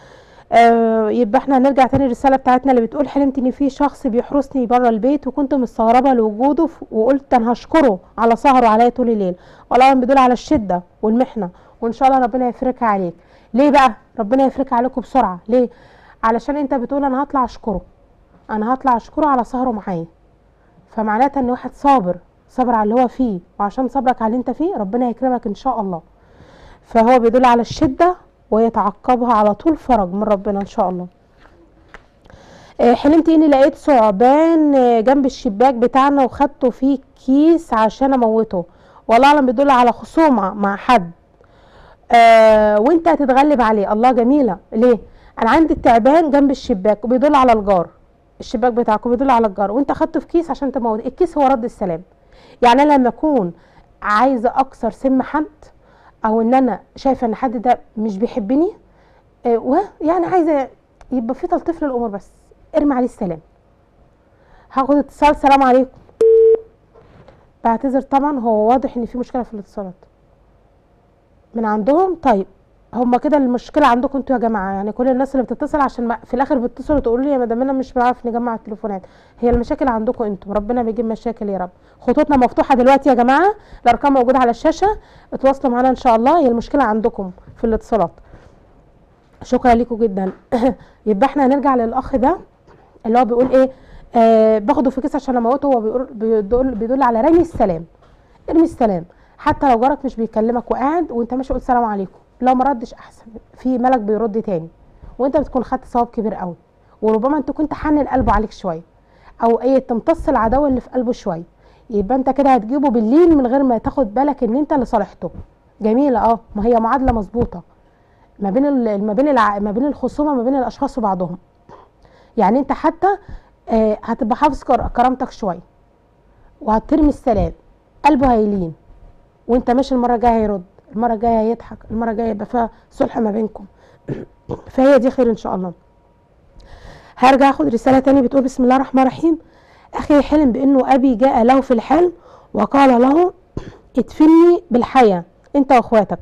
Speaker 1: آه يبقى احنا هنرجع تاني الرساله بتاعتنا اللي بتقول حلمت ان في شخص بيحرسني بره البيت وكنت مستغربه لوجوده ف- وقلت انا هشكره على سهره عليا طول الليل والله بيدل على الشده والمحنه وان شاء الله ربنا يفرجها عليك ليه بقى ربنا يفرجها عليكم بسرعه ليه علشان انت بتقول انا هطلع اشكره انا هطلع اشكره على سهره معايا فمعناتها ان واحد صابر صبر على اللي هو فيه وعشان صبرك على اللي انت فيه ربنا يكرمك ان شاء الله فهو بيدل على الشدة ويتعقبها على طول فرج من ربنا ان شاء الله آه، حلمت اني لقيت ثعبان آه، جنب الشباك بتاعنا وخدته فيه كيس عشان اموته والله اعلم بيدل على خصومة مع حد آه وانت هتتغلب عليه الله جميلة ليه انا عندي التعبان جنب الشباك وبيدل على الجار الشباك بتاعك وبيدل على الجار وانت خدته في كيس عشان تموت الكيس هو رد السلام يعني انا لما اكون عايزه اكسر سم حد او ان انا شايفه ان حد ده مش بيحبني آه، ويعني عايزه يبقى في تلطيف للامور بس ارمي عليه السلام هاخد اتصال سلام عليكم بعتذر طبعا هو واضح ان في مشكله في الاتصالات من عندهم طيب هما كده المشكله عندكم انتوا يا جماعه يعني كل الناس اللي بتتصل عشان ما في الاخر بتتصلوا تقولوا لي يا مدام انا مش بعرف نجمع التليفونات هي المشاكل عندكم انتوا ربنا بيجيب مشاكل يا رب خطوطنا مفتوحه دلوقتي يا جماعه الارقام موجوده على الشاشه اتواصلوا معانا ان شاء الله هي المشكله عندكم في الاتصالات شكرا لكم جدا يبقى احنا هنرجع للاخ ده اللي هو بيقول ايه آه باخده في كيس عشان اموته هو بيقول بيدل, بيدل على رمي السلام ارمي السلام حتى لو جارك مش بيكلمك وقاعد وانت ماشي قول سلام عليكم لو ما ردش احسن في ملك بيرد تاني وانت بتكون خدت ثواب كبير قوي وربما انت كنت حنن قلبه عليك شويه او ايه تمتص العداوه اللي في قلبه شويه يبقى انت كده هتجيبه بالليل من غير ما تاخد بالك ان انت اللي صالحته جميله اه ما هي معادله مظبوطه ما بين ال- ما بين الع... ما بين الخصومه ما بين الاشخاص وبعضهم يعني انت حتى آه هتبقى حافظ كر- كرامتك شويه وهترمي السلام قلبه هيلين وانت ماشي المره الجايه هيرد المره الجايه هيضحك المره الجايه يبقى فيها صلح ما بينكم فهي دي خير ان شاء الله هرجع اخد رساله تاني بتقول بسم الله الرحمن الرحيم اخي حلم بانه ابي جاء له في الحلم وقال له ادفني بالحياه انت واخواتك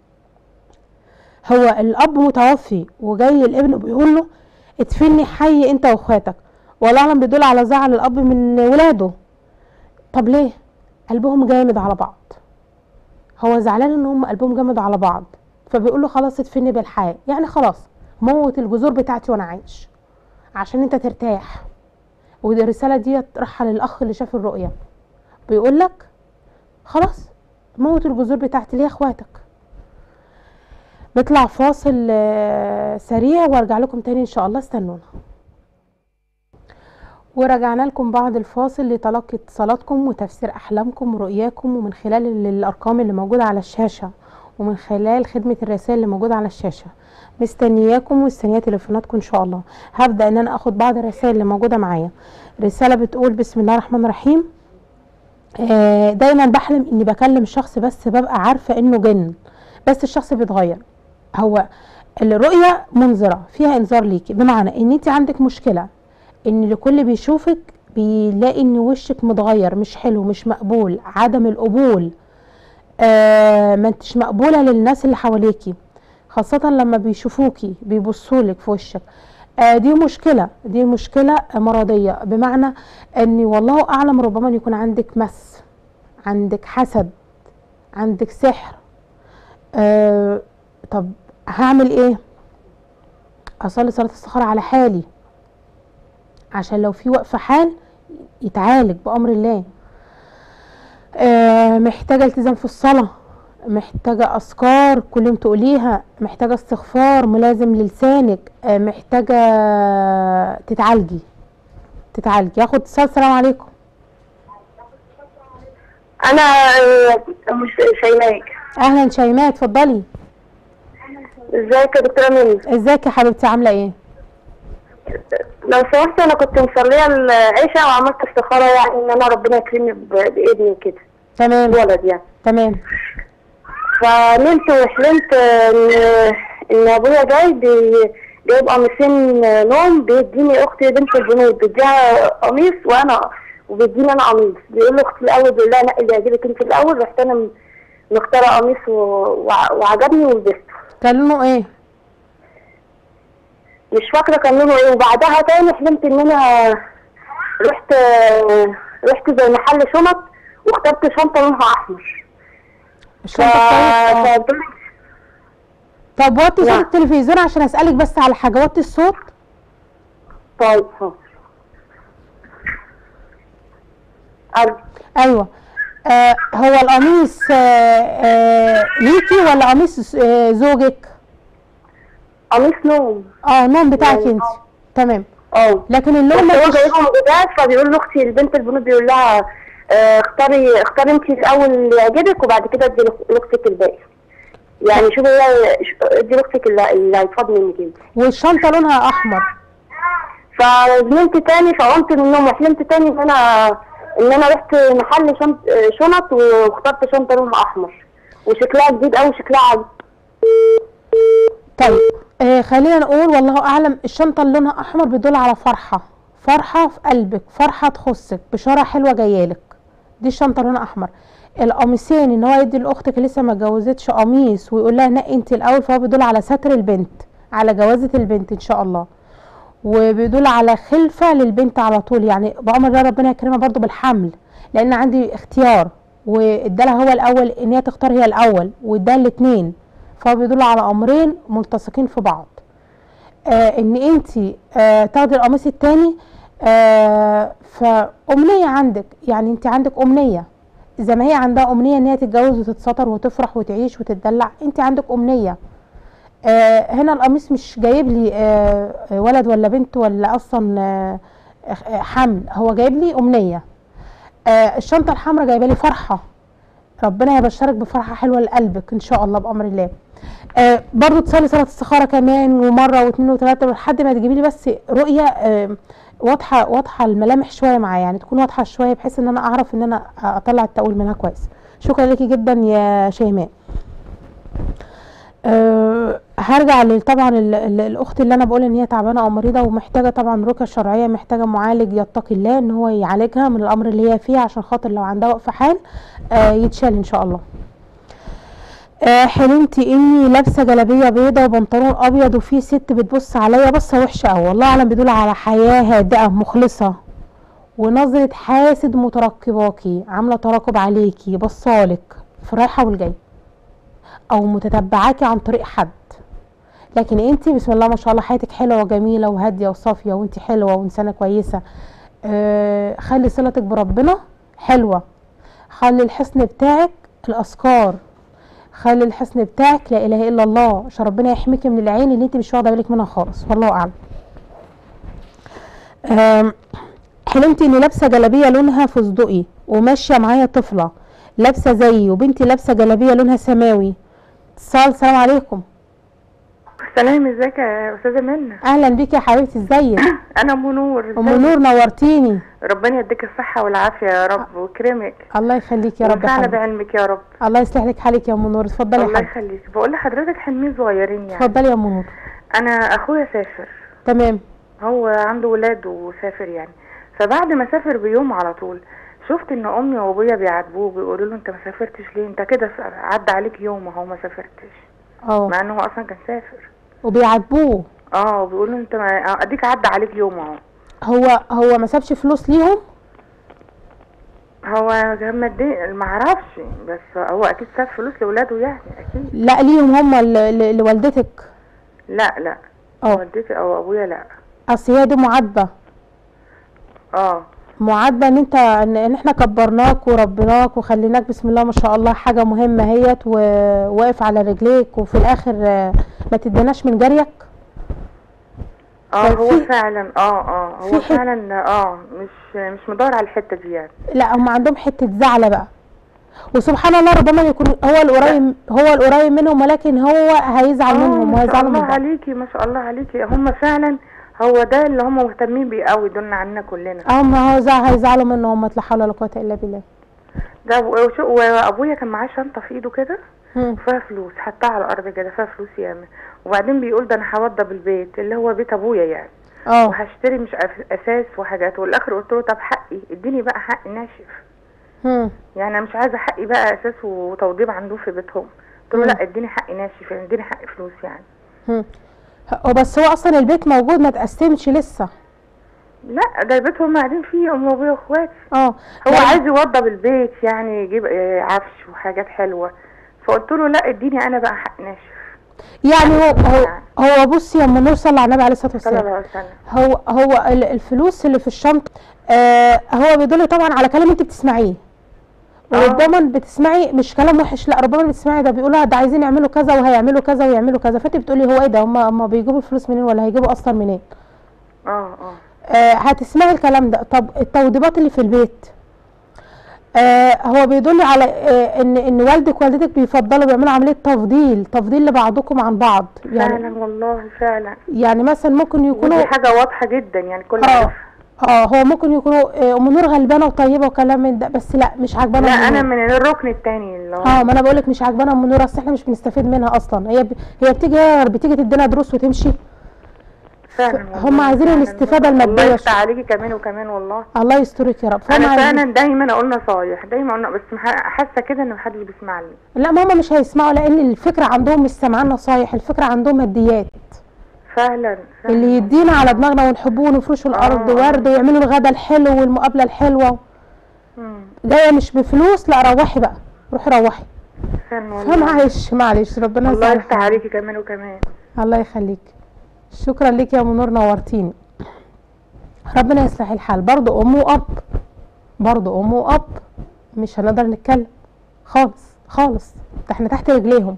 Speaker 1: هو الاب متوفي وجاي الابن بيقول له ادفني حي انت واخواتك والله اعلم بيدل على زعل الاب من ولاده طب ليه قلبهم جامد على بعض هو زعلان ان هم قلبهم جامد على بعض فبيقول له خلاص ادفني بالحياه يعني خلاص موت الجذور بتاعتي وانا عايش عشان انت ترتاح ودي الرساله دي رايحه للاخ اللي شاف الرؤيه بيقول لك خلاص موت الجذور بتاعتي ليه اخواتك نطلع فاصل آه، سريع وارجع لكم تاني ان شاء الله استنونا ورجعنا لكم بعد الفاصل لتلقي اتصالاتكم وتفسير احلامكم ورؤياكم ومن خلال ال- الارقام اللي موجوده على الشاشه ومن خلال خدمه الرسائل اللي موجوده على الشاشه مستنياكم ومستنيه تليفوناتكم ان شاء الله هبدا ان انا اخد بعض الرسائل اللي موجوده معايا رساله بتقول بسم الله الرحمن الرحيم آه، دايما بحلم اني بكلم شخص بس ببقى عارفه انه جن بس الشخص بيتغير هو الرؤيه منذره فيها انذار ليكي بمعنى ان انت عندك مشكله ان لكل بيشوفك بيلاقي ان وشك متغير مش حلو مش مقبول عدم القبول آه ما انتش مقبوله للناس اللي حواليكي خاصه لما بيشوفوكي بيبصولك في وشك آه دي مشكله دي مشكله مرضيه بمعنى ان والله اعلم ربما يكون عندك مس عندك حسد عندك سحر آه طب هعمل ايه اصلي صلاه الصخره على حالي عشان لو في وقف حال يتعالج بامر الله آه محتاجه التزام في الصلاه محتاجة أذكار كل يوم تقوليها محتاجة استغفار ملازم للسانك آه، محتاجة تتعالجي تتعالجي اخد اتصال السلام عليكم
Speaker 10: انا آه، مش شيماء
Speaker 1: اهلا شيماء اتفضلي
Speaker 10: ازيك يا دكتوره منى
Speaker 1: ازيك يا حبيبتي عامله ايه
Speaker 10: لو سمحت انا كنت مصليه العشاء وعملت استخاره يعني ان انا ربنا يكرمني ب- بابني كده
Speaker 1: تمام
Speaker 10: ولد يعني
Speaker 1: تمام
Speaker 10: فنمت وحلمت ان ان ابويا جاي بي- جايب قميصين نوم بيديني اختي بنت البنود بيديها قميص وانا وبيديني انا قميص بيقول له اختي الاول بيقول لها نقي اللي يعجبك انت الاول رحت انا م- مختاره قميص و- وع- وعجبني ولبسته
Speaker 1: كان لونه ايه
Speaker 10: مش فاكره كان لونه ايه وبعدها تاني حلمت ان انا رحت رحت زي محل شنط واخترت شنطه لونها احمر
Speaker 1: الشنطه
Speaker 10: ف-
Speaker 1: بتاعتك آه. طب وطي صوت
Speaker 10: نعم.
Speaker 1: التلفزيون عشان اسالك بس على حاجه وطي الصوت
Speaker 10: طيب حاضر. ألو.
Speaker 1: ايوه آه هو القميص آه آه ليكي ولا قميص آه زوجك
Speaker 10: قميص نوم
Speaker 1: اه نوم بتاعك
Speaker 10: يعني
Speaker 1: انت تمام
Speaker 10: اه
Speaker 1: لكن اللون
Speaker 10: بس هو
Speaker 1: مش
Speaker 10: جايبهم جداد فبيقول لاختي البنت البنوت بيقول لها آه، اختاري اختاري انت الاول اللي يعجبك وبعد كده ادي لأخ- لاختك الباقي يعني شوفي هي ادي لاختك اللي اللي هيفضل منك انت
Speaker 1: والشنطه لونها احمر
Speaker 10: فنمت تاني فقمت من النوم وحلمت تاني ان انا ان انا رحت محل شنط شنط واخترت شنطه لونها احمر وشكلها جديد قوي شكلها عجب
Speaker 1: طيب آه خلينا نقول والله اعلم الشنطه اللي لونها احمر بتدل على فرحه فرحه في قلبك فرحه تخصك بشاره حلوه جايالك دي الشنطه لونها احمر القميصين ان هو يدي لاختك اللي لسه ما اتجوزتش قميص ويقول لها نقي انت الاول فهو بيدل على ستر البنت على جوازه البنت ان شاء الله وبيدل على خلفه للبنت على طول يعني بامر الله ربنا يكرمها برضو بالحمل لان عندي اختيار وادالها هو الاول ان هي تختار هي الاول واداها الاثنين فهو بيدل على امرين ملتصقين في بعض آه ان انت آه تاخدي القميص التاني آه فامنيه عندك يعني انت عندك امنيه زي ما هي عندها امنيه ان هي تتجوز وتتستر وتفرح وتعيش وتتدلع انت عندك امنيه آه هنا القميص مش جايب لي آه ولد ولا بنت ولا اصلا آه آه، حمل هو جايب لي امنيه آه الشنطه الحمراء جايبه لي فرحه ربنا يبشرك بفرحه حلوه لقلبك ان شاء الله بامر الله آه برضو تصلي صلاه استخاره كمان ومره واثنين وثلاثه لحد ما تجيبي لي بس رؤيه آه واضحه واضحه الملامح شويه معايا يعني تكون واضحه شويه بحيث ان انا اعرف ان انا اطلع التأويل منها كويس شكرا لك جدا يا شيماء أه هرجع لل- طبعا ال- ال- الاخت اللي انا بقول ان هي تعبانه او مريضه ومحتاجه طبعا رقيه شرعيه محتاجه معالج يتقي الله ان هو يعالجها من الامر اللي هي فيه عشان خاطر لو عندها وقف حال أه يتشال ان شاء الله أه حلمت اني لابسه جلابيه بيضه وبنطلون ابيض وفي ست بتبص عليا بصه وحشه قوي والله اعلم بيدل على حياه هادئه مخلصه ونظره حاسد مترقباكي عامله تراقب عليكي بصالك في الرايحه والجايه او متتبعاكي عن طريق حد لكن انت بسم الله ما شاء الله حياتك حلوه وجميله وهاديه وصافيه وانت حلوه وانسانه كويسه آه خلي صلتك بربنا حلوه خلي الحصن بتاعك الاذكار خلي الحصن بتاعك لا اله الا الله عشان ربنا يحميكي من العين اللي انت مش واخده بالك منها خالص والله اعلم آم، حلمت اني لابسه جلابيه لونها فستقي وماشيه معايا طفله لابسه زيي وبنتي لابسه جلابيه لونها سماوي اتصال السلام عليكم
Speaker 8: سلام ازيك يا استاذه منى
Speaker 1: اهلا بيكي يا حبيبتي ازيك
Speaker 8: انا ام نور
Speaker 1: ام
Speaker 8: ازيك؟
Speaker 1: نور نورتيني
Speaker 8: ربنا يديك الصحه والعافيه يا رب ويكرمك
Speaker 1: الله يخليك يا رب يا
Speaker 8: وينفعنا
Speaker 1: حبيبتي
Speaker 8: بعلمك يا رب
Speaker 1: الله يصلح لك حالك يا ام نور اتفضلي يا
Speaker 8: الله
Speaker 1: حبيبتي
Speaker 8: يخليك بقول لحضرتك حلمين صغيرين يعني
Speaker 1: اتفضلي يا ام نور
Speaker 8: انا اخويا سافر
Speaker 1: تمام
Speaker 8: هو عنده ولاد وسافر يعني فبعد ما سافر بيوم على طول شفت ان امي وابويا بيعاتبوه بيقولوا له انت ما سافرتش ليه انت كده س- عدى عليك يوم اهو ما سافرتش
Speaker 1: اه
Speaker 8: مع انه هو اصلا كان سافر
Speaker 1: وبيعاتبوه
Speaker 8: اه وبيقولوا انت ما آه، اديك عدى عليك يوم اهو
Speaker 1: هو هو ما سابش فلوس ليهم
Speaker 8: هو كان مادي ما اعرفش بس هو اكيد ساب فلوس لاولاده يعني اكيد
Speaker 1: لا ليهم هم ل- ل- لوالدتك
Speaker 8: لا لا
Speaker 1: اه
Speaker 8: والدتي او ابويا لا
Speaker 1: اصل هي دي معاتبه
Speaker 8: اه
Speaker 1: معاتبه ان انت ان, إن احنا كبرناك وربيناك وخليناك بسم الله ما شاء الله حاجه مهمه هيت وواقف على رجليك وفي الاخر آه، ما تديناش من جريك
Speaker 11: اه هو
Speaker 1: ففي-
Speaker 11: فعلا اه اه هو
Speaker 1: في حت-
Speaker 11: فعلا اه مش مش مدور على الحته دي يعني
Speaker 1: لا هم عندهم حته زعل بقى وسبحان الله ربما يكون هو القريب هو القريب منهم ولكن هو هيزعل منهم
Speaker 11: ما شاء
Speaker 1: وهيزعلوا
Speaker 11: الله
Speaker 1: من بعض
Speaker 11: عليكي ما شاء الله عليكي هم فعلا هو ده اللي هم مهتمين بيه قوي دولنا عننا كلنا
Speaker 1: هم هو زع- هيزعلوا منه هم لا حول ولا قوه الا بالله
Speaker 11: ده و- وشو- وابويا كان معاه شنطه في ايده كده
Speaker 1: مم.
Speaker 11: فيها فلوس حطها على الارض كده فيها فلوس ياما وبعدين بيقول ده انا هوضب البيت اللي هو بيت ابويا يعني
Speaker 1: اه
Speaker 11: وهشتري مش أف- اساس وحاجات والاخر قلت له طب حقي اديني بقى حق ناشف
Speaker 1: مم.
Speaker 11: يعني انا مش عايزه حقي بقى اساس وتوضيب عنده في بيتهم قلت له
Speaker 1: مم.
Speaker 11: لا اديني حقي ناشف يعني اديني حق فلوس يعني
Speaker 1: مم. هو بس هو اصلا البيت موجود ما تقسمش لسه
Speaker 11: لا ده البيت هم قاعدين فيه ام وابويا واخواتي
Speaker 1: اه
Speaker 11: هو
Speaker 1: لا،
Speaker 11: عايز يوضب البيت يعني يجيب آه، عفش وحاجات حلوه فقلت له لا اديني انا بقى حق ناشف
Speaker 1: يعني هو هو هو بصي لما نوصل على النبي عليه الصلاه
Speaker 11: صلى الله
Speaker 1: والسلام
Speaker 11: عليه وسلم
Speaker 1: هو هو ال- الفلوس اللي في الشنطه آه هو بيدل طبعا على كلام انت بتسمعيه وربما بتسمعي مش كلام وحش لا ربما بتسمعي ده بيقولوا ده عايزين يعملوا كذا وهيعملوا كذا ويعملوا كذا فانت بتقولي هو ايه ده هم هم بيجيبوا الفلوس منين ولا هيجيبوا اصلا منين
Speaker 11: اه اه
Speaker 1: آه هتسمعي الكلام ده طب التوضيبات اللي في البيت آه هو بيدل على آه ان ان والدك ووالدتك بيفضلوا بيعملوا عمليه تفضيل تفضيل لبعضكم عن بعض يعني
Speaker 11: فعلا والله فعلا
Speaker 1: يعني مثلا ممكن يكونوا
Speaker 11: ودي حاجه واضحه جدا يعني كل
Speaker 1: اه
Speaker 11: عارف
Speaker 1: اه هو ممكن يكونوا آه، ام نور غلبانه وطيبه وكلام من ده بس لا مش عاجبانا
Speaker 11: لا
Speaker 1: أم
Speaker 11: انا
Speaker 1: نور.
Speaker 11: من الركن التاني اللي هو
Speaker 1: اه ما انا بقول لك مش عاجبانا ام نور اصل احنا مش بنستفيد منها اصلا هي ب... هي بتيجي هي بتيجي تدينا دروس وتمشي
Speaker 11: فعلا
Speaker 1: هم
Speaker 11: والله
Speaker 1: عايزين
Speaker 11: فعلا.
Speaker 1: الاستفاده
Speaker 11: الله
Speaker 1: الماديه
Speaker 11: يفتح عليكي كمان وكمان والله
Speaker 1: الله يسترك يا رب فهم
Speaker 11: انا
Speaker 1: عايزين-
Speaker 11: فعلا دايما اقول نصايح دايما اقول بس مح- حاسه كده ان محدش بيسمعني
Speaker 1: لا ما هم مش هيسمعوا لان الفكره عندهم مش سمعان نصايح الفكره عندهم ماديات
Speaker 11: فعلا
Speaker 1: اللي يدينا على دماغنا ونحبوه ونفرشوا الارض ورد ويعملوا الغدا الحلو والمقابله الحلوه جايه مش بفلوس لا روحي بقى روحي روحي
Speaker 11: فعلا والله
Speaker 1: فمعلش معلش ربنا
Speaker 11: الله
Speaker 1: يسامحك.
Speaker 11: يفتح عليكي كمان وكمان
Speaker 1: الله يخليك شكرا لك يا منور نورتيني ربنا يصلح الحال برضو ام واب برضو ام واب مش هنقدر نتكلم خالص خالص ده احنا تحت رجليهم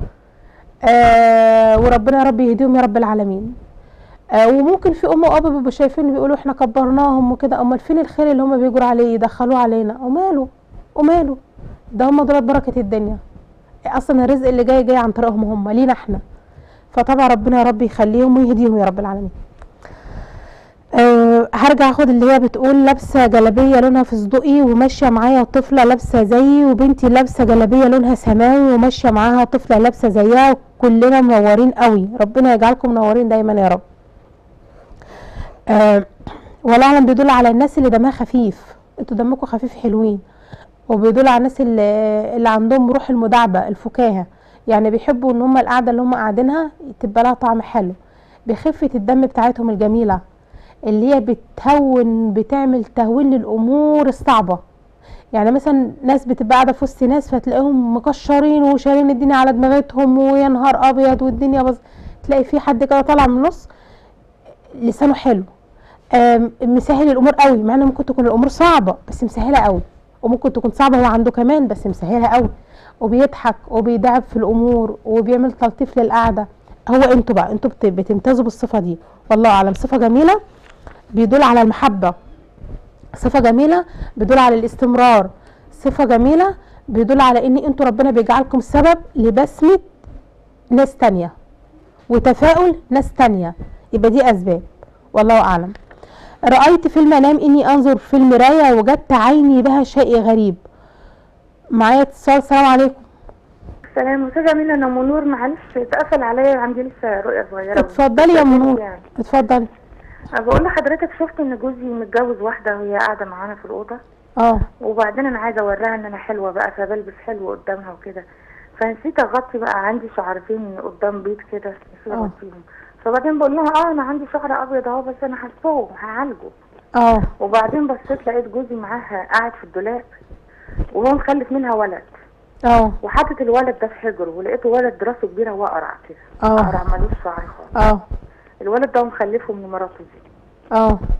Speaker 1: آه وربنا يا رب يهديهم يا رب العالمين آه وممكن في ام واب بيبقوا شايفين بيقولوا احنا كبرناهم وكده امال فين الخير اللي هم بيجروا عليه يدخلوه علينا وماله وماله ده هم دول بركه الدنيا اصلا الرزق اللي جاي جاي عن طريقهم هم لينا احنا فطبعا ربنا يا رب يخليهم ويهديهم يا رب العالمين أه هرجع اخد اللي هي بتقول لابسه جلابيه لونها فستقي وماشيه معايا طفله لابسه زيي وبنتي لابسه جلابيه لونها سماوي وماشيه معاها طفله لابسه زيها كلنا منورين قوي ربنا يجعلكم منورين دايما يا رب أه والله اعلم بيدل على الناس اللي دمها خفيف انتوا دمكم خفيف حلوين وبيدل على الناس اللي, اللي عندهم روح المداعبه الفكاهه يعني بيحبوا ان هم القعده اللي هم قاعدينها تبقى لها طعم حلو بخفه الدم بتاعتهم الجميله اللي هي بتهون بتعمل تهوين للامور الصعبه يعني مثلا ناس بتبقى قاعده في وسط ناس فتلاقيهم مكشرين وشايلين الدنيا على دماغتهم ويا نهار ابيض والدنيا بس تلاقي في حد كده طالع من النص لسانه حلو آم، مسهل الامور قوي مع ان ممكن تكون الامور صعبه بس مسهله قوي وممكن تكون صعبه هو عنده كمان بس مسهلها قوي وبيضحك وبيدعب في الامور وبيعمل تلطيف للقعده هو انتوا بقى انتوا بت- بتمتازوا بالصفه دي والله اعلم صفه جميله بيدل على المحبه صفه جميله بيدل على الاستمرار صفه جميله بيدل على ان انتوا ربنا بيجعلكم سبب لبسمه ناس تانية وتفاؤل ناس تانية يبقى دي اسباب والله اعلم رأيت في المنام اني انظر في المراية وجدت عيني بها شيء غريب معايا اتصال السلام عليكم
Speaker 11: سلام استاذه امينه انا منور معلش اتقفل عليا عندي لسه رؤيه صغيره
Speaker 1: اتفضلي يا
Speaker 11: بس
Speaker 1: منور
Speaker 11: يعني.
Speaker 1: اتفضلي
Speaker 11: بقول لحضرتك شفت ان جوزي متجوز واحده وهي قاعده معانا في الاوضه
Speaker 1: اه
Speaker 11: وبعدين انا عايزه اوريها ان انا حلوه بقى فبلبس حلو قدامها وكده فنسيت اغطي بقى عندي شعرتين قدام بيض كده نسيت
Speaker 1: اه.
Speaker 11: اغطيهم فبعدين بقول لها اه انا عندي شعر ابيض اهو بس انا هشفه هعالجه
Speaker 1: اه
Speaker 11: وبعدين بصيت لقيت جوزي معاها قاعد في الدولاب وهو مخلف منها ولد
Speaker 1: اه
Speaker 11: وحاطط الولد ده في حجره ولقيته ولد راسه كبيره واقرع كده
Speaker 1: اه.
Speaker 11: اقرع ملوش شعر خالص
Speaker 1: اه
Speaker 11: الولد ده مخلفه من مراته دي
Speaker 1: اه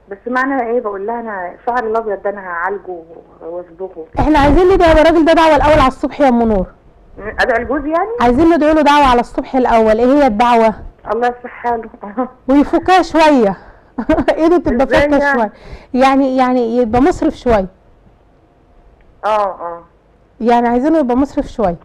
Speaker 11: بس معنى ايه بقول لها انا شعري الابيض ده انا هعالجه واصبغه
Speaker 1: احنا عايزين ندعي الراجل ده دعوه الاول على الصبح يا ام نور
Speaker 11: ادعي الجوز يعني
Speaker 1: عايزين ندعي له دعوه على الصبح الاول ايه هي الدعوه
Speaker 11: الله يصلح حاله
Speaker 1: ويفكها شويه ايده تبقى
Speaker 11: إزاي
Speaker 1: فكه
Speaker 11: يعني؟
Speaker 1: شويه يعني يعني يبقى مصرف شويه
Speaker 11: اه اه
Speaker 1: يعني عايزينه يبقى مصرف شويه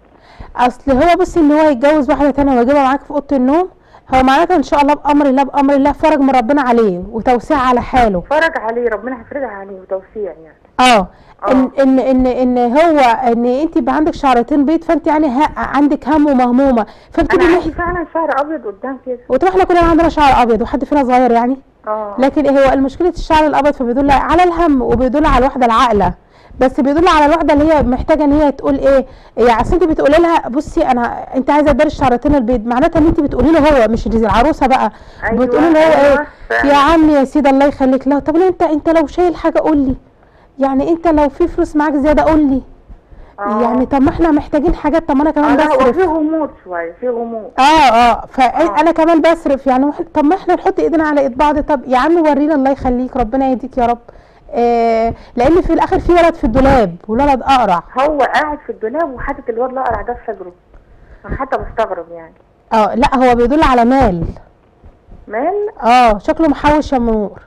Speaker 1: اصل هو بص ان هو يتجوز واحده تانية ويجيبها معاك في اوضه النوم هو معناتها ان شاء الله بامر الله بامر الله فرج من ربنا عليه وتوسيع على حاله
Speaker 11: فرج عليه ربنا هيفرجها عليه وتوسيع يعني
Speaker 1: اه ان ان ان ان هو ان انت يبقى عندك شعرتين بيض فانت يعني ها عندك هم ومهمومه فانت
Speaker 11: انا
Speaker 1: تبقي
Speaker 11: عندي فعلا شعر ابيض قدام كده
Speaker 1: وطبعا احنا كلنا عندنا شعر ابيض وحد فينا صغير يعني
Speaker 11: اه
Speaker 1: لكن هو المشكله الشعر الابيض فبيدل على الهم وبيدل على الوحده العاقله بس بيدل على الوحده اللي هي محتاجه ان هي تقول ايه يعني اصل انت بتقولي لها بصي انا انت عايزه تداري الشعرتين البيض معناتها ان انت بتقولي له هو مش دي العروسه بقى
Speaker 11: أيوة،
Speaker 1: بتقولي له هو
Speaker 11: أيوة،
Speaker 1: ايه
Speaker 11: فعلا.
Speaker 1: يا عم يا سيدي الله يخليك له طب ليه انت انت لو شايل حاجه قول لي يعني انت لو في فلوس معاك زياده قول لي
Speaker 11: آه.
Speaker 1: يعني طب ما احنا محتاجين حاجات طب ما انا كمان
Speaker 11: لا هو
Speaker 1: بصرف
Speaker 11: في غموض شويه في غموض
Speaker 1: اه اه فانا كمان بصرف يعني وح- طب ما احنا نحط ايدينا على ايد بعض طب يا عم ورينا الله يخليك ربنا يهديك يا رب آه لان في الاخر في ولد في الدولاب والولد اقرع
Speaker 11: هو قاعد في الدولاب وحاطط الواد الاقرع ده في صدره انا حتى بستغرب يعني
Speaker 1: اه لا هو بيدل على مال
Speaker 11: مال
Speaker 1: اه شكله محوش يا نور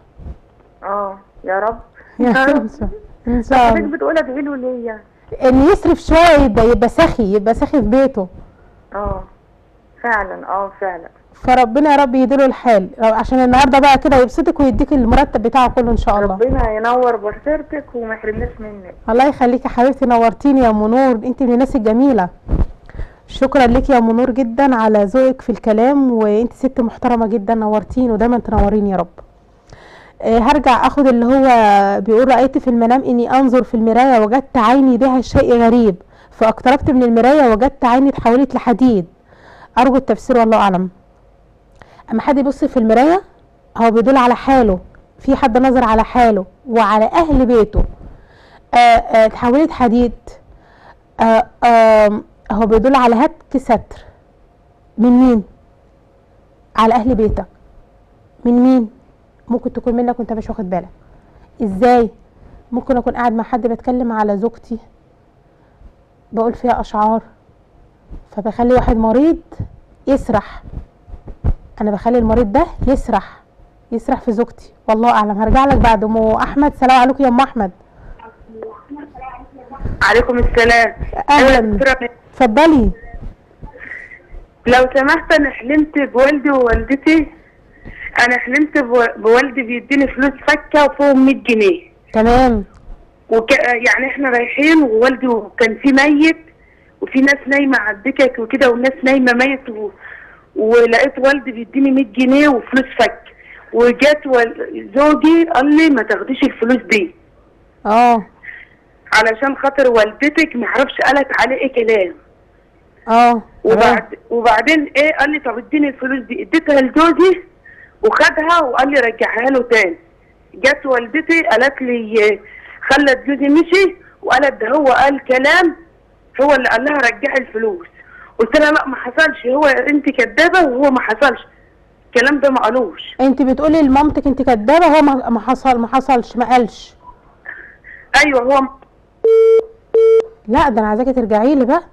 Speaker 11: اه يا رب
Speaker 1: يا رب. ان شاء
Speaker 11: حضرتك
Speaker 1: الله
Speaker 11: بتقول ادعي له ليه يعني
Speaker 1: ان يصرف شويه يبقى يبقى سخي يبقى سخي في بيته
Speaker 11: اه فعلا اه فعلا
Speaker 1: فربنا يا رب يديله الحال عشان النهارده بقى كده يبسطك ويديك المرتب بتاعه كله ان شاء الله
Speaker 11: ربنا ينور بصيرتك وما يحرمناش منك
Speaker 1: الله يخليك يا حبيبتي نورتيني يا ام نور انت من الناس الجميله شكرا لك يا ام نور جدا على ذوقك في الكلام وانت ست محترمه جدا نورتيني ودايما تنوريني يا رب آه، هرجع اخد اللي هو بيقول رايت في المنام اني انظر في المرايه وجدت عيني بها شيء غريب فاقتربت من المرايه وجدت عيني اتحولت لحديد ارجو التفسير والله اعلم اما حد يبص في المرايه هو بيدل على حاله في حد نظر على حاله وعلى اهل بيته آه، آه، اتحولت حديد آه، آم، هو بيدل على هتك ستر من مين على اهل بيتك من مين ممكن تكون منك وانت مش واخد بالك ازاي ممكن اكون قاعد مع حد بتكلم على زوجتي بقول فيها اشعار فبخلي واحد مريض يسرح انا بخلي المريض ده يسرح يسرح في زوجتي والله اعلم هرجع لك بعد ام احمد سلام عليكم يا ام احمد
Speaker 12: عليكم السلام
Speaker 1: اهلا اتفضلي
Speaker 12: لو سمحت انا حلمت بوالدي ووالدتي انا حلمت بو- بوالدي بيديني فلوس فكه وفوق 100 جنيه
Speaker 1: تمام
Speaker 12: وك... يعني احنا رايحين ووالدي كان في ميت وفي ناس نايمه على الدكك وكده وناس نايمه ميت و... ولقيت والدي بيديني 100 جنيه وفلوس فك وجات وال... زوجي قال لي ما تاخديش الفلوس دي
Speaker 1: اه
Speaker 12: علشان خاطر والدتك ما اعرفش قالت عليه ايه كلام
Speaker 1: اه
Speaker 12: وبعد وبعدين ايه قال لي طب اديني الفلوس دي اديتها لجوزي وخدها وقال لي رجعها له تاني جت والدتي قالت لي آه، خلت جوزي مشي وقالت ده هو قال كلام هو اللي قال لها رجعي الفلوس قلت لها لا ما حصلش هو انت كدابه وهو ما حصلش الكلام ده ما قالوش
Speaker 1: انت بتقولي لمامتك انت كدابه هو ما ما حصل ما حصلش ما قالش
Speaker 12: ايوه هو
Speaker 1: لا ده انا عايزاكي ترجعي لي بقى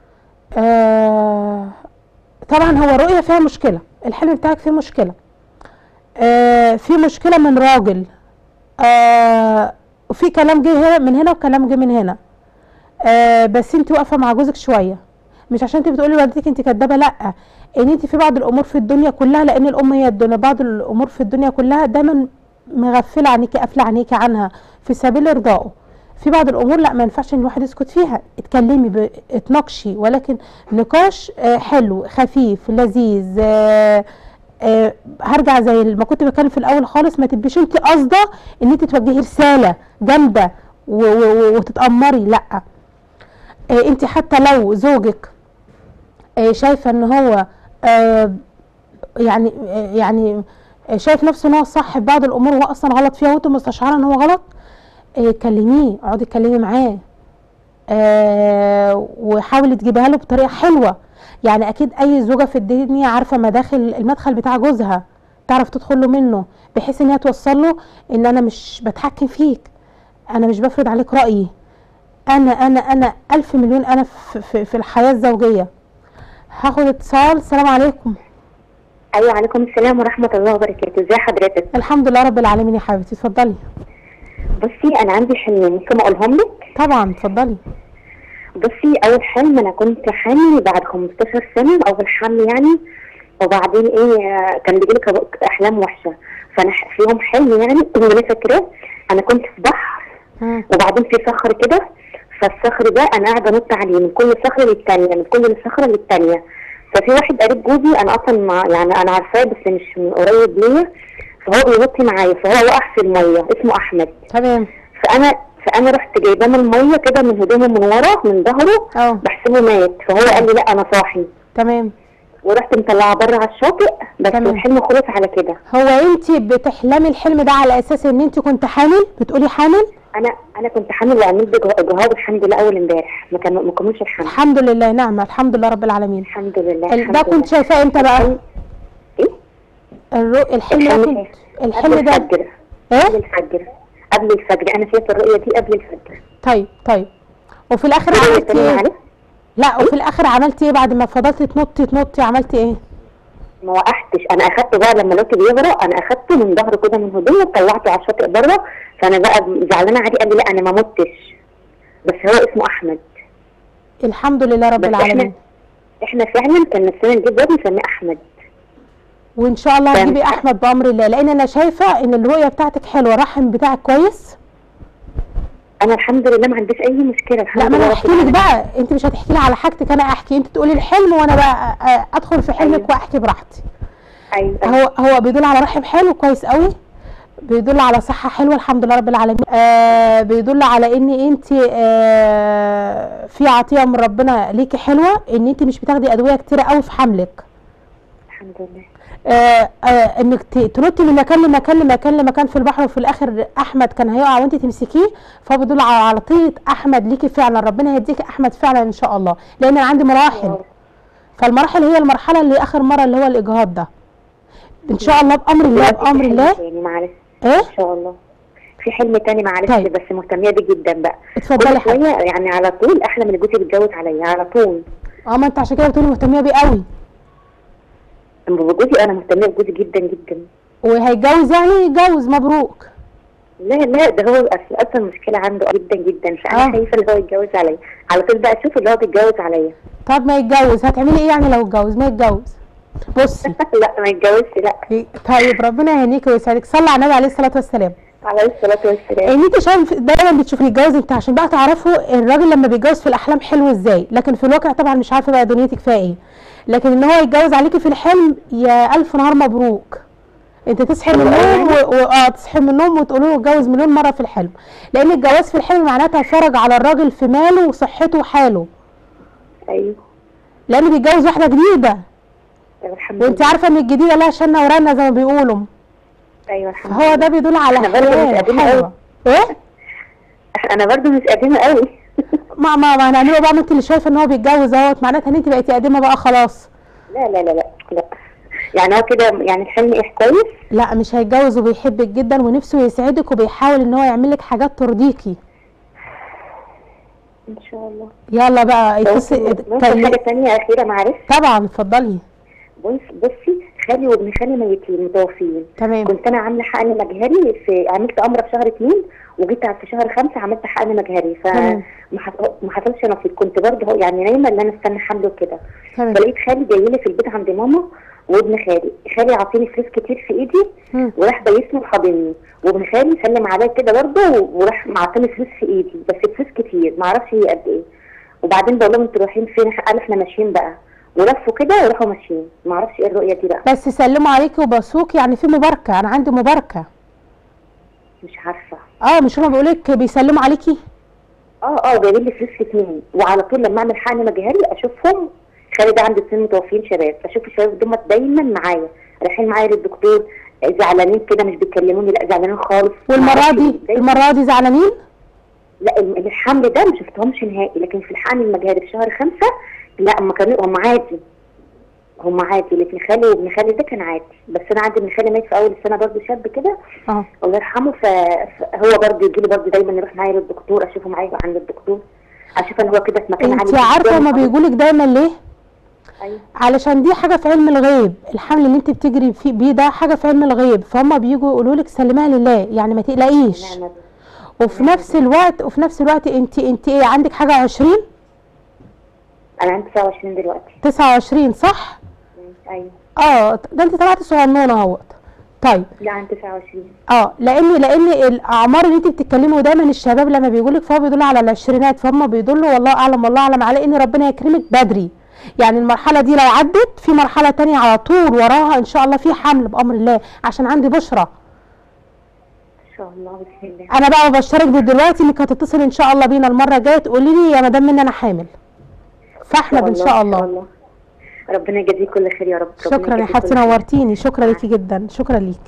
Speaker 1: آه طبعا هو رؤيه فيها مشكله الحلم بتاعك فيه مشكله آه في مشكله من راجل آه وفي كلام جه هنا من هنا وكلام جه من هنا آه بس انت واقفه مع جوزك شويه مش عشان انت بتقولي لوالدتك انت كدابه لا ان انت في بعض الامور في الدنيا كلها لان الام هي الدنيا بعض الامور في الدنيا كلها دايما مغفله عنيكي قافله عنيكي عنها في سبيل ارضائه في بعض الامور لا ما ينفعش ان الواحد يسكت فيها اتكلمي ب- اتناقشي ولكن نقاش آه، حلو خفيف لذيذ آه، آه، هرجع زي ما كنت بتكلم في الاول خالص ما تبقيش انت قاصده ان انت توجهي رساله جامده و- و- و- وتتامري لا آه، انت حتى لو زوجك آه، شايفه ان هو آه، يعني آه، يعني آه، شايف نفسه ان هو صح في بعض الامور وهو اصلا غلط فيها وانت مستشعره ان هو غلط آه، كلميه اقعدي اتكلمي معاه آه وحاولي تجيبها له بطريقه حلوه يعني اكيد اي زوجه في الدنيا عارفه مداخل المدخل بتاع جوزها تعرف تدخل له منه بحيث ان هي توصل له ان انا مش بتحكم فيك انا مش بفرض عليك رايي انا انا انا الف مليون انا في, في, في الحياه الزوجيه هاخد اتصال السلام عليكم
Speaker 13: ايوه عليكم السلام ورحمه الله وبركاته ازي حضرتك
Speaker 1: الحمد لله رب العالمين يا حبيبتي اتفضلي
Speaker 13: بصي انا عندي حلمين ممكن اقولهم لك
Speaker 1: طبعا اتفضلي
Speaker 13: بصي اول حلم انا كنت حامل بعد 15 سنه اول حمل يعني وبعدين ايه آه، كان بيجيلي كب- احلام وحشه فانا ح- في يوم حلم يعني اللي انا فاكراه انا كنت في بحر وبعدين في صخر كده فالصخر ده انا قاعده انط عليه من كل صخره للتانيه من كل صخره للتانيه ففي واحد قريب جوزي انا اصلا ما يعني انا عارفاه بس مش من قريب ليا فهو بينط معايا فهو وقع في الميه اسمه احمد
Speaker 1: تمام
Speaker 13: فانا فانا رحت جايباه من الميه كده من هدومه من ورا من ظهره بحسبه مات فهو قال لي لا انا صاحي
Speaker 1: تمام
Speaker 13: ورحت مطلعه بره على الشاطئ بس الحلم خلص على كده
Speaker 1: هو انت بتحلمي الحلم ده على اساس ان انت كنت حامل بتقولي حامل
Speaker 13: انا انا كنت حامل وعملت جه- جهاز الحمد لله اول امبارح ما كان ما كملش الحمل
Speaker 1: الحمد لله نعمه الحمد لله رب العالمين
Speaker 13: الحمد لله
Speaker 1: ال- ده
Speaker 13: الحمد
Speaker 1: كنت
Speaker 13: لله.
Speaker 1: شايفاه امتى بقى الرو... الحلم ده
Speaker 13: الحلم
Speaker 1: كنت
Speaker 13: إيه؟
Speaker 1: الحلم
Speaker 13: قبل
Speaker 1: ده
Speaker 13: الفجر قبل الفجر قبل الفجر انا شايفه الرؤيه دي قبل الفجر
Speaker 1: طيب طيب وفي الاخر
Speaker 13: الرؤية
Speaker 1: عملتي
Speaker 13: التانية
Speaker 1: ايه
Speaker 13: معلش؟
Speaker 1: لا وفي الاخر عملتي ايه بعد ما فضلتي تنطي تنطي عملتي ايه
Speaker 13: ما وقعتش انا اخدته بقى لما لقيته بيغرق انا اخدته من ظهره كده من هدومه وطلعته على الشاطئ بره فانا بقى زعلانه عليه قال لي لا انا ما متش بس هو اسمه احمد
Speaker 1: الحمد لله رب
Speaker 13: بس
Speaker 1: العالمين
Speaker 13: احنا فعلا كان نفسنا نجيب واد نسميه احمد
Speaker 1: وان شاء الله
Speaker 13: فاهم.
Speaker 1: هتجيبي احمد بامر الله لان انا شايفه ان الرؤيه بتاعتك حلوه الرحم بتاعك كويس
Speaker 13: انا الحمد لله ما عنديش اي مشكله الحمد
Speaker 1: لا ما
Speaker 13: لله
Speaker 1: انا
Speaker 13: رب
Speaker 1: احكي لك بقى انت مش هتحكي لي على حاجتك انا احكي انت تقولي الحلم وانا بقى أ- ادخل في حلمك واحكي براحتي
Speaker 13: ايوه
Speaker 1: هو هو بيدل على رحم حلو كويس قوي بيدل على صحة حلوة الحمد لله رب العالمين آه بيدل على ان انت آه في عطية من ربنا ليكي حلوة ان انت مش بتاخدي ادوية كتيرة قوي في حملك
Speaker 13: الحمد لله
Speaker 1: آه آه انك ت- تنطي من مكان لمكان لمكان لمكان في البحر وفي الاخر احمد كان هيقع وانت تمسكيه فهو بيدل على عطية احمد ليكي فعلا ربنا هيديكي احمد فعلا ان شاء الله لان انا عندي مراحل فالمراحل هي المرحلة اللي اخر مرة اللي هو الاجهاض ده ان شاء الله بامر الله
Speaker 13: دلوقتي في
Speaker 1: بامر
Speaker 13: حلم
Speaker 1: الله
Speaker 13: تاني معلش
Speaker 1: ايه
Speaker 13: ان شاء الله في حلم تاني معلش
Speaker 1: طيب.
Speaker 13: بس مهتميه بيه جدا بقى
Speaker 1: اتفضلي
Speaker 13: كل شويه يعني على طول احلم ان جوزي بيتجوز عليا على طول
Speaker 1: اه ما انت عشان كده بتقولي مهتميه بيه قوي
Speaker 13: اما بجوزي انا مهتميه بجوزي جدا جدا
Speaker 1: وهيتجوز يعني يتجوز مبروك
Speaker 13: لا لا ده هو اصل اصلا مشكله عنده جدا جدا فانا
Speaker 1: آه.
Speaker 13: خايفه اللي هو يتجوز عليا على طول بقى اشوف اللي هو بيتجوز عليا
Speaker 1: طب ما يتجوز هتعملي ايه يعني لو اتجوز ما يتجوز بصي
Speaker 13: لا ما يتجوزش لا
Speaker 1: طيب ربنا يهنيكي ويسعدك صلي على النبي عليه الصلاه والسلام
Speaker 13: عليه الصلاه والسلام
Speaker 1: ان انت شايف دايما بتشوفي يتجوز انت عشان بقى تعرفوا الراجل لما بيتجوز في الاحلام حلو ازاي لكن في الواقع طبعا مش عارفه بقى دنيتك فيها ايه لكن ان هو يتجوز عليكي في الحلم يا الف نهار مبروك انت تصحي من النوم و... و... اه تصحي من النوم وتقولوا له اتجوز مليون مره في الحلم لان الجواز في الحلم معناتها فرج على الراجل في ماله وصحته وحاله
Speaker 13: ايوه
Speaker 1: لان بيتجوز واحده جديده
Speaker 13: الحمد
Speaker 1: وانت
Speaker 13: لله
Speaker 1: عارفه ان الجديده لها شنه ورنه زي ما بيقولوا
Speaker 13: ايوه الحمد
Speaker 1: هو ده بيدل على
Speaker 13: احنا برضه مش
Speaker 1: حياه
Speaker 13: قديمه
Speaker 1: حلوه
Speaker 13: قوي
Speaker 1: ايه
Speaker 13: انا برضه مش قديمه قوي
Speaker 1: ما ما ما هنعمله بقى ما انت اللي شايفه ان هو بيتجوز اهوت معناتها ان انت بقيتي قديمه بقى خلاص
Speaker 13: لا لا لا لا لا يعني هو كده يعني الحلم ايه كويس
Speaker 1: لا مش هيتجوز وبيحبك جدا ونفسه يسعدك وبيحاول ان هو يعمل لك حاجات ترضيكي
Speaker 13: ان شاء الله
Speaker 1: يلا بقى
Speaker 13: ممكن
Speaker 1: يتصل
Speaker 13: ممكن حاجه ثانيه اخيره معلش
Speaker 1: طبعا اتفضلي
Speaker 13: بص بصي خالي وابن خالي ميتين متوفيين
Speaker 1: تمام
Speaker 13: كنت انا عامله حقن مجهري في عملت امره في شهر اتنين وجيت في شهر خمسة عملت حقن مجهري
Speaker 1: تمام.
Speaker 13: فما حص- ما حصلش نصيب كنت برضه هو- يعني نايمه ان انا استنى حمل وكده
Speaker 1: تمام
Speaker 13: فلقيت خالي جاي لي في البيت عند ماما وابن خالي خالي عاطيني فلوس كتير في ايدي
Speaker 1: مم.
Speaker 13: وراح بيسني وحاضني وابن خالي سلم عليا كده برضه وراح معطيني فلوس في ايدي بس فلوس كتير ما اعرفش هي قد ايه وبعدين بقول لهم انتوا رايحين فين قال احنا ماشيين بقى ولفوا كده وراحوا ماشيين ما اعرفش ايه الرؤيه دي بقى
Speaker 1: بس سلموا عليكي وباسوك يعني في مباركه انا عندي مباركه
Speaker 13: مش عارفه
Speaker 1: اه مش هما بيقولوا لك بيسلموا عليكي
Speaker 13: اه اه جايبين لي فلوس اتنين وعلى طول لما اعمل حقن مجهري اشوفهم خالي ده عنده اتنين متوفيين شباب اشوف الشباب دول دايما معايا رايحين معايا للدكتور زعلانين كده مش بيكلموني لا زعلانين خالص
Speaker 1: والمره
Speaker 13: معرفش
Speaker 1: دي
Speaker 13: إزاي.
Speaker 1: المره دي زعلانين
Speaker 13: لا الم- الحمل ده ما شفتهمش نهائي لكن في الحقن المجهري في شهر خمسة لا هم كانوا هم عادي هم عادي اللي ابن خالي وابن خالي ده كان عادي بس انا عندي ابن خالي مات في اول السنه برضه شاب كده
Speaker 1: اه
Speaker 13: الله يرحمه ف- فهو برضه يجي لي برضه دايما يروح معايا للدكتور اشوفه معايا عند الدكتور اشوف ان هو كده في مكان
Speaker 1: انت
Speaker 13: عالي
Speaker 1: عارفه
Speaker 13: جداً.
Speaker 1: هما بيقولك دايما ليه
Speaker 13: أيوة.
Speaker 1: علشان دي حاجه في علم الغيب الحمل اللي انت بتجري فيه بيه ده حاجه في علم الغيب فهم بيجوا يقولوا لك سلمها لله يعني ما تقلقيش
Speaker 13: نعم
Speaker 1: وفي نفس الوقت وفي نفس الوقت انت انت ايه عندك حاجه 20
Speaker 13: انا عندي 29 دلوقتي
Speaker 1: 29 صح
Speaker 13: ايوه
Speaker 1: اه ده انت طلعتي صغنونه اهوت طيب
Speaker 13: لا عندي 29
Speaker 1: اه لان لان الاعمار اللي انت بتتكلمي دايما الشباب لما بيقول لك فهو بيدل على العشرينات فهم بيدلوا والله اعلم والله اعلم على ان ربنا يكرمك بدري يعني المرحله دي لو عدت في مرحله تانية على طول وراها ان شاء الله في حمل بامر الله عشان عندي بشرى
Speaker 13: ان شاء الله بسم الله
Speaker 1: انا بقى ببشرك دلوقتي انك هتتصل ان شاء الله بينا المره الجايه تقولي لي يا مدام منى انا حامل فاحمد ان شاء الله
Speaker 13: ربنا يجازيك كل خير يا رب ربنا
Speaker 1: شكرا يا
Speaker 13: يجازيك
Speaker 1: حبيبتي
Speaker 13: كل خير.
Speaker 1: نورتيني شكرا ليكي جدا شكرا ليكي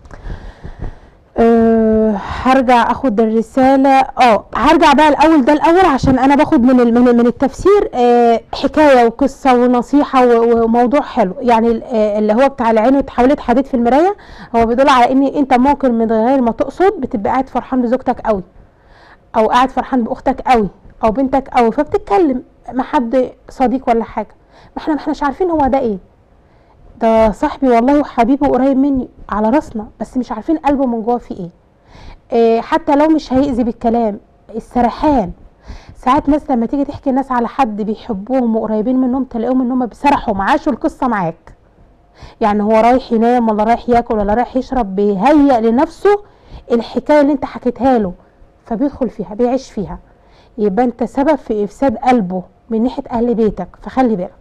Speaker 1: أه هرجع اخد الرساله اه هرجع بقى الاول ده الاول عشان انا باخد من ال- من من التفسير أه حكايه وقصه ونصيحه و- وموضوع حلو يعني ال- آه، اللي هو بتاع العين وتحولت حديد في المرايه هو بيدل على ان انت ممكن من غير ما تقصد بتبقى قاعد فرحان بزوجتك قوي او قاعد فرحان باختك قوي او بنتك قوي فبتتكلم مع حد صديق ولا حاجه ما احنا ما احناش عارفين هو ده ايه ده صاحبي والله وحبيبي وقريب مني على راسنا بس مش عارفين قلبه من جوه فيه ايه إيه حتى لو مش هيأذي بالكلام السرحان ساعات ناس لما تيجي تحكي الناس على حد بيحبوهم وقريبين منهم تلاقيهم ان هم بيسرحوا معاشوا القصه معاك يعني هو رايح ينام ولا رايح ياكل ولا رايح يشرب بيهيأ لنفسه الحكايه اللي انت حكيتها له فبيدخل فيها بيعيش فيها يبقى انت سبب في افساد قلبه من ناحيه اهل بيتك فخلي بالك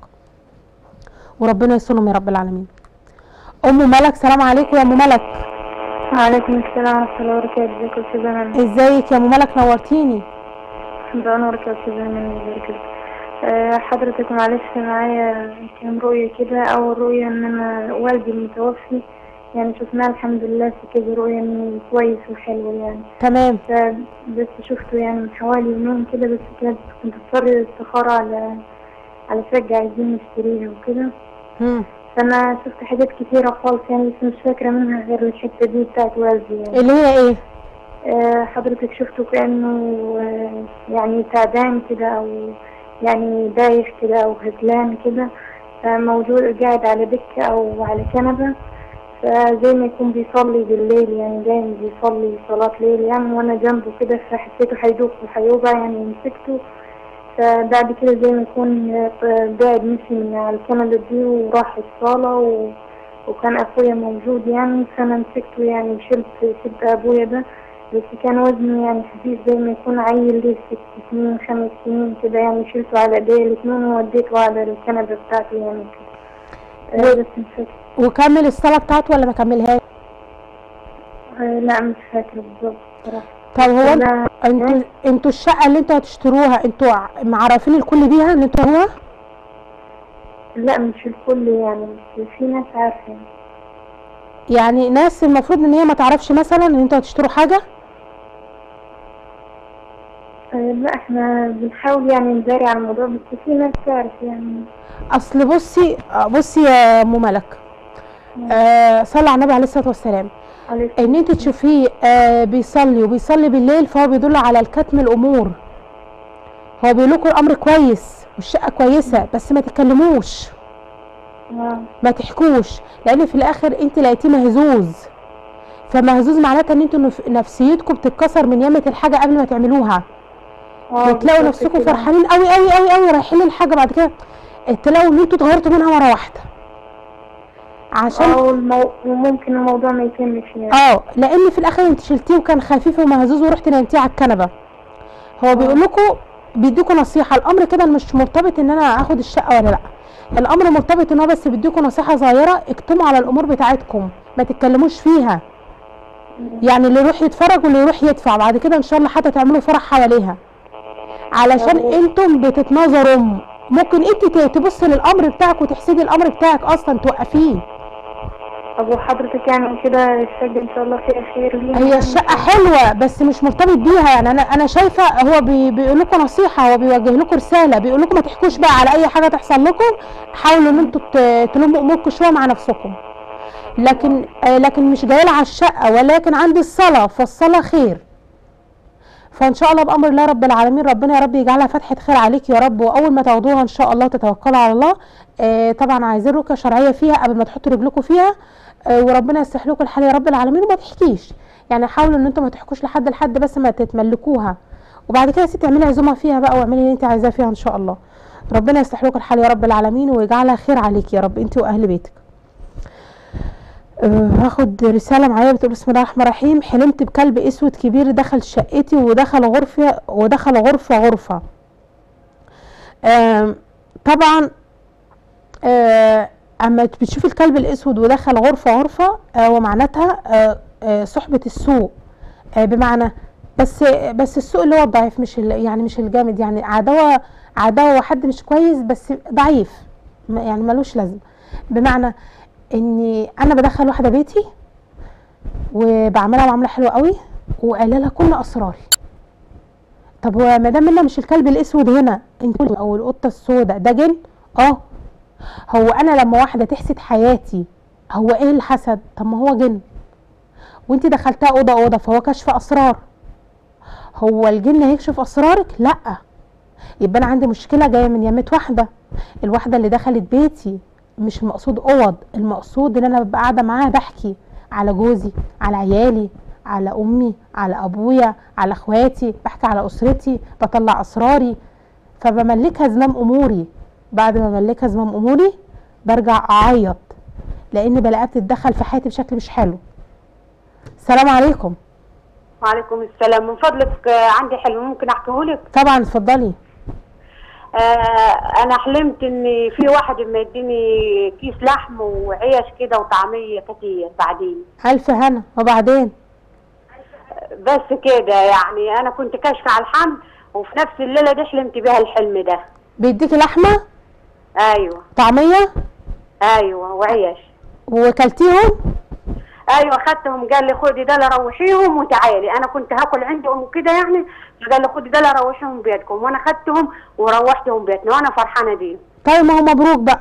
Speaker 1: وربنا يصونهم يا رب العالمين ام ملك سلام عليكم يا ام ملك
Speaker 14: وعليكم السلام ورحمة الله وبركاته ازيك يا استاذة منى
Speaker 1: ازيك يا ام ملك نورتيني
Speaker 14: بأنورك يا استاذة منى بارك الله. آه، حضرتك معلش معايا كام رؤية كده أول رؤية إن أنا والدي المتوفي يعني شفناه الحمد لله في كذا رؤية إنه كويس وحلو يعني
Speaker 1: تمام
Speaker 14: بس شفته يعني من حوالي يومين كده بس كانت كنت بصلي استخارة على على شقة عايزين نشتريها وكده
Speaker 1: مم.
Speaker 14: فأنا شفت حاجات كتيرة خالص يعني بس مش فاكرة منها غير الحتة دي بتاعت والدي يعني
Speaker 1: اللي هي ايه
Speaker 14: آه، حضرتك شفته كأنه آه، يعني تعبان كده أو يعني دايخ كده أو هزلان كده آه، موجود قاعد على دكة أو على كنبة فزي ما يكون بيصلي بالليل يعني دايما بيصلي صلاة ليل يعني وأنا جنبه كده فحسيته هيدوخ وهيوجع يعني مسكته فبعد كده زي ما يكون آه، قاعد مشي من على الكنبة دي وراح الصالة و... وكان أخويا موجود يعني فأنا مسكته يعني وشلت شلت أبويا ده بس كان وزنه يعني خفيف زي ما يكون عيل ليه ست سنين خمس سنين كده يعني شلته على ايديه الاتنين ووديته على الكنبة بتاعته يعني كده آه، بس مش فاكرة
Speaker 1: وكمل الصلاه بتاعته ولا ما كملهاش
Speaker 14: آه، لا مش فاكرة بالظبط بصراحة
Speaker 1: طب هو انت-
Speaker 14: لا.
Speaker 1: انتوا انتوا الشقه اللي انتوا هتشتروها انتوا ع- معرفين الكل بيها ان انتوا هو
Speaker 14: لا مش الكل يعني بس في ناس عارفة يعني.
Speaker 1: يعني ناس المفروض ان هي ما تعرفش مثلا ان انتوا هتشتروا حاجه
Speaker 14: آه، لا احنا بنحاول يعني نداري على الموضوع بس في ناس تعرف يعني
Speaker 1: اصل بصي آه، بصي يا ام ملك آه صلى على النبي عليه الصلاه والسلام ان انت تشوفيه آه بيصلي وبيصلي بالليل فهو بيدل على الكتم الامور هو بيقول لكم الامر كويس والشقه كويسه بس ما تتكلموش
Speaker 14: آه.
Speaker 1: ما تحكوش لان في الاخر انت لقيتيه مهزوز فمهزوز معناتها ان انتوا نف- نفسيتكم بتتكسر من يمة الحاجه قبل ما تعملوها
Speaker 14: آه،
Speaker 1: بتلاقوا
Speaker 14: بالظبط
Speaker 1: نفسكم
Speaker 14: كده.
Speaker 1: فرحانين قوي قوي قوي قوي رايحين للحاجه بعد كده تلاقوا ان انتوا اتغيرتوا منها مره واحده عشان
Speaker 14: أو المو... وممكن الموضوع ما يتمش يعني
Speaker 1: اه لان في الاخر انت شلتيه وكان خفيف ومهزوز ورحت نمتيه على الكنبه هو بيقول لكم بيديكوا نصيحه الامر كده مش مرتبط ان انا اخد الشقه ولا لا الامر مرتبط ان هو بس بيديكوا نصيحه صغيره اكتموا على الامور بتاعتكم ما تتكلموش فيها يعني اللي يروح يتفرج واللي يروح يدفع بعد كده ان شاء الله حتى تعملوا فرح حواليها علشان انتم
Speaker 14: ابو حضرتك يعني كده الشقة ان شاء الله فيها خير لينا
Speaker 1: هي الشقة حلوة بس مش مرتبط بيها يعني انا انا شايفة هو بي بيقول لكم نصيحة هو بيوجه لكم رسالة بيقول لكم ما تحكوش بقى على اي حاجة تحصل لكم حاولوا ان انتوا ت- تلموا اموركم شوية مع نفسكم لكن آه لكن مش جاية على الشقة ولكن عندي الصلاة فالصلاة خير فان شاء الله بامر الله رب العالمين ربنا يا رب يجعلها فتحه خير عليك يا رب واول ما تاخدوها ان شاء الله تتوكلوا على الله آه طبعا عايزين ركعه شرعيه فيها قبل ما تحطوا رجلكم فيها آه وربنا يصلح لكم الحال يا رب العالمين وما تحكيش يعني حاولوا ان انتم ما تحكوش لحد لحد بس ما تتملكوها وبعد كده يا ستي اعملي عزومه فيها بقى واعملي اللي انت عايزاه فيها ان شاء الله ربنا يصلح لكم الحال يا رب العالمين ويجعلها خير عليك يا رب انت واهل بيتك أه هاخد رسالة معايا بتقول بسم الله الرحمن الرحيم حلمت بكلب اسود كبير دخل شقتي ودخل غرفة ودخل غرفة غرفة آم، طبعا آه، اما بتشوف الكلب الاسود ودخل غرفة غرفة آه، ومعناتها آه، آه، صحبة السوء آه، بمعنى بس بس السوء اللي هو الضعيف مش ال- يعني مش الجامد يعني عداوة عداوة وحد مش كويس بس ضعيف ما- يعني ملوش لازمة بمعنى اني انا بدخل واحده بيتي وبعملها معامله حلوه قوي وقايله لها كل اسراري طب هو ما دام منا مش الكلب الاسود هنا انت او القطه السوداء ده جن اه هو انا لما واحده تحسد حياتي هو ايه الحسد طب ما هو جن وانت دخلتها اوضه اوضه فهو كشف اسرار هو الجن هيكشف اسرارك لا يبقى انا عندي مشكله جايه من يمه واحده الواحده اللي دخلت بيتي مش المقصود اوض المقصود ان انا ببقى قاعده معاها بحكي على جوزي على عيالي على امي على ابويا على اخواتي بحكي على اسرتي بطلع اسراري فبملكها زمام اموري بعد ما املكها زمام اموري برجع اعيط لان بلاقيها بتتدخل في حياتي بشكل مش حلو السلام عليكم
Speaker 15: وعليكم السلام من فضلك آه، عندي حلم ممكن احكيه لك
Speaker 1: طبعا اتفضلي
Speaker 15: آه انا حلمت ان في واحد ما يديني كيس لحم وعيش كده وطعميه كتير بعدين
Speaker 1: الف هنا وبعدين
Speaker 15: بس كده يعني انا كنت كاشفه على الحمل وفي نفس الليله دي حلمت بيها الحلم ده
Speaker 1: بيديكي لحمه
Speaker 15: ايوه
Speaker 1: طعميه
Speaker 15: ايوه وعيش
Speaker 1: وكلتيهم
Speaker 15: ايوه خدتهم قال لي خدي ده روحيهم وتعالي انا كنت هاكل عندهم كده يعني فقال لي خدي ده روحيهم بيتكم وانا خدتهم وروحتهم بيتنا وانا فرحانه بيهم
Speaker 1: طيب ما هو مبروك بقى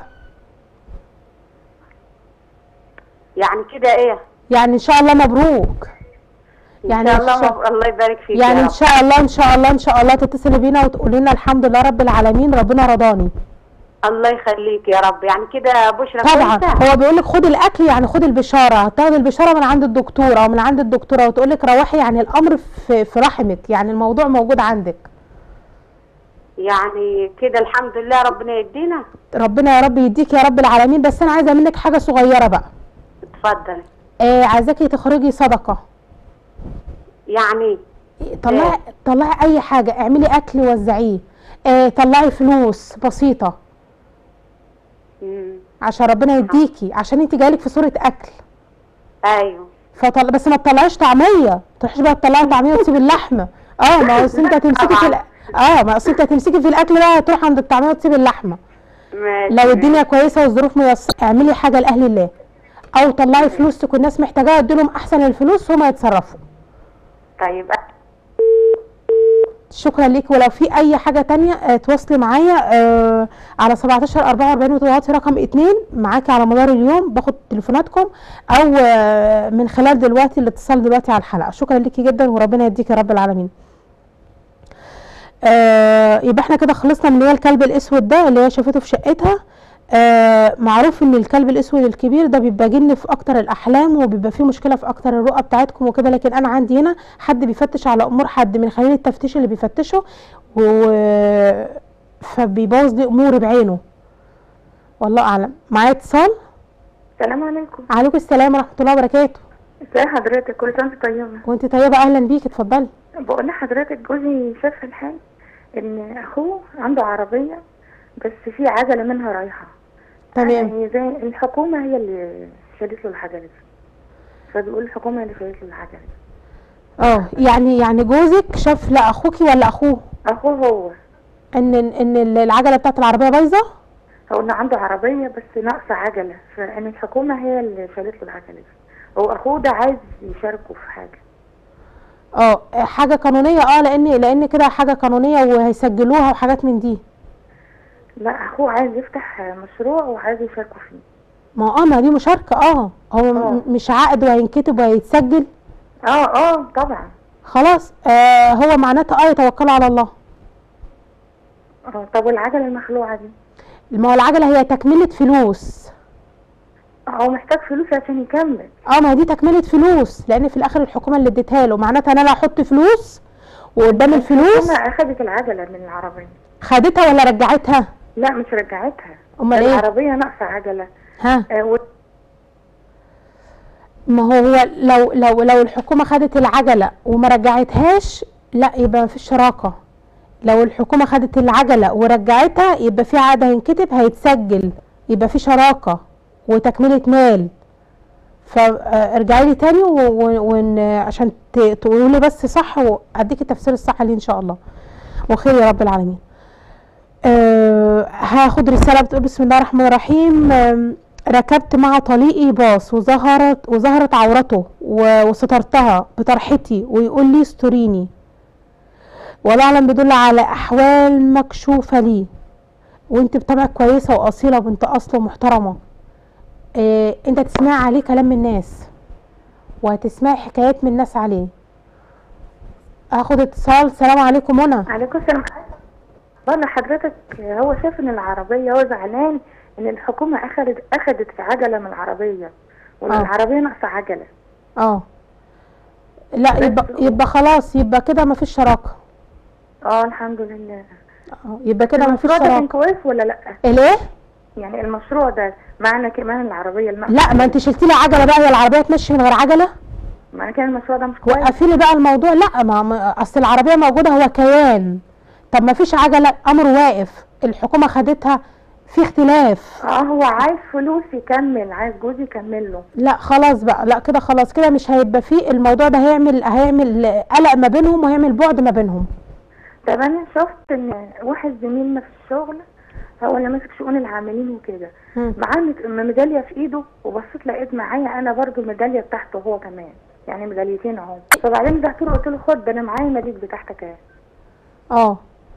Speaker 15: يعني كده ايه
Speaker 1: يعني ان شاء الله مبروك يعني
Speaker 15: ان شاء الله
Speaker 1: شاء-
Speaker 15: مب- الله يبارك فيك
Speaker 1: يعني
Speaker 15: يا
Speaker 1: ان
Speaker 15: رب.
Speaker 1: شاء الله ان شاء الله ان شاء الله تتصلي بينا وتقولي لنا الحمد لله رب العالمين ربنا رضاني
Speaker 15: الله يخليك يا رب يعني كده بشرى
Speaker 1: طبعا
Speaker 15: كويسة؟
Speaker 1: هو بيقول لك خدي الاكل يعني خدي البشاره هتاخدي البشاره من عند الدكتور او من عند الدكتوره وتقول لك روحي يعني الامر في في رحمك يعني الموضوع موجود عندك
Speaker 15: يعني كده الحمد لله ربنا يدينا
Speaker 1: ربنا يا رب يديك يا رب العالمين بس انا عايزه منك حاجه صغيره بقى
Speaker 15: اتفضل
Speaker 1: آه عايزاكي تخرجي صدقه
Speaker 15: يعني
Speaker 1: طلعي طلعي اي حاجه اعملي اكل وزعيه آه طلعي فلوس بسيطه
Speaker 15: مم.
Speaker 1: عشان ربنا يديكي عشان انت جايلك في صوره اكل
Speaker 15: ايوه
Speaker 1: فطل... بس ما تطلعيش طعميه ما تروحيش بقى تطلعي طعميه وتسيبي اللحمه اه ما هو أصل انت هتمسكي في الأ... اه ما اصل انت هتمسكي في الاكل بقى هتروح عند الطعميه وتسيبي اللحمه
Speaker 15: ماشي
Speaker 1: لو الدنيا كويسه والظروف ميسره اعملي حاجه لاهل الله او طلعي فلوس تكون الناس محتاجاها ادي لهم احسن الفلوس وهم يتصرفوا
Speaker 15: طيب
Speaker 1: شكرا ليك ولو في اي حاجه تانية آه، تواصلي معايا آه، على 17 44 وتضغطي رقم 2 معاكي على مدار اليوم باخد تليفوناتكم او آه، من خلال دلوقتي الاتصال دلوقتي على الحلقه شكرا ليكي جدا وربنا يديكي يا رب العالمين آه يبقى احنا كده خلصنا من اللي هو الكلب الاسود ده اللي هي شافته في شقتها آه معروف ان الكلب الاسود الكبير ده بيبقى جن في اكتر الاحلام وبيبقى فيه مشكله في اكتر الرؤى بتاعتكم وكده لكن انا عندي هنا حد بيفتش على امور حد من خلال التفتيش اللي بيفتشه و فبيبوظ لي اموري بعينه والله اعلم معايا اتصال
Speaker 14: السلام عليكم
Speaker 1: عليكم السلام ورحمه الله وبركاته
Speaker 14: ازي حضرتك كل سنه وانت طيبه
Speaker 1: وانت طيبه اهلا بيك اتفضلي
Speaker 14: بقول لحضرتك جوزي شاف في الحال ان اخوه عنده عربيه بس في عجله منها رايحه
Speaker 1: تمام
Speaker 14: يعني زي الحكومه هي اللي شالت له العجله دي فبيقول الحكومه هي اللي شالت له العجله دي
Speaker 1: اه يعني يعني جوزك شاف لا اخوكي ولا اخوه
Speaker 14: اخوه هو
Speaker 1: ان ان العجله بتاعت العربيه بايظه
Speaker 11: فقلنا عنده عربية بس ناقصة عجلة فإن الحكومة هي اللي شالت له العجلة دي وأخوه ده عايز يشاركه في حاجة
Speaker 1: اه حاجه قانونيه اه لان لان كده حاجه قانونيه وهيسجلوها وحاجات من دي
Speaker 11: لا أخوه عايز يفتح مشروع وعايز يشاركه فيه
Speaker 1: ما اه ما دي مشاركه اه هو م- مش عقد وهينكتب وهيتسجل
Speaker 11: اه اه طبعا
Speaker 1: خلاص آه هو معناته اه يتوكلوا على الله
Speaker 11: اه طب والعجلة المخلوعة دي
Speaker 1: ما هو العجله هي تكمله فلوس
Speaker 11: هو محتاج فلوس عشان يكمل
Speaker 1: اه ما هي دي تكمله فلوس لان في الاخر الحكومه اللي اديتها له معناتها ان انا احط فلوس وقدام الفلوس
Speaker 11: الحكومة أخدت العجلة من العربية
Speaker 1: خدتها ولا رجعتها
Speaker 11: لا مش رجعتها
Speaker 1: امال ايه
Speaker 11: العربية ناقصة عجلة
Speaker 1: ها
Speaker 11: آه و...
Speaker 1: ما هو لو لو لو الحكومه خدت العجله وما رجعتهاش لا يبقى مفيش شراكه لو الحكومه خدت العجله ورجعتها يبقى في عقد هينكتب هيتسجل يبقى في شراكه وتكمله مال فارجعي لي تاني و- و- ون عشان ت- تقولوا لي بس صح واديك التفسير الصح ليه ان شاء الله وخير يا رب العالمين أه هاخد رسالة بتقول بسم الله الرحمن الرحيم آم، ركبت مع طليقي باص وظهرت وظهرت عورته و- وسترتها بطرحتي ويقول لي استريني والله اعلم بيدل على احوال مكشوفة لي وانت بطبعك كويسة واصيلة وبنت اصل ومحترمة اه انت تسمعي عليه كلام من الناس وهتسمعي حكايات من الناس عليه هاخد اتصال السلام عليكم منى
Speaker 11: عليكم السلام بقول لحضرتك هو شايف ان العربية هو زعلان ان الحكومة اخدت اخدت عجلة من العربية وان
Speaker 1: آه.
Speaker 11: العربية ناقصة عجلة
Speaker 1: اه لا يبقى يبقى خلاص يبقى كده مفيش شراكة
Speaker 11: اه الحمد لله
Speaker 1: اه يبقى كده مفيش
Speaker 11: المشروع ده كان
Speaker 1: شراكة
Speaker 11: كويس ولا لا
Speaker 1: الايه
Speaker 11: يعني المشروع ده معنى كمان العربية الناقصة
Speaker 1: لا ما انت شلتي لي عجلة بقى هي العربية تمشي من غير عجلة
Speaker 11: معنى كان المشروع ده مش كويس
Speaker 1: وقفي لي بقى الموضوع لا ما ما- اصل العربية موجودة هو كيان طب ما فيش عجلة امر واقف الحكومة خدتها في اختلاف
Speaker 11: اه هو عايز فلوس يكمل عايز جوزي يكمل له
Speaker 1: لا خلاص بقى لا كده خلاص كده مش هيبقى فيه الموضوع ده هيعمل هيعمل قلق ما بينهم وهيعمل بعد ما بينهم
Speaker 11: طب انا شفت ان واحد زميلنا في الشغل هو اللي ماسك شؤون العاملين وكده
Speaker 1: مم.
Speaker 11: معاه مت- ميداليه في ايده وبصيت لقيت معايا انا برضو الميداليه بتاعته هو كمان يعني ميداليتين اهو فبعدين رجعت له قلت له خد ده انا معايا الميداليه بتاعتك اهي
Speaker 1: اه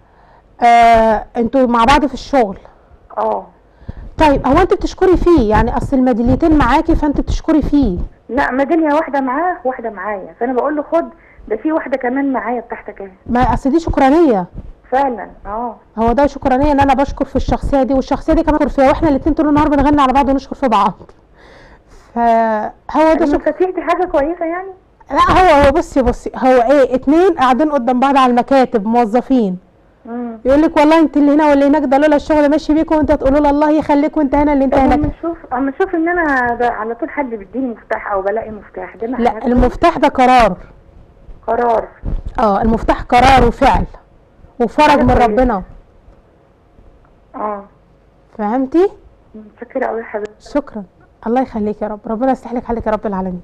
Speaker 1: آه، انتوا مع بعض في الشغل
Speaker 11: اه
Speaker 1: طيب هو انت بتشكري فيه يعني اصل الميداليتين معاكي فانت بتشكري فيه
Speaker 11: لا ميداليه واحده معاه واحده معايا فانا بقول له خد ده في واحده كمان معايا بتاعتك اهي
Speaker 1: ما اصل دي شكرانيه
Speaker 11: فعلا اه
Speaker 1: هو ده شكرانيه ان انا بشكر في الشخصيه دي والشخصيه دي كمان بشكر فيها واحنا الاتنين طول النهار بنغني على بعض ونشكر في بعض فهو ده شكر
Speaker 11: المفاتيح دي حاجه كويسه يعني
Speaker 1: لا هو هو بصي بصي هو ايه اتنين قاعدين قدام بعض على المكاتب موظفين
Speaker 11: امم
Speaker 1: يقول لك والله انت اللي هنا واللي هناك ده لولا الشغل ماشي بيكم وانت تقولوا له الله يخليك وانت هنا اللي انت
Speaker 11: اما
Speaker 1: هناك
Speaker 11: اشوف اما اشوف ان انا ده على طول حد بيديني مفتاح او بلاقي مفتاح ده معناه
Speaker 1: لا المفتاح ده قرار
Speaker 11: قرار
Speaker 1: اه المفتاح قرار وفعل وفرج من
Speaker 11: كويسة.
Speaker 1: ربنا
Speaker 11: اه
Speaker 1: فهمتي
Speaker 11: متشكره قوي يا حبيبتي
Speaker 1: شكرا الله يخليك يا رب ربنا يصلح لك حالك يا رب العالمين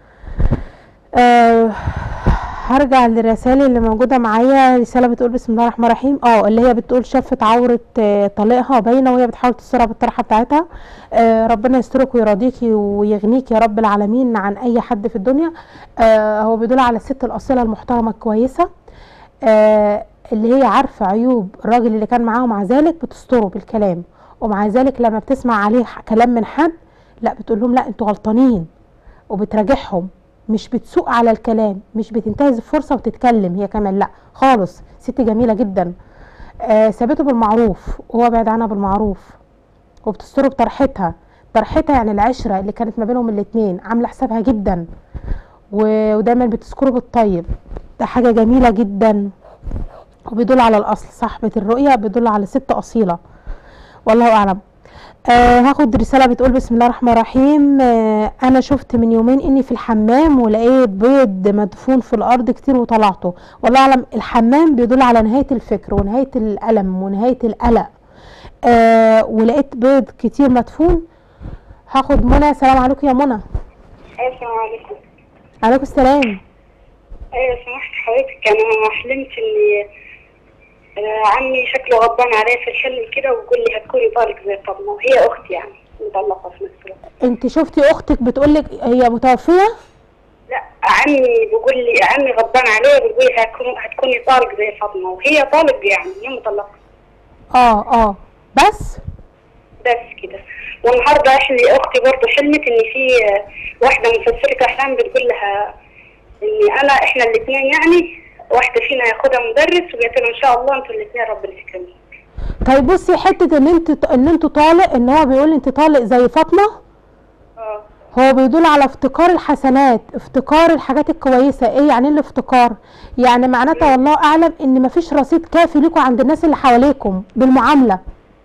Speaker 1: أه هرجع للرسائل اللي موجوده معايا رساله بتقول بسم الله الرحمن الرحيم اه اللي هي بتقول شافت عوره آه، طليقها باينه وهي بتحاول تسترها بالطرحه بتاعتها أه ربنا يسترك ويرضيكي ويغنيك يا رب العالمين عن اي حد في الدنيا أه هو بيدل على الست الاصيله المحترمه الكويسه آه اللي هي عارفه عيوب الراجل اللي كان معاه ومع ذلك بتستره بالكلام ومع ذلك لما بتسمع عليه ح- كلام من حد لا بتقول لهم لا انتوا غلطانين وبتراجعهم مش بتسوق على الكلام مش بتنتهز الفرصه وتتكلم هي كمان لا خالص ست جميله جدا آه سابته بالمعروف وهو بعد عنها بالمعروف وبتستره بطرحتها طرحتها يعني العشره اللي كانت ما بينهم الاتنين عامله حسابها جدا و- ودايما بتذكره بالطيب ده حاجه جميله جدا وبيدل على الاصل صاحبه الرؤيه بيدل على ست اصيله والله اعلم آه هاخد رساله بتقول بسم الله الرحمن الرحيم آه انا شفت من يومين اني في الحمام ولقيت بيض مدفون في الارض كتير وطلعته والله اعلم الحمام بيدل على نهايه الفكر ونهايه الالم ونهايه القلق آه ولقيت بيض كتير مدفون هاخد منى سلام عليكم يا منى
Speaker 16: ايوه السلام عليكم
Speaker 1: عليكم السلام
Speaker 16: ايوه سمحت حضرتك انا حلمت اني آه، عمي شكله غضبان عليا في الحلم كده وبيقول لي هتكوني طالق زي فاطمه وهي اختي يعني مطلقه في نفس الوقت
Speaker 1: انت شفتي اختك بتقولك هي متوفيه
Speaker 16: لا عمي بيقول لي عمي غضبان عليا بيقول لي هتكون هتكوني طالق زي فاطمه وهي طالق يعني هي مطلقه
Speaker 1: اه اه بس
Speaker 16: بس كده والنهارده احلي اختي برضه حلمت ان في آه، واحده مفسره احلام بتقول لها ان انا احنا الاثنين يعني واحده فينا ياخدها مدرس وقالت لها ان شاء الله انتوا الاثنين ربنا يكرمكم
Speaker 1: طيب بصي حته ان انت ان انتوا طالق ان هو بيقول انت طالق زي فاطمه
Speaker 16: اه
Speaker 1: هو بيدل على افتقار الحسنات افتقار الحاجات الكويسه ايه يعني ايه الافتقار يعني معناتها والله اعلم ان مفيش رصيد كافي لكم عند الناس اللي حواليكم بالمعامله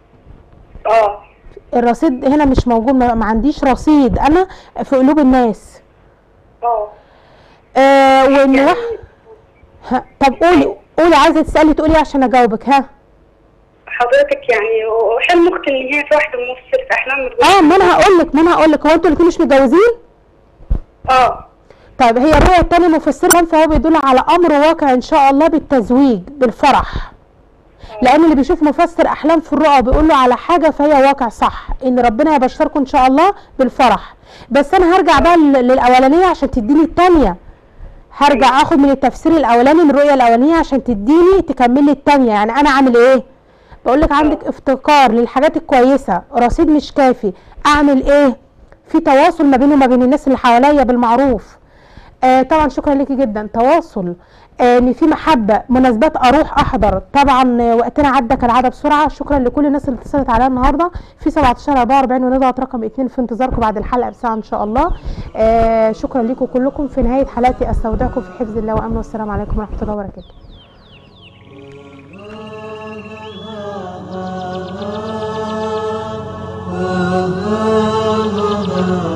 Speaker 16: اه
Speaker 1: الرصيد هنا مش موجود ما ما عنديش رصيد انا في قلوب الناس
Speaker 16: اه
Speaker 1: آه وان واحد ها، طب قولي قولي عايزه تسالي تقولي عشان اجاوبك ها
Speaker 16: حضرتك يعني وحلم اختي ان هي في واحده مفسره احلام بتقول
Speaker 1: اه ما انا هقول لك ما انا هقول لك هو انتوا الاتنين مش متجوزين
Speaker 16: اه
Speaker 1: طيب هي الرؤيه التانية مفسره فهو بيدل على امر واقع ان شاء الله بالتزويج بالفرح لان اللي بيشوف مفسر احلام في الرؤى بيقول له على حاجه فهي واقع صح ان ربنا يبشركم ان شاء الله بالفرح بس انا هرجع بقى لل- للاولانيه عشان تديني التانية هرجع اخد من التفسير الاولاني من الرؤيه الاولانيه عشان تديني تكملي التانية يعني انا عامل ايه بقول لك عندك افتقار للحاجات الكويسه رصيد مش كافي اعمل ايه في تواصل ما بيني وما بين الناس اللي حواليا بالمعروف آه طبعا شكرا ليكي جدا تواصل آه، ان في محبه مناسبات اروح احضر طبعا آه، وقتنا عدى كالعاده بسرعه شكرا لكل الناس اللي اتصلت عليا النهارده في 17 44 ونضغط رقم 2 في انتظاركم بعد الحلقه بساعه ان شاء الله آه شكرا لكم كلكم في نهايه حلقتي استودعكم في حفظ الله وامنه والسلام عليكم ورحمه الله وبركاته
Speaker 17: ah, ah, ah, ah.